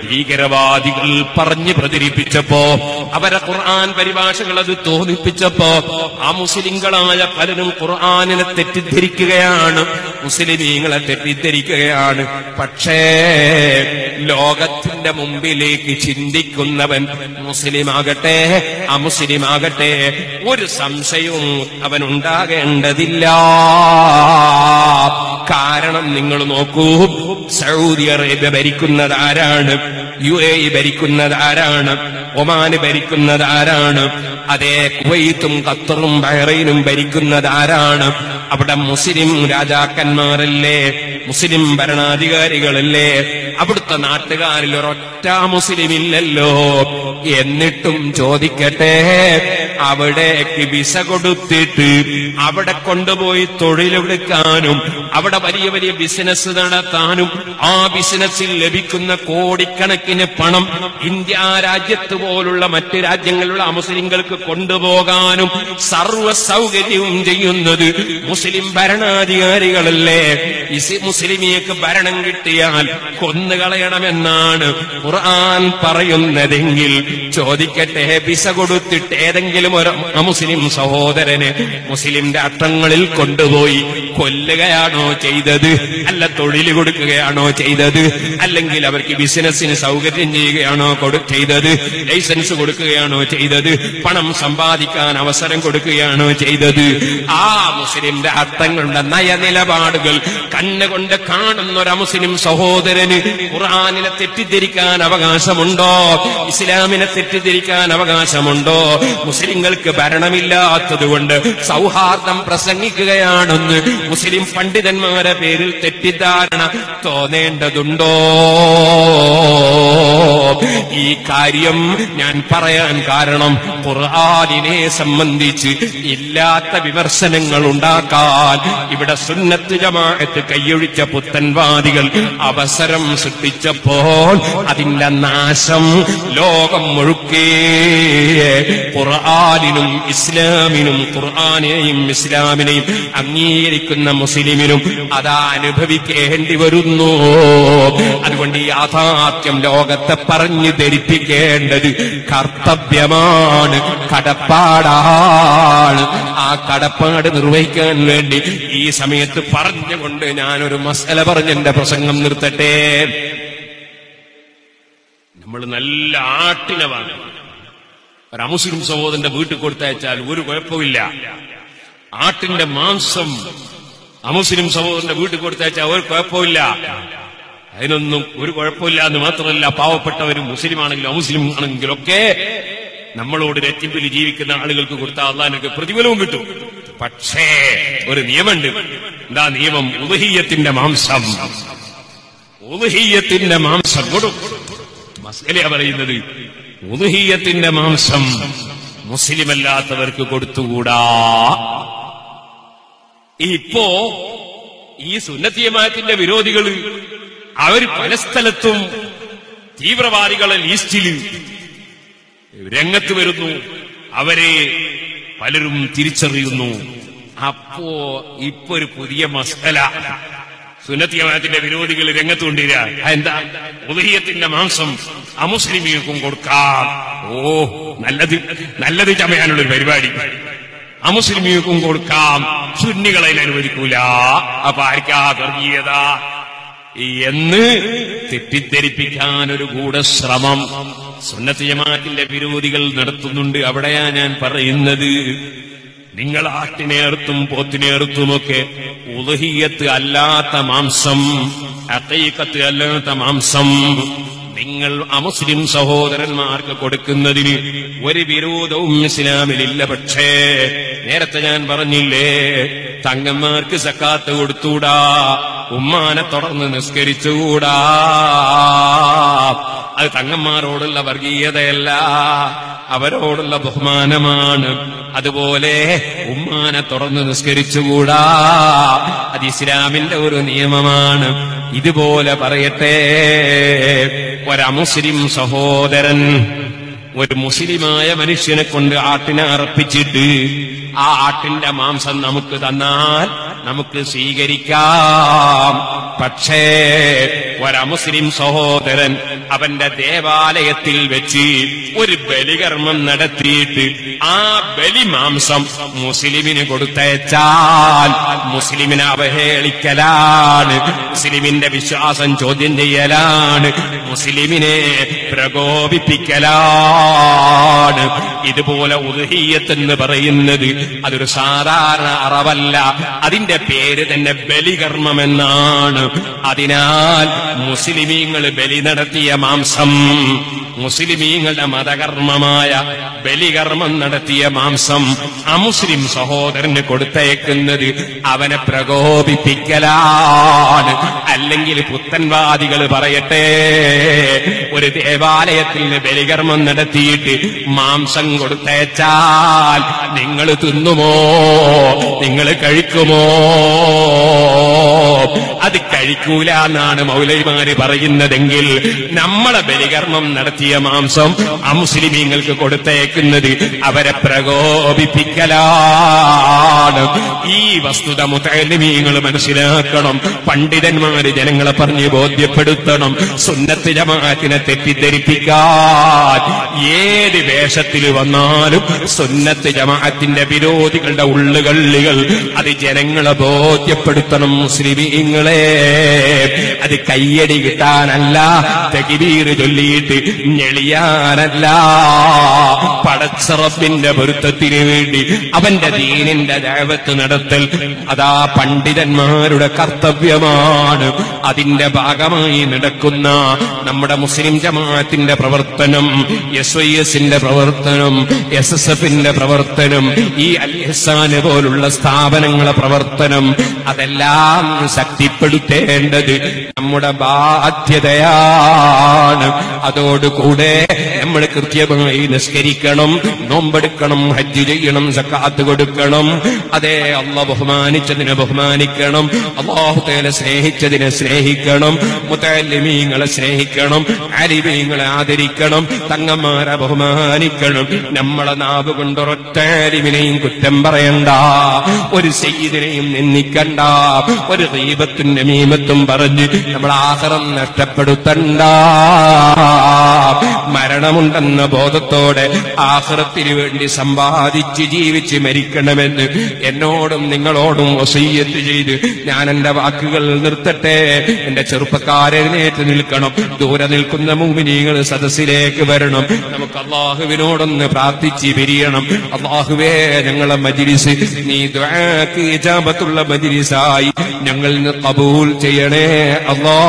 ഭീകരവാദികൾ പറഞ്ഞു പ്രചരിപ്പിച്ചപ്പോ അവരെ ഖുർആൻ പരിഭാഷകൾ അത് തോന്നിപ്പിച്ചപ്പോ ആ മുസ്ലിങ്ങളായ പലരും ഖുർആനിനെ തെറ്റിദ്ധരിക്കുകയാണ് മുസ്ലിമീങ്ങളെ തെറ്റിദ്ധരിക്കുകയാണ് പക്ഷേ ലോകത്തിന്റെ മുമ്പിലേക്ക് ചിന്തിക്കുന്നവൻ മുസ്ലിമാകട്ടെ അമുസ്ലിമാകട്ടെ ഒരു സംശയവും അവൻ ഉണ്ടാകേണ്ടതില്ല കാരണം നിങ്ങൾ നോക്കൂ സൗദി അറേബ്യ ഭരിക്കുന്നത് ആരാണ് യു എ ഇ ഭരിക്കുന്നത് ആരാണ് ഒമാന് ഭരിക്കുന്നത് ആരാണ് അതേ കുവൈത്തും ഖത്തറും ബഹ്റൈനും ഭരിക്കുന്നത് ആരാണ് അവിടെ മുസ്ലിം രാജാക്കന്മാരല്ലേ മുസ്ലിം ഭരണാധികാരികളല്ലേ അവിടുത്തെ നാട്ടുകാരിൽ ഒരൊറ്റ മുസ്ലിം ഇല്ലല്ലോ എന്നിട്ടും ചോദിക്കട്ടെ അവിടേക്ക് വിസ കൊടുത്തിട്ട് അവിടെ കൊണ്ടുപോയി തൊഴിലെടുക്കാനും അവിടെ വലിയ വലിയ ബിസിനസ് നടത്താനും ആ ബിസിനസ്സിൽ ലഭിക്കുന്ന കോടിക്കണക്കിന് പണം ഇന്ത്യ രാജ്യത്ത് പോലുള്ള മറ്റ് രാജ്യങ്ങളിലുള്ള മുസ്ലിങ്ങൾക്ക് കൊണ്ടുപോകാനും സർവ സൗകര്യവും ചെയ്യുന്നത് മുസ്ലിം ഭരണാധികാരികളല്ലേ ഇസ് മുസ്ലിമിയക്ക് ഭരണം കിട്ടിയാൽ കൊന്നുകളയണമെന്നാണ് ഖുർആൻ പറയുന്നതെങ്കിൽ ചോദിക്കട്ടെ വിസ കൊടുത്തിട്ട് ഏതെങ്കിലും ഒരു മുസ്ലിം സഹോദരന് മുസ്ലിം രാഷ്ട്രങ്ങളിൽ കൊണ്ടുപോയി കൊല്ലുകയാണോ ചെയ്തത് അല്ല തൊഴിൽ കൊടുക്കുകയാണോ ചെയ്തത് അല്ലെങ്കിൽ അവർക്ക് ബിസിനസ്സിന് സൗകര്യം ചെയ്യുകയാണോ കൊടു- ചെയ്തത് ലൈസൻസ് കൊടുക്കുകയാണോ ചെയ്തത് പണം സമ്പാദിക്കാൻ അവസരം കൊടുക്കുകയാണോ ചെയ്തത് ആ മുസ്ലിം രാഷ്ട്രങ്ങളുടെ നയനിലപാടുകൾ കണ്ണുകൊണ്ട് കാണുന്ന ഒരു മുസ്ലിം സഹോദരന് ഖുർആാനിനെ തെറ്റിദ്ധരിക്കാൻ അവകാശമുണ്ടോ ഇസ്ലാമിനെ തെറ്റിദ്ധരിക്കാൻ അവകാശമുണ്ടോ മുസ്ലിങ്ങൾക്ക് ഭരണമില്ലാത്തതുകൊണ്ട് സൗഹാർദ്ദം പ്രസംഗിക്കുകയാണെന്ന് മുസ്ലിം പണ്ഡിതന്മാരെ പേരിൽ തെറ്റിദ്ധാരണ തോന്നേണ്ടതുണ്ടോ ഈ കാര്യം ഞാൻ പറയാൻ കാരണം ഖുർആാനിനെ സംബന്ധിച്ച് ഇല്ലാത്ത വിമർശനങ്ങൾ ഉണ്ടാക്കാൻ ഇവിടെ സുന്നത്ത് ജമാഅത്ത് കൈയൊഴിച്ച പുത്തൻവാദികൾ അവസരം സൃഷ്ടിച്ചപ്പോൾ അതിന്റെ നാശം ലോകം മുഴുക്കേ ഖുർആാനിനും ഇസ്ലാമിനും ഖുർആാനെയും ഇസ്ലാമിനെയും അംഗീകരിക്കുന്ന മുസ്ലിമിനും അതാ അനുഭവിക്കേണ്ടി വരുന്നു അതുകൊണ്ട് ഈ യാഥാർത്ഥ്യം ലോകത്തെ പറഞ്ഞു ധരിപ്പിക്കേണ്ടത് കർത്തവ്യമാണ് കടപ്പാടാണ് ആ കടപ്പാട് നിർവഹിക്കാൻ വേണ്ടി ഈ സമയത്ത് പറഞ്ഞുകൊണ്ട് ഞാനൊരു മസല പറഞ്ഞ് എന്റെ പ്രസംഗം നിർത്തട്ടെ നമ്മൾ നല്ല ആട്ടിനെ വാങ്ങും ഒരു അമുസ്ലിം സഹോദരന്റെ വീട്ടിൽ കൊടുത്തയച്ചാൽ ഒരു കുഴപ്പമില്ല ആട്ടിന്റെ മാംസം അമുസ്ലിം സഹോദരന്റെ വീട്ടിൽ കൊടുത്തയച്ചാൽ ഒരു കുഴപ്പമില്ല അതിനൊന്നും ഒരു കുഴപ്പമില്ല എന്ന് മാത്രമല്ല പാവപ്പെട്ടവരും മുസ്ലിം ആണെങ്കിലും അമുസ്ലിം ആണെങ്കിലും ഒക്കെ നമ്മളോട് രറ്റിമ്പിൽ ജീവിക്കുന്ന ആളുകൾക്ക് കൊടുത്താൽ അള്ളാഹിനൊക്കെ പ്രതിഫലവും കിട്ടും പക്ഷേ ഒരു നിയമമുണ്ട് എന്താ നിയമം ഉദഹീയത്തിന്റെ മാംസം ഉദഹീയത്തിന്റെ മാംസം കൊടുക്കും മസ്കലിയ പറയുന്നത് ഉദഹീയത്തിന്റെ മാംസം മുസ്ലിമല്ലാത്തവർക്ക് കൊടുത്തുകൂടാ ഇപ്പോ ഈ സുന്നത്തിയമാത്തിന്റെ വിരോധികൾ അവർ പല സ്ഥലത്തും തീവ്രവാദികളെ ലീസ്റ്റിൽ രംഗത്ത് വരുന്നു അവരെ പലരും തിരിച്ചറിയുന്നു അപ്പോ ഇപ്പൊ ഒരു പുതിയ മസ്കല സുന്നത്തിയമാത്തിന്റെ വിരോധികൾ രംഗത്ത് കൊണ്ടുവരിക എന്താ ഉദയത്തിന്റെ മാംസം അമുസ്ലിമികൾക്കും കൊടുക്കാം ഓ നല്ലത് നല്ലത് ചമയാനുള്ള ഒരു പരിപാടി അമുസ്ലിമികൾക്കും കൊടുക്കാം സുന്നികളെ അനുവദിക്കൂല അപ്പൊ ആർക്കാ വർഗീയത എന്ന് തെറ്റിദ്ധരിപ്പിക്കാൻ ഒരു ഗൂഢശ്രമം സുന്നത്ത് ജമാഅത്തിന്റെ വിരോധികൾ നടത്തുന്നുണ്ട് അവിടെയാ ഞാൻ പറയുന്നത് നിങ്ങൾ ആട്ടിനേർത്തും പോത്തിനേർത്തുമൊക്കെ ഉദഹീയത്ത് അല്ലാത്ത മാംസം അക്കൈക്കത്ത് അല്ലാത്ത മാംസം നിങ്ങൾ അമുസ്ലിം സഹോദരന്മാർക്ക് കൊടുക്കുന്നതിന് ഒരു വിരോധവും ഇസ്ലാമിലില്ല പക്ഷേ നേരത്തെ ഞാൻ പറഞ്ഞില്ലേ തങ്ങന്മാർക്ക് സക്കാത്ത് കൊടുത്തൂടാ ഉമ്മാനെ തുടർന്ന് നിസ്കരിച്ചുകൂടാ അത് തങ്ങന്മാരോടുള്ള വർഗീയതയല്ല അവരോടുള്ള ബഹുമാനമാണ് അതുപോലെ ഉമ്മാനെ തുറന്ന് നിസ്കരിച്ചുകൂടാ അത് ഇസ്ലാമിന്റെ ഒരു നിയമമാണ് ഇതുപോലെ പറയട്ടെ ഒരമുസ്ലിം സഹോദരൻ ഒരു മുസ്ലിമായ മനുഷ്യനെ കൊണ്ട് ആട്ടിനെ അർപ്പിച്ചിട്ട് ആ ആട്ടിന്റെ മാംസം നമുക്ക് തന്നാൽ നമുക്ക് സ്വീകരിക്കാം പക്ഷേ ഒരമുസ്ലിം സഹോദരൻ അവന്റെ ദേവാലയത്തിൽ വെച്ച് ഒരു ബലികർമ്മം നടത്തിയിട്ട് ആ ബലിമാംസം മുസ്ലിമിന് കൊടുത്തയച്ചാൽ മുസ്ലിമിനെ അവഹേളിക്കലാണ് മുസ്ലിമിന്റെ വിശ്വാസം ചോദ്യം ചെയ്യലാണ് മുസ്ലിമിനെ പ്രകോപിപ്പിക്കലാണ് ഇതുപോലെ ഉദഹീയത്ത് എന്ന് പറയുന്നത് അതൊരു സാധാരണ അറവല്ല അതിന്റെ പേര് തന്നെ ബലികർമ്മം എന്നാണ് അതിനാൽ മുസ്ലിമീങ്ങൾ ബലി നടത്തിയ മാംസം മുസ്ലിമീങ്ങളുടെ മതകർമ്മമായ ബലികർമ്മം നടത്തിയ മാംസം അമുസ്ലിം സഹോദരന് കൊടുത്തയക്കുന്നത് അവനെ പ്രകോപിപ്പിക്കലാണ് അല്ലെങ്കിൽ പുത്തൻവാദികൾ പറയട്ടെ ഒരു ദേവാലയത്തിൽ നിന്ന് ബലികർമ്മം നടത്തിയിട്ട് മാംസം കൊടുത്തയച്ചാൽ നിങ്ങൾ തിന്നുമോ നിങ്ങൾ കഴിക്കുമോ അത് കഴിക്കൂല എന്നാണ് മൗലൈമാര് പറയുന്നതെങ്കിൽ നമ്മളെ ബലികർമ്മം നടത്തിയ മാംസം അമുസ്ലിമീങ്ങൾക്ക് കൊടുത്തയക്കുന്നത് അവരെ പ്രകോപിപ്പിക്കലാണ് ഈ വസ്തുത മുത്തലിമീങ്ങൾ മനസ്സിലാക്കണം പണ്ഡിതന്മാര് ജനങ്ങളെ പറഞ്ഞ് ബോധ്യപ്പെടുത്തണം സുന്നത്ത് ജമാഅത്തിനെ തെറ്റിദ്ധരിപ്പിക്കാൻ ഏത് വേഷത്തിൽ വന്നാലും സുന്നത്ത് ജമാഅത്തിന്റെ വിരോധികളുടെ ഉള്ളുകള്ളികൾ അത് ജനങ്ങളെ ബോധ്യപ്പെടുത്തണം മുസ്ലിമീങ്ങളെ അത് കയ്യടി കിട്ടാനല്ല തകിബീർ ചൊല്ലിയിട്ട് ഞെളിയാനല്ല പടച്ചറപ്പിന്റെ പൊരുത്തത്തിന് വേണ്ടി അവന്റെ ദീനിന്റെ ദൈവത്ത് നടത്തൽ അതാ പണ്ഡിതന്മാരുടെ കർത്തവ്യമാണ് അതിന്റെ ഭാഗമായി നടക്കുന്ന നമ്മുടെ മുസ്ലിം ജമാഅത്തിന്റെ പ്രവർത്തനം എസ് ഐ എസിന്റെ പ്രവർത്തനം എസ് എസ് എഫിന്റെ പ്രവർത്തനം ഈ അൽ ഇഹ്സാന് പോലുള്ള സ്ഥാപനങ്ങളെ പ്രവർത്തനം അതെല്ലാം ശക്തിപ്പെടുത്തേണ്ടത് നമ്മുടെ ബാധ്യതയാണ് അതോടുകൂടെ നമ്മൾ കൃത്യമായി നിസ്കരിക്കണം നോമ്പെടുക്കണം ഹജ്ജ് ചെയ്യണം സക്കാത്ത് കൊടുക്കണം അതേ അള്ള ബഹുമാനിച്ചതിനെ ബഹുമാനിക്കണം അള്ളാഹുത്തേലെ സ്നേഹിച്ചതിനെ സ്നേഹിക്കണം മുത്തലിമീങ്ങളെ സ്നേഹിക്കണം അലിമീങ്ങളെ ആദരിക്കണം തങ്ങന്മാരെ ബഹുമാനിക്കണം നമ്മളെ നാവ് കൊണ്ടൊരൊറ്റ അലിമിനെയും കുറ്റം പറയണ്ട ഒരു സെയ്തിനെയും നിന്ദിക്കണ്ട ഒരു ദീപത്തും നമീമത്തും പറഞ്ഞ് നമ്മൾ ആഹ്റം നഷ്ടപ്പെടുത്തണ്ട മരണമുണ്ടെന്ന ബോധത്തോടെ ആഹ്റത്തിന് വേണ്ടി സമ്പാദിച്ച് ജീവിച്ച് മരിക്കണമെന്ന് എന്നോടും നിങ്ങളോടും വസീയത്ത് ചെയ്ത് ഞാൻ എന്റെ വാക്കുകൾ നിർത്തട്ടെ എന്റെ ചെറുപ്പക്കാരെഴുന്നേറ്റ് നിൽക്കണം ദൂരെ നിൽക്കുന്ന മുമിനീങ്ങൾ സദസ്സിലേക്ക് വരണം നമുക്ക് അള്ളാഹുവിനോടൊന്ന് പ്രാർത്ഥിച്ച് പിരിയണം അള്ളാഹുവേ ഞങ്ങളെ മജിലിസ് നീ ദുആക്ക് ഇജാബത്തുള്ള മജിലിസായി ഞങ്ങൾ ഇന്ന് കബൂൽ ചെയ്യണേ അള്ളാ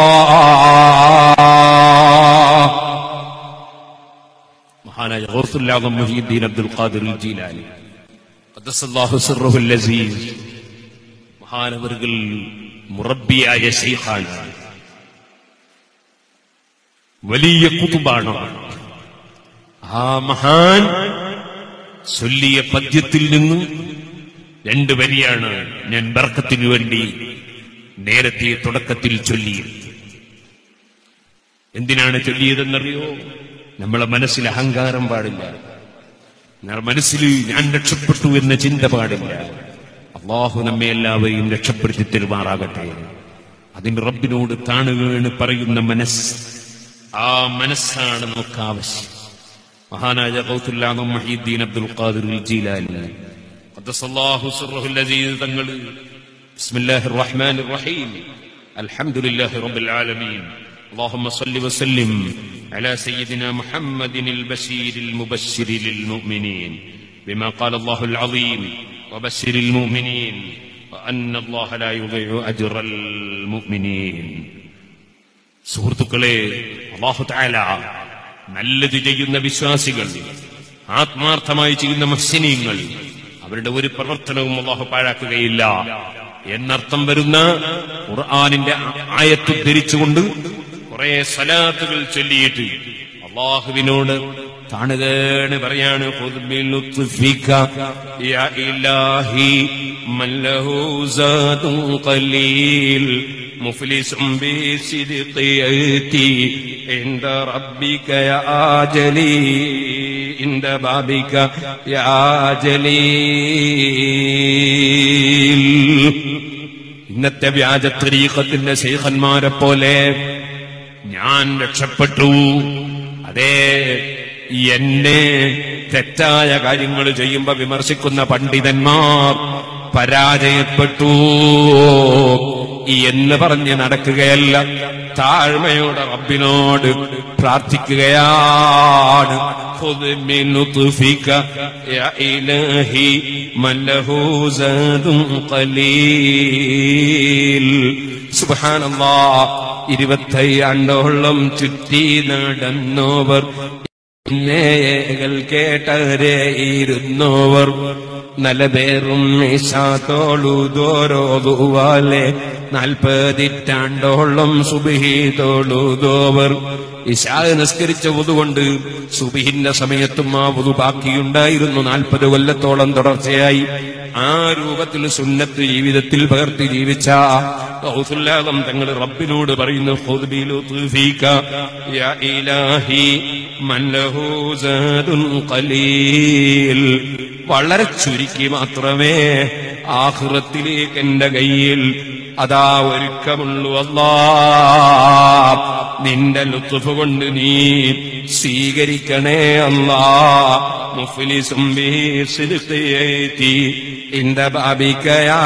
മഹാനായ ഗൗസുല്ലാദം മുഹീദ്ദീൻ അബ്ദുൽ ഖാദിർ ജീലാനി ഖദ്ദസല്ലാഹു സിർറുഹുൽ അസീസ് മഹാനവറുകൾ മുറബിയായ ശൈഖാണ് വലിയ കുതുബാണ് ആ മഹാൻ ചൊല്ലിയ പദ്യത്തിൽ നിന്ന് രണ്ട് വരിയാണ് ഞാൻ ബർക്കത്തിനു വേണ്ടി നേരത്തെ തുടക്കത്തിൽ ചൊല്ലിയത് എന്തിനാണ് ചൊല്ലിയതെന്നറിയോ നമ്മളെ മനസ്സിൽ അഹങ്കാരം പാടില്ല നമ്മുടെ മനസ്സിൽ ഞാൻ രക്ഷപ്പെട്ടു എന്ന ചിന്ത പാടില്ല അള്ളാഹു നമ്മെ എല്ലാവരെയും രക്ഷപ്പെടുത്തി തരുമാറാകട്ടെ അതിന് റബ്ബിനോട് താണുകേണ് പറയുന്ന മനസ്സ് ആ മനസ്സാണ് നമുക്ക് ആവശ്യം മഹാനായ ഗൗത്തുല്ലാദം മഹീദ്ദീൻ അബ്ദുൽ ഖാദിർ ജീലാനി ഖദ്ദസല്ലാഹു സിർറഹുൽ അസീസ് തങ്ങൾ ബിസ്മില്ലാഹിർ റഹ്മാനിർ റഹീം അൽഹംദുലില്ലാഹി റബ്ബിൽ ആലമീൻ اللهم صل وسلم على سيدنا محمد البشير المبشر للمؤمنين بما قال الله العظيم وبشر المؤمنين وأن الله لا يضيع أجر المؤمنين സുഹൃത്തുക്കളെ അള്ളാഹു താല നല്ലത് ചെയ്യുന്ന വിശ്വാസികൾ ആത്മാർത്ഥമായി ചെയ്യുന്ന മഹ്സിനീങ്ങൾ അവരുടെ ഒരു പ്രവർത്തനവും അള്ളാഹു പാഴാക്കുകയില്ല എന്നർത്ഥം വരുന്ന ഖുർആാനിന്റെ ആയത്ത് ധരിച്ചുകൊണ്ട് കുറെ സലാത്തുകൾ ചൊല്ലിയിട്ട് അള്ളാഹുവിനോട് താണുകേണ് പറയാണ് "ഖുദ് ബിലുത്ഫിക യാ ഇലാഹി മൻ ലഹു സാദുൻ ഖലീൽ മുഫ്ലിസും ബിസിദ്ഖി യഅതി ഇൻദ റബ്ബിക യാ ജലീ ഇൻദ ബാബിക യാ ജലീൽ ഇന്നത്തെ വ്യാജ ത്രീഖത്തിന്റെ ശൈഖന്മാരെ പോലെ ഞാൻ രക്ഷപ്പെട്ടു അതേ എന്നെ തെറ്റായ കാര്യങ്ങൾ ചെയ്യുമ്പോ വിമർശിക്കുന്ന പണ്ഡിതന്മാർ പരാജയപ്പെട്ടു എന്ന് പറഞ്ഞ് നടക്കുകയല്ല താഴ്മയോടെ റബ്ബിനോട് പ്രാർത്ഥിക്കുകയാണ് خذ من لطفك يا إلهي من له زاد قليل سبحان الله ഇരുപത്തയ്യാണ്ടോളം ചുറ്റി നടന്നോവർ നേകൾ കേട്ടവരെ ഇരുന്നോവർ നലപേറും തോളുതോരോതുവാലെ നാൽപ്പതിറ്റാണ്ടോളം സുബിഹി തോളുതോവർ ഇശാ നിസ്കരിച്ച വുതുകൊണ്ട് സുബിഹിന്റെ സമയത്തും ആ വുതു ബാക്കിയുണ്ടായിരുന്നു നാൽപ്പത് കൊല്ലത്തോളം തുടർച്ചയായി ആ രൂപത്തിൽ സുന്നത്ത് ജീവിതത്തിൽ പകർത്തി ജീവിച്ച ഗൗസുല്ലാദം തങ്ങൾ റബ്ബിനോട് പറയുന്നു "ഖുദ് ബിലുത്ഫിക യാ ഇലാഹി മൻ ലഹു സാദുൻ ഖലീൽ." വളരെ ചുരുക്കി മാത്രമേ ആഹ്റത്തിലേക്ക് എന്റെ കയ്യിൽ അതാ ഒരുക്കമുള്ളൂ അല്ലാ നിന്റെ ലുത്തുഫ് കൊണ്ട് നീ സ്വീകരിക്കണേ അല്ലാ മുഫ്ലിസും ബി സിദ്ഖിയതി ഇന്ദ ബാബിക്കയാ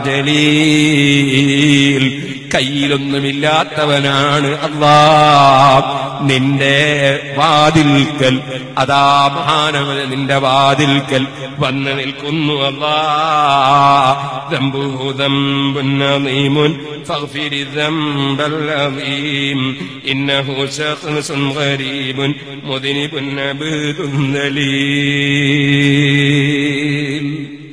ജലീൽ കയ്യിലൊന്നുമില്ലാത്തവനാണ് അല്ലാ നിന്റെ വാതിൽക്കൽ അതാ മഹാനവന നിന്റെ വാതിൽക്കൽ വന്ന് നിൽക്കുന്നു അല്ലാ ذنبه ذنب عظيم فاغفر الذنب العظيم إنه شخص غريب مذنب عبد ذليل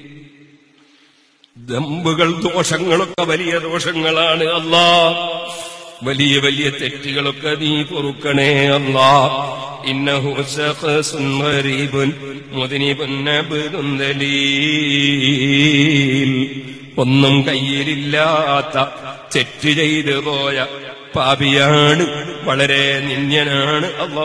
ദമ്പുകൾ ദോഷങ്ങളൊക്കെ വലിയ ദോഷങ്ങളാണ് അല്ലാ വലിയ വലിയ തെറ്റുകളൊക്കെ നീ പൊറുക്കണേ അല്ലാ ഇന്നഹു ശഖസുൻ ഗരീബുൻ മുദ്നിബുൻ അബ്ദുൻ ദലീൽ ഒന്നും കയ്യിലില്ലാത്ത തെറ്റ് ചെയ്തു പോയ പാപിയാണ് വളരെ നിന്യനാണ് അല്ലാ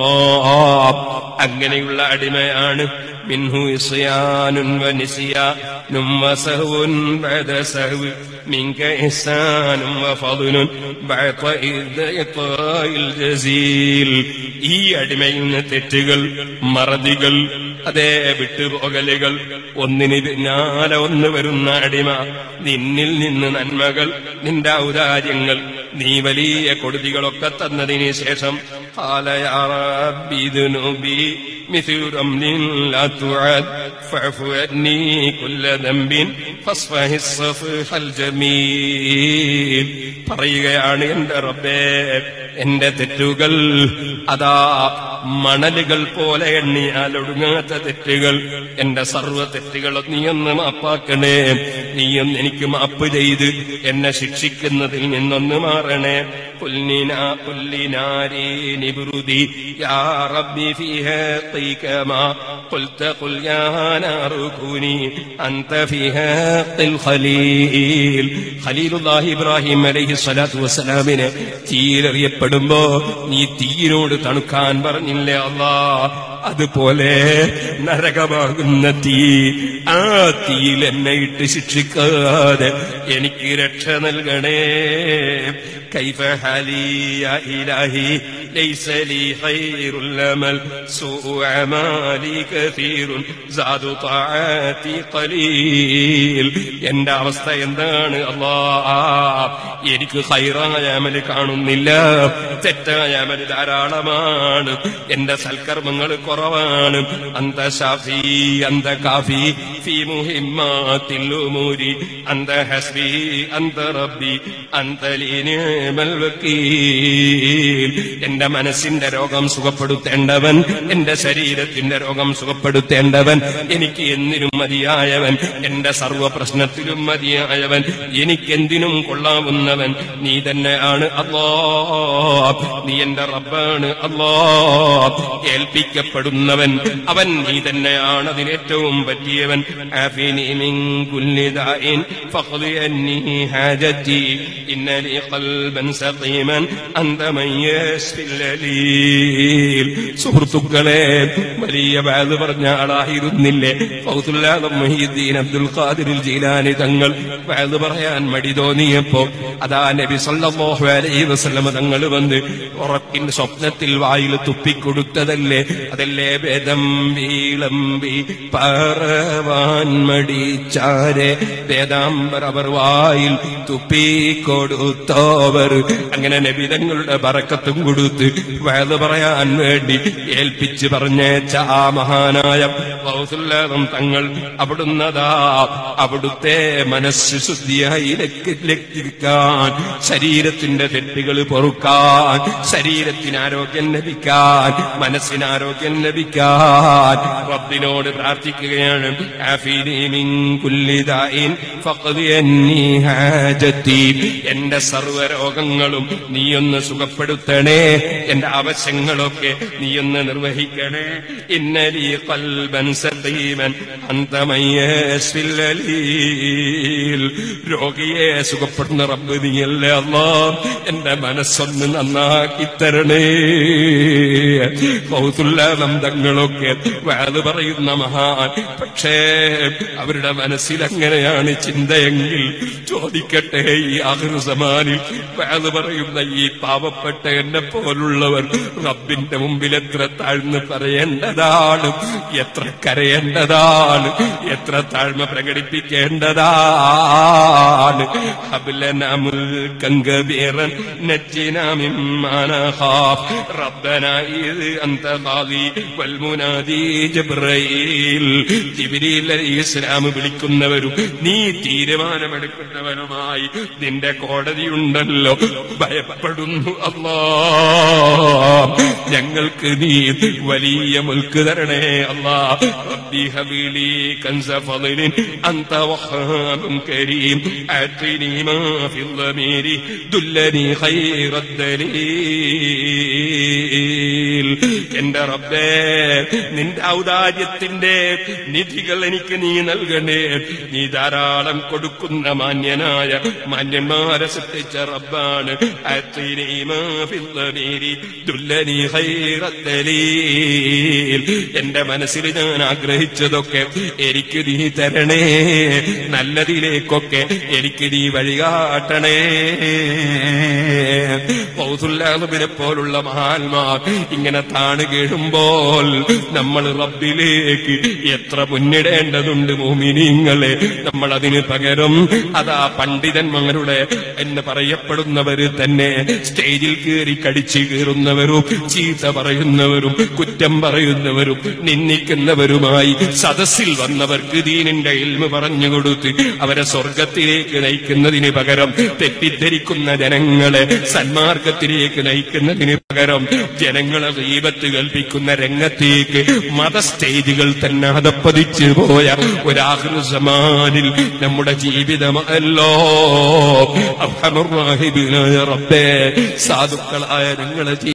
അങ്ങനെയുള്ള അടിമയാണ് മിൻഹു ഇസ്യാനുൻ വനിസിയാനും വസഹുൻ ബഅദ സഹവ് മിൻക ഇഹ്സാനും വഫദ്ലുൻ ബഅദ ഇദ്ഇത്വാഇൽ ജസീൽ ഈ അടിമയിൽ നിന്ന് തെറ്റുകൾ മറതികൾ അതേ വിട്ടുപോകലുകൾ ഒന്നിന് പിന്നാലെ ഒന്ന് വരുന്ന അടിമ നിന്നിൽ നിന്ന് നന്മകൾ നിന്റെ ഔദാര്യങ്ങൾ നീ വലിയ കൊടുതികളൊക്കെ തന്നതിന് ശേഷം قال يا رب ذنوبي مثل رمل لا تعد فاعف عني كل ذنب فاصفح الصفح الجميل പറയുകയാണ് എന്റെ റബ്ബേ എന്റെ തെറ്റുകൾ അതാ മണലുകൾ പോലെ എണ്ണിയാൽ ഒടുങ്ങാത്ത തെറ്റുകൾ എന്റെ സർവ്വ തെറ്റുകളും നീയൊന്ന് മാപ്പാക്കണേ നീയൊന്ന് എനിക്ക് മാപ്പ് ചെയ്ത് എന്നെ ശിക്ഷിക്കുന്നതിൽ നിന്നൊന്ന് മാറണേ പുല്ലിനാ പുല്ലിനാരീ നിബുരുതി യാ റബ്ബി ഫീഹാ തീകമാ قلت قل يا نار كوني أنت فيها الخليل خليل الله إبراهيم عليه الصلاة والسلام തീയിലെറിയപ്പെടുമ്പോ നീ തീയിനോട് തണുക്കാൻ പറഞ്ഞില്ലേ അല്ലാ അതുപോലെ നരകമാകുന്ന തീ ആ തീയിൽ എന്നെ ഇട്ട് ശിക്ഷിക്കാതെ എനിക്ക് രക്ഷ നൽകണേ كيف حالي يا إلهي ليس لي خير الأمل سوء أعمالي كثير زاد طاعاتي قليل എന്റെ അവസ്ഥ എന്താണ് അല്ലാ എനിക്ക് ഹൈറായ അമല് കാണുന്നില്ല തെറ്റായ അമല് ധാരാളമാണ് എന്റെ സൽക്കർമ്മങ്ങൾ കുറവാണ് അന്ത ഷാഫി അന്ത കാഫി ഫി മുഹിമ്മാത്തിൽ ഉമൂരി അന്ത ഹസ്ബി അന്ത റബ്ബി അന്ത ലീനിമൽ വക്കീൽ എന്റെ മനസ്സിന്റെ രോഗം സുഖപ്പെടുത്തേണ്ടവൻ എന്റെ ശരീരത്തിന്റെ രോഗം സുഖപ്പെടുത്തേണ്ടവൻ എനിക്ക് എന്തിനും മതിയായവൻ എന്റെ സർവ്വ പ്രശ്നത്തിലും മതിയായവൻ എനിക്കെന്തിനും കൊള്ളാവുന്നവൻ നീ തന്നെയാണ് അല്ലോ നീ എന്റെ റബ്ബാണ് അല്ലോ ഏൽപ്പിക്കപ്പെടുന്നവൻ അവൻ നീ തന്നെയാണ് അതിനേറ്റവും പറ്റിയവൻ ആഫിനി മിൻ കുല്ലി ദാഇൻ ഫഖ്ദി അന്നി ഹാജതി ഇന്ന ലി ഖൽബൻ സഖീമൻ അന്ത മൻ യശ്ഫിൽ അലീൽ സുഹൃത്തുക്കളെ വലിയ വാത് പറഞ്ഞ ആളായിരുന്നില്ലേ ഫൗസുല്ലാദം മൊഹീദ്ദീൻ അബ്ദുൽ ഖാദിർ ജീലാനി തങ്ങൾ വാത് പറയാൻ മടി തോന്നിയപ്പോ അതാ നബി സല്ലല്ലാഹു അലൈഹി വസല്ലമ തങ്ങൾ വന്ന് ഉറപ്പിൻ സ്വപ്നത്തിൽ വായിൽ തുപ്പിക്കൊടുത്തതല്ലേ അതല്ലേ വേദം വീളമ്പി പറവാൻ മടിച്ചാരെ വേദാംബർ അവർ വായിൽ തുപ്പിക്കൊടുത്തോവർ അങ്ങനെ നബിതങ്ങളുടെ ബറക്കത്തും കൊടുത്ത് വയത് പറയാൻ വേണ്ടി ഏൽപ്പിച്ച് പറഞ്ഞേച്ച ആ മഹാനായ ഗൗസുല്ലാദം തങ്ങൾ അവിടുന്നതാ അവിടുത്തെ മനസ്സ് ശുദ്ധിയായി ലക്ക് ലഭിക്കാൻ ശരീരത്തിന്റെ തെറ്റുകൾ പൊറുക്കാൻ ശരീരത്തിന് ആരോഗ്യം ലഭിക്കാൻ മനസ്സിന് ആരോഗ്യം ലഭിക്കാൻ റബ്ബിനോട് പ്രാർത്ഥിക്കുകയാണ് ആഫീനി മിൻ കുല്ലി ദാഇൻ ഫഖ്ദി അന്നി ഹാജത്തി എന്റെ സർവ്വരോഗങ്ങളും നീയൊന്ന് സുഖപ്പെടുത്തണേ എന്റെ ആവശ്യങ്ങളൊക്കെ നീയൊന്ന് നിർവഹിക്കണേ ഇന്നലി കൽബൻ സഖീമൻ അന്തമയ്യൽ രോഗിയെ സുഖപ്പെടുന്ന റബ്ബ് നീയല്ലേ അല്ലാ എന്റെ മനസ്സൊന്ന് നന്നാക്കി തരണേ കൗതുല്ലാദം തങ്ങളൊക്കെ വേത് പറയുന്ന മഹാൻ പക്ഷേ അവരുടെ മനസ്സിൽ അങ്ങനെയാണ് ചിന്തയെങ്കിൽ ചോദിക്കട്ടെ ഈ ആഹൃസമാനിൽ വേത് പറയുന്ന ഈ പാവപ്പെട്ട എന്നെ പോലുള്ളവർ റബ്ബിന്റെ മുമ്പിൽ എത്ര താഴ്ന്ന് പറയേണ്ടതാണ് എത്ര കരയേണ്ടതാണ് എത്ര താഴ്മ പ്രകടിപ്പിക്കേണ്ടതാണ് ഹബിലനാമുൽ കങ്കബീറൻ നജ്ജിനാ മിമ്മാ നഖാഫ് റബ്ബന ഇത് അന്ത ഖാദി വൽ മുനാദി ജിബ്രഈൽ ജിബ്രീൽ അലൈഹിസ്സലാം വിളിക്കുന്നവരും നീ തീരുമാനമെടുക്കുന്നവനുമായി നിന്റെ കോടതിയുണ്ടല്ലോ ഭയപ്പെടുന്നു അല്ലാ ഞങ്ങൾക്ക് നീ വലിയ മുൽക്ക് തരണേ അല്ലാ റബ്ബി ഹബീലി കൻസ ഫളിൻ അന്ത വഹാബും കരീം അത്നി മാ ഫി الضمير ദുല്ലനി ഖൈറ ദലീൽ എന്റെ റബ്ബേ നിന്റെ ഔദാര്യത്തിന്റെ നിധികൾ എനിക്ക് നീ നൽകണേ നീ ധാരാളം കൊടുക്കുന്ന മാന്യനായ മാന്യന്മാരെ സൃഷ്ടിച്ച റബ്ബാണ് അത്നി മാ ഫി الضمير ദുല്ലനി ഖൈറ ദലീൽ എന്റെ മനസ്സിൽ ഞാൻ ആഗ്രഹിച്ചതൊക്കെ എനിക്ക് നീ തരണേ നല്ലതിലേക്കൊക്കെ എനിക്ക് നീ വഴികാട്ടണേ പൗസുല്ലാഹുബിനെ പോലുള്ള മഹാന്മാർ ഇങ്ങനെ താണു കീഴുമ്പോൾ നമ്മൾ റബ്ബിലേക്ക് എത്ര മുന്നിടേണ്ടതുണ്ട് മോമിനിങ്ങളെ നമ്മൾ അതിന് പകരം അതാ പണ്ഡിതന്മാരുടെ എന്ന് പറയപ്പെടുന്നവര് തന്നെ സ്റ്റേജിൽ കയറി കടിച്ചു കീറുന്നവരും ചീത്ത പറയുന്നവരും കുറ്റം പറയുന്നവരും നിന്ദിക്കുന്നവരുമായി സദസ്സിൽ വന്നവർക്ക് ദീനിന്റെ ഇൽമ പറഞ്ഞു കൊടുത്ത് അവരെ സ്വർഗത്തിലേക്ക് നയിക്കുന്നതിന് പകരം തെറ്റിദ്ധരിക്കുന്ന ജനങ്ങളെ സന്മാർഗത്തിലേക്ക് നയിക്കുന്നതിന് പകരം ജനങ്ങളെ ദീപത്ത് കൽപ്പിക്കുന്ന രംഗത്തേക്ക് മത സ്റ്റേജുകൾ തന്നെ അതപ്പതിച്ചു പോയ ഒരാഹൃസമാനിൽ നമ്മുടെ ജീവിതമല്ലോ അബ്ഹമുർ റാഹിബിനായ റബ്ബേ സാധുക്കളായ ഞങ്ങളെ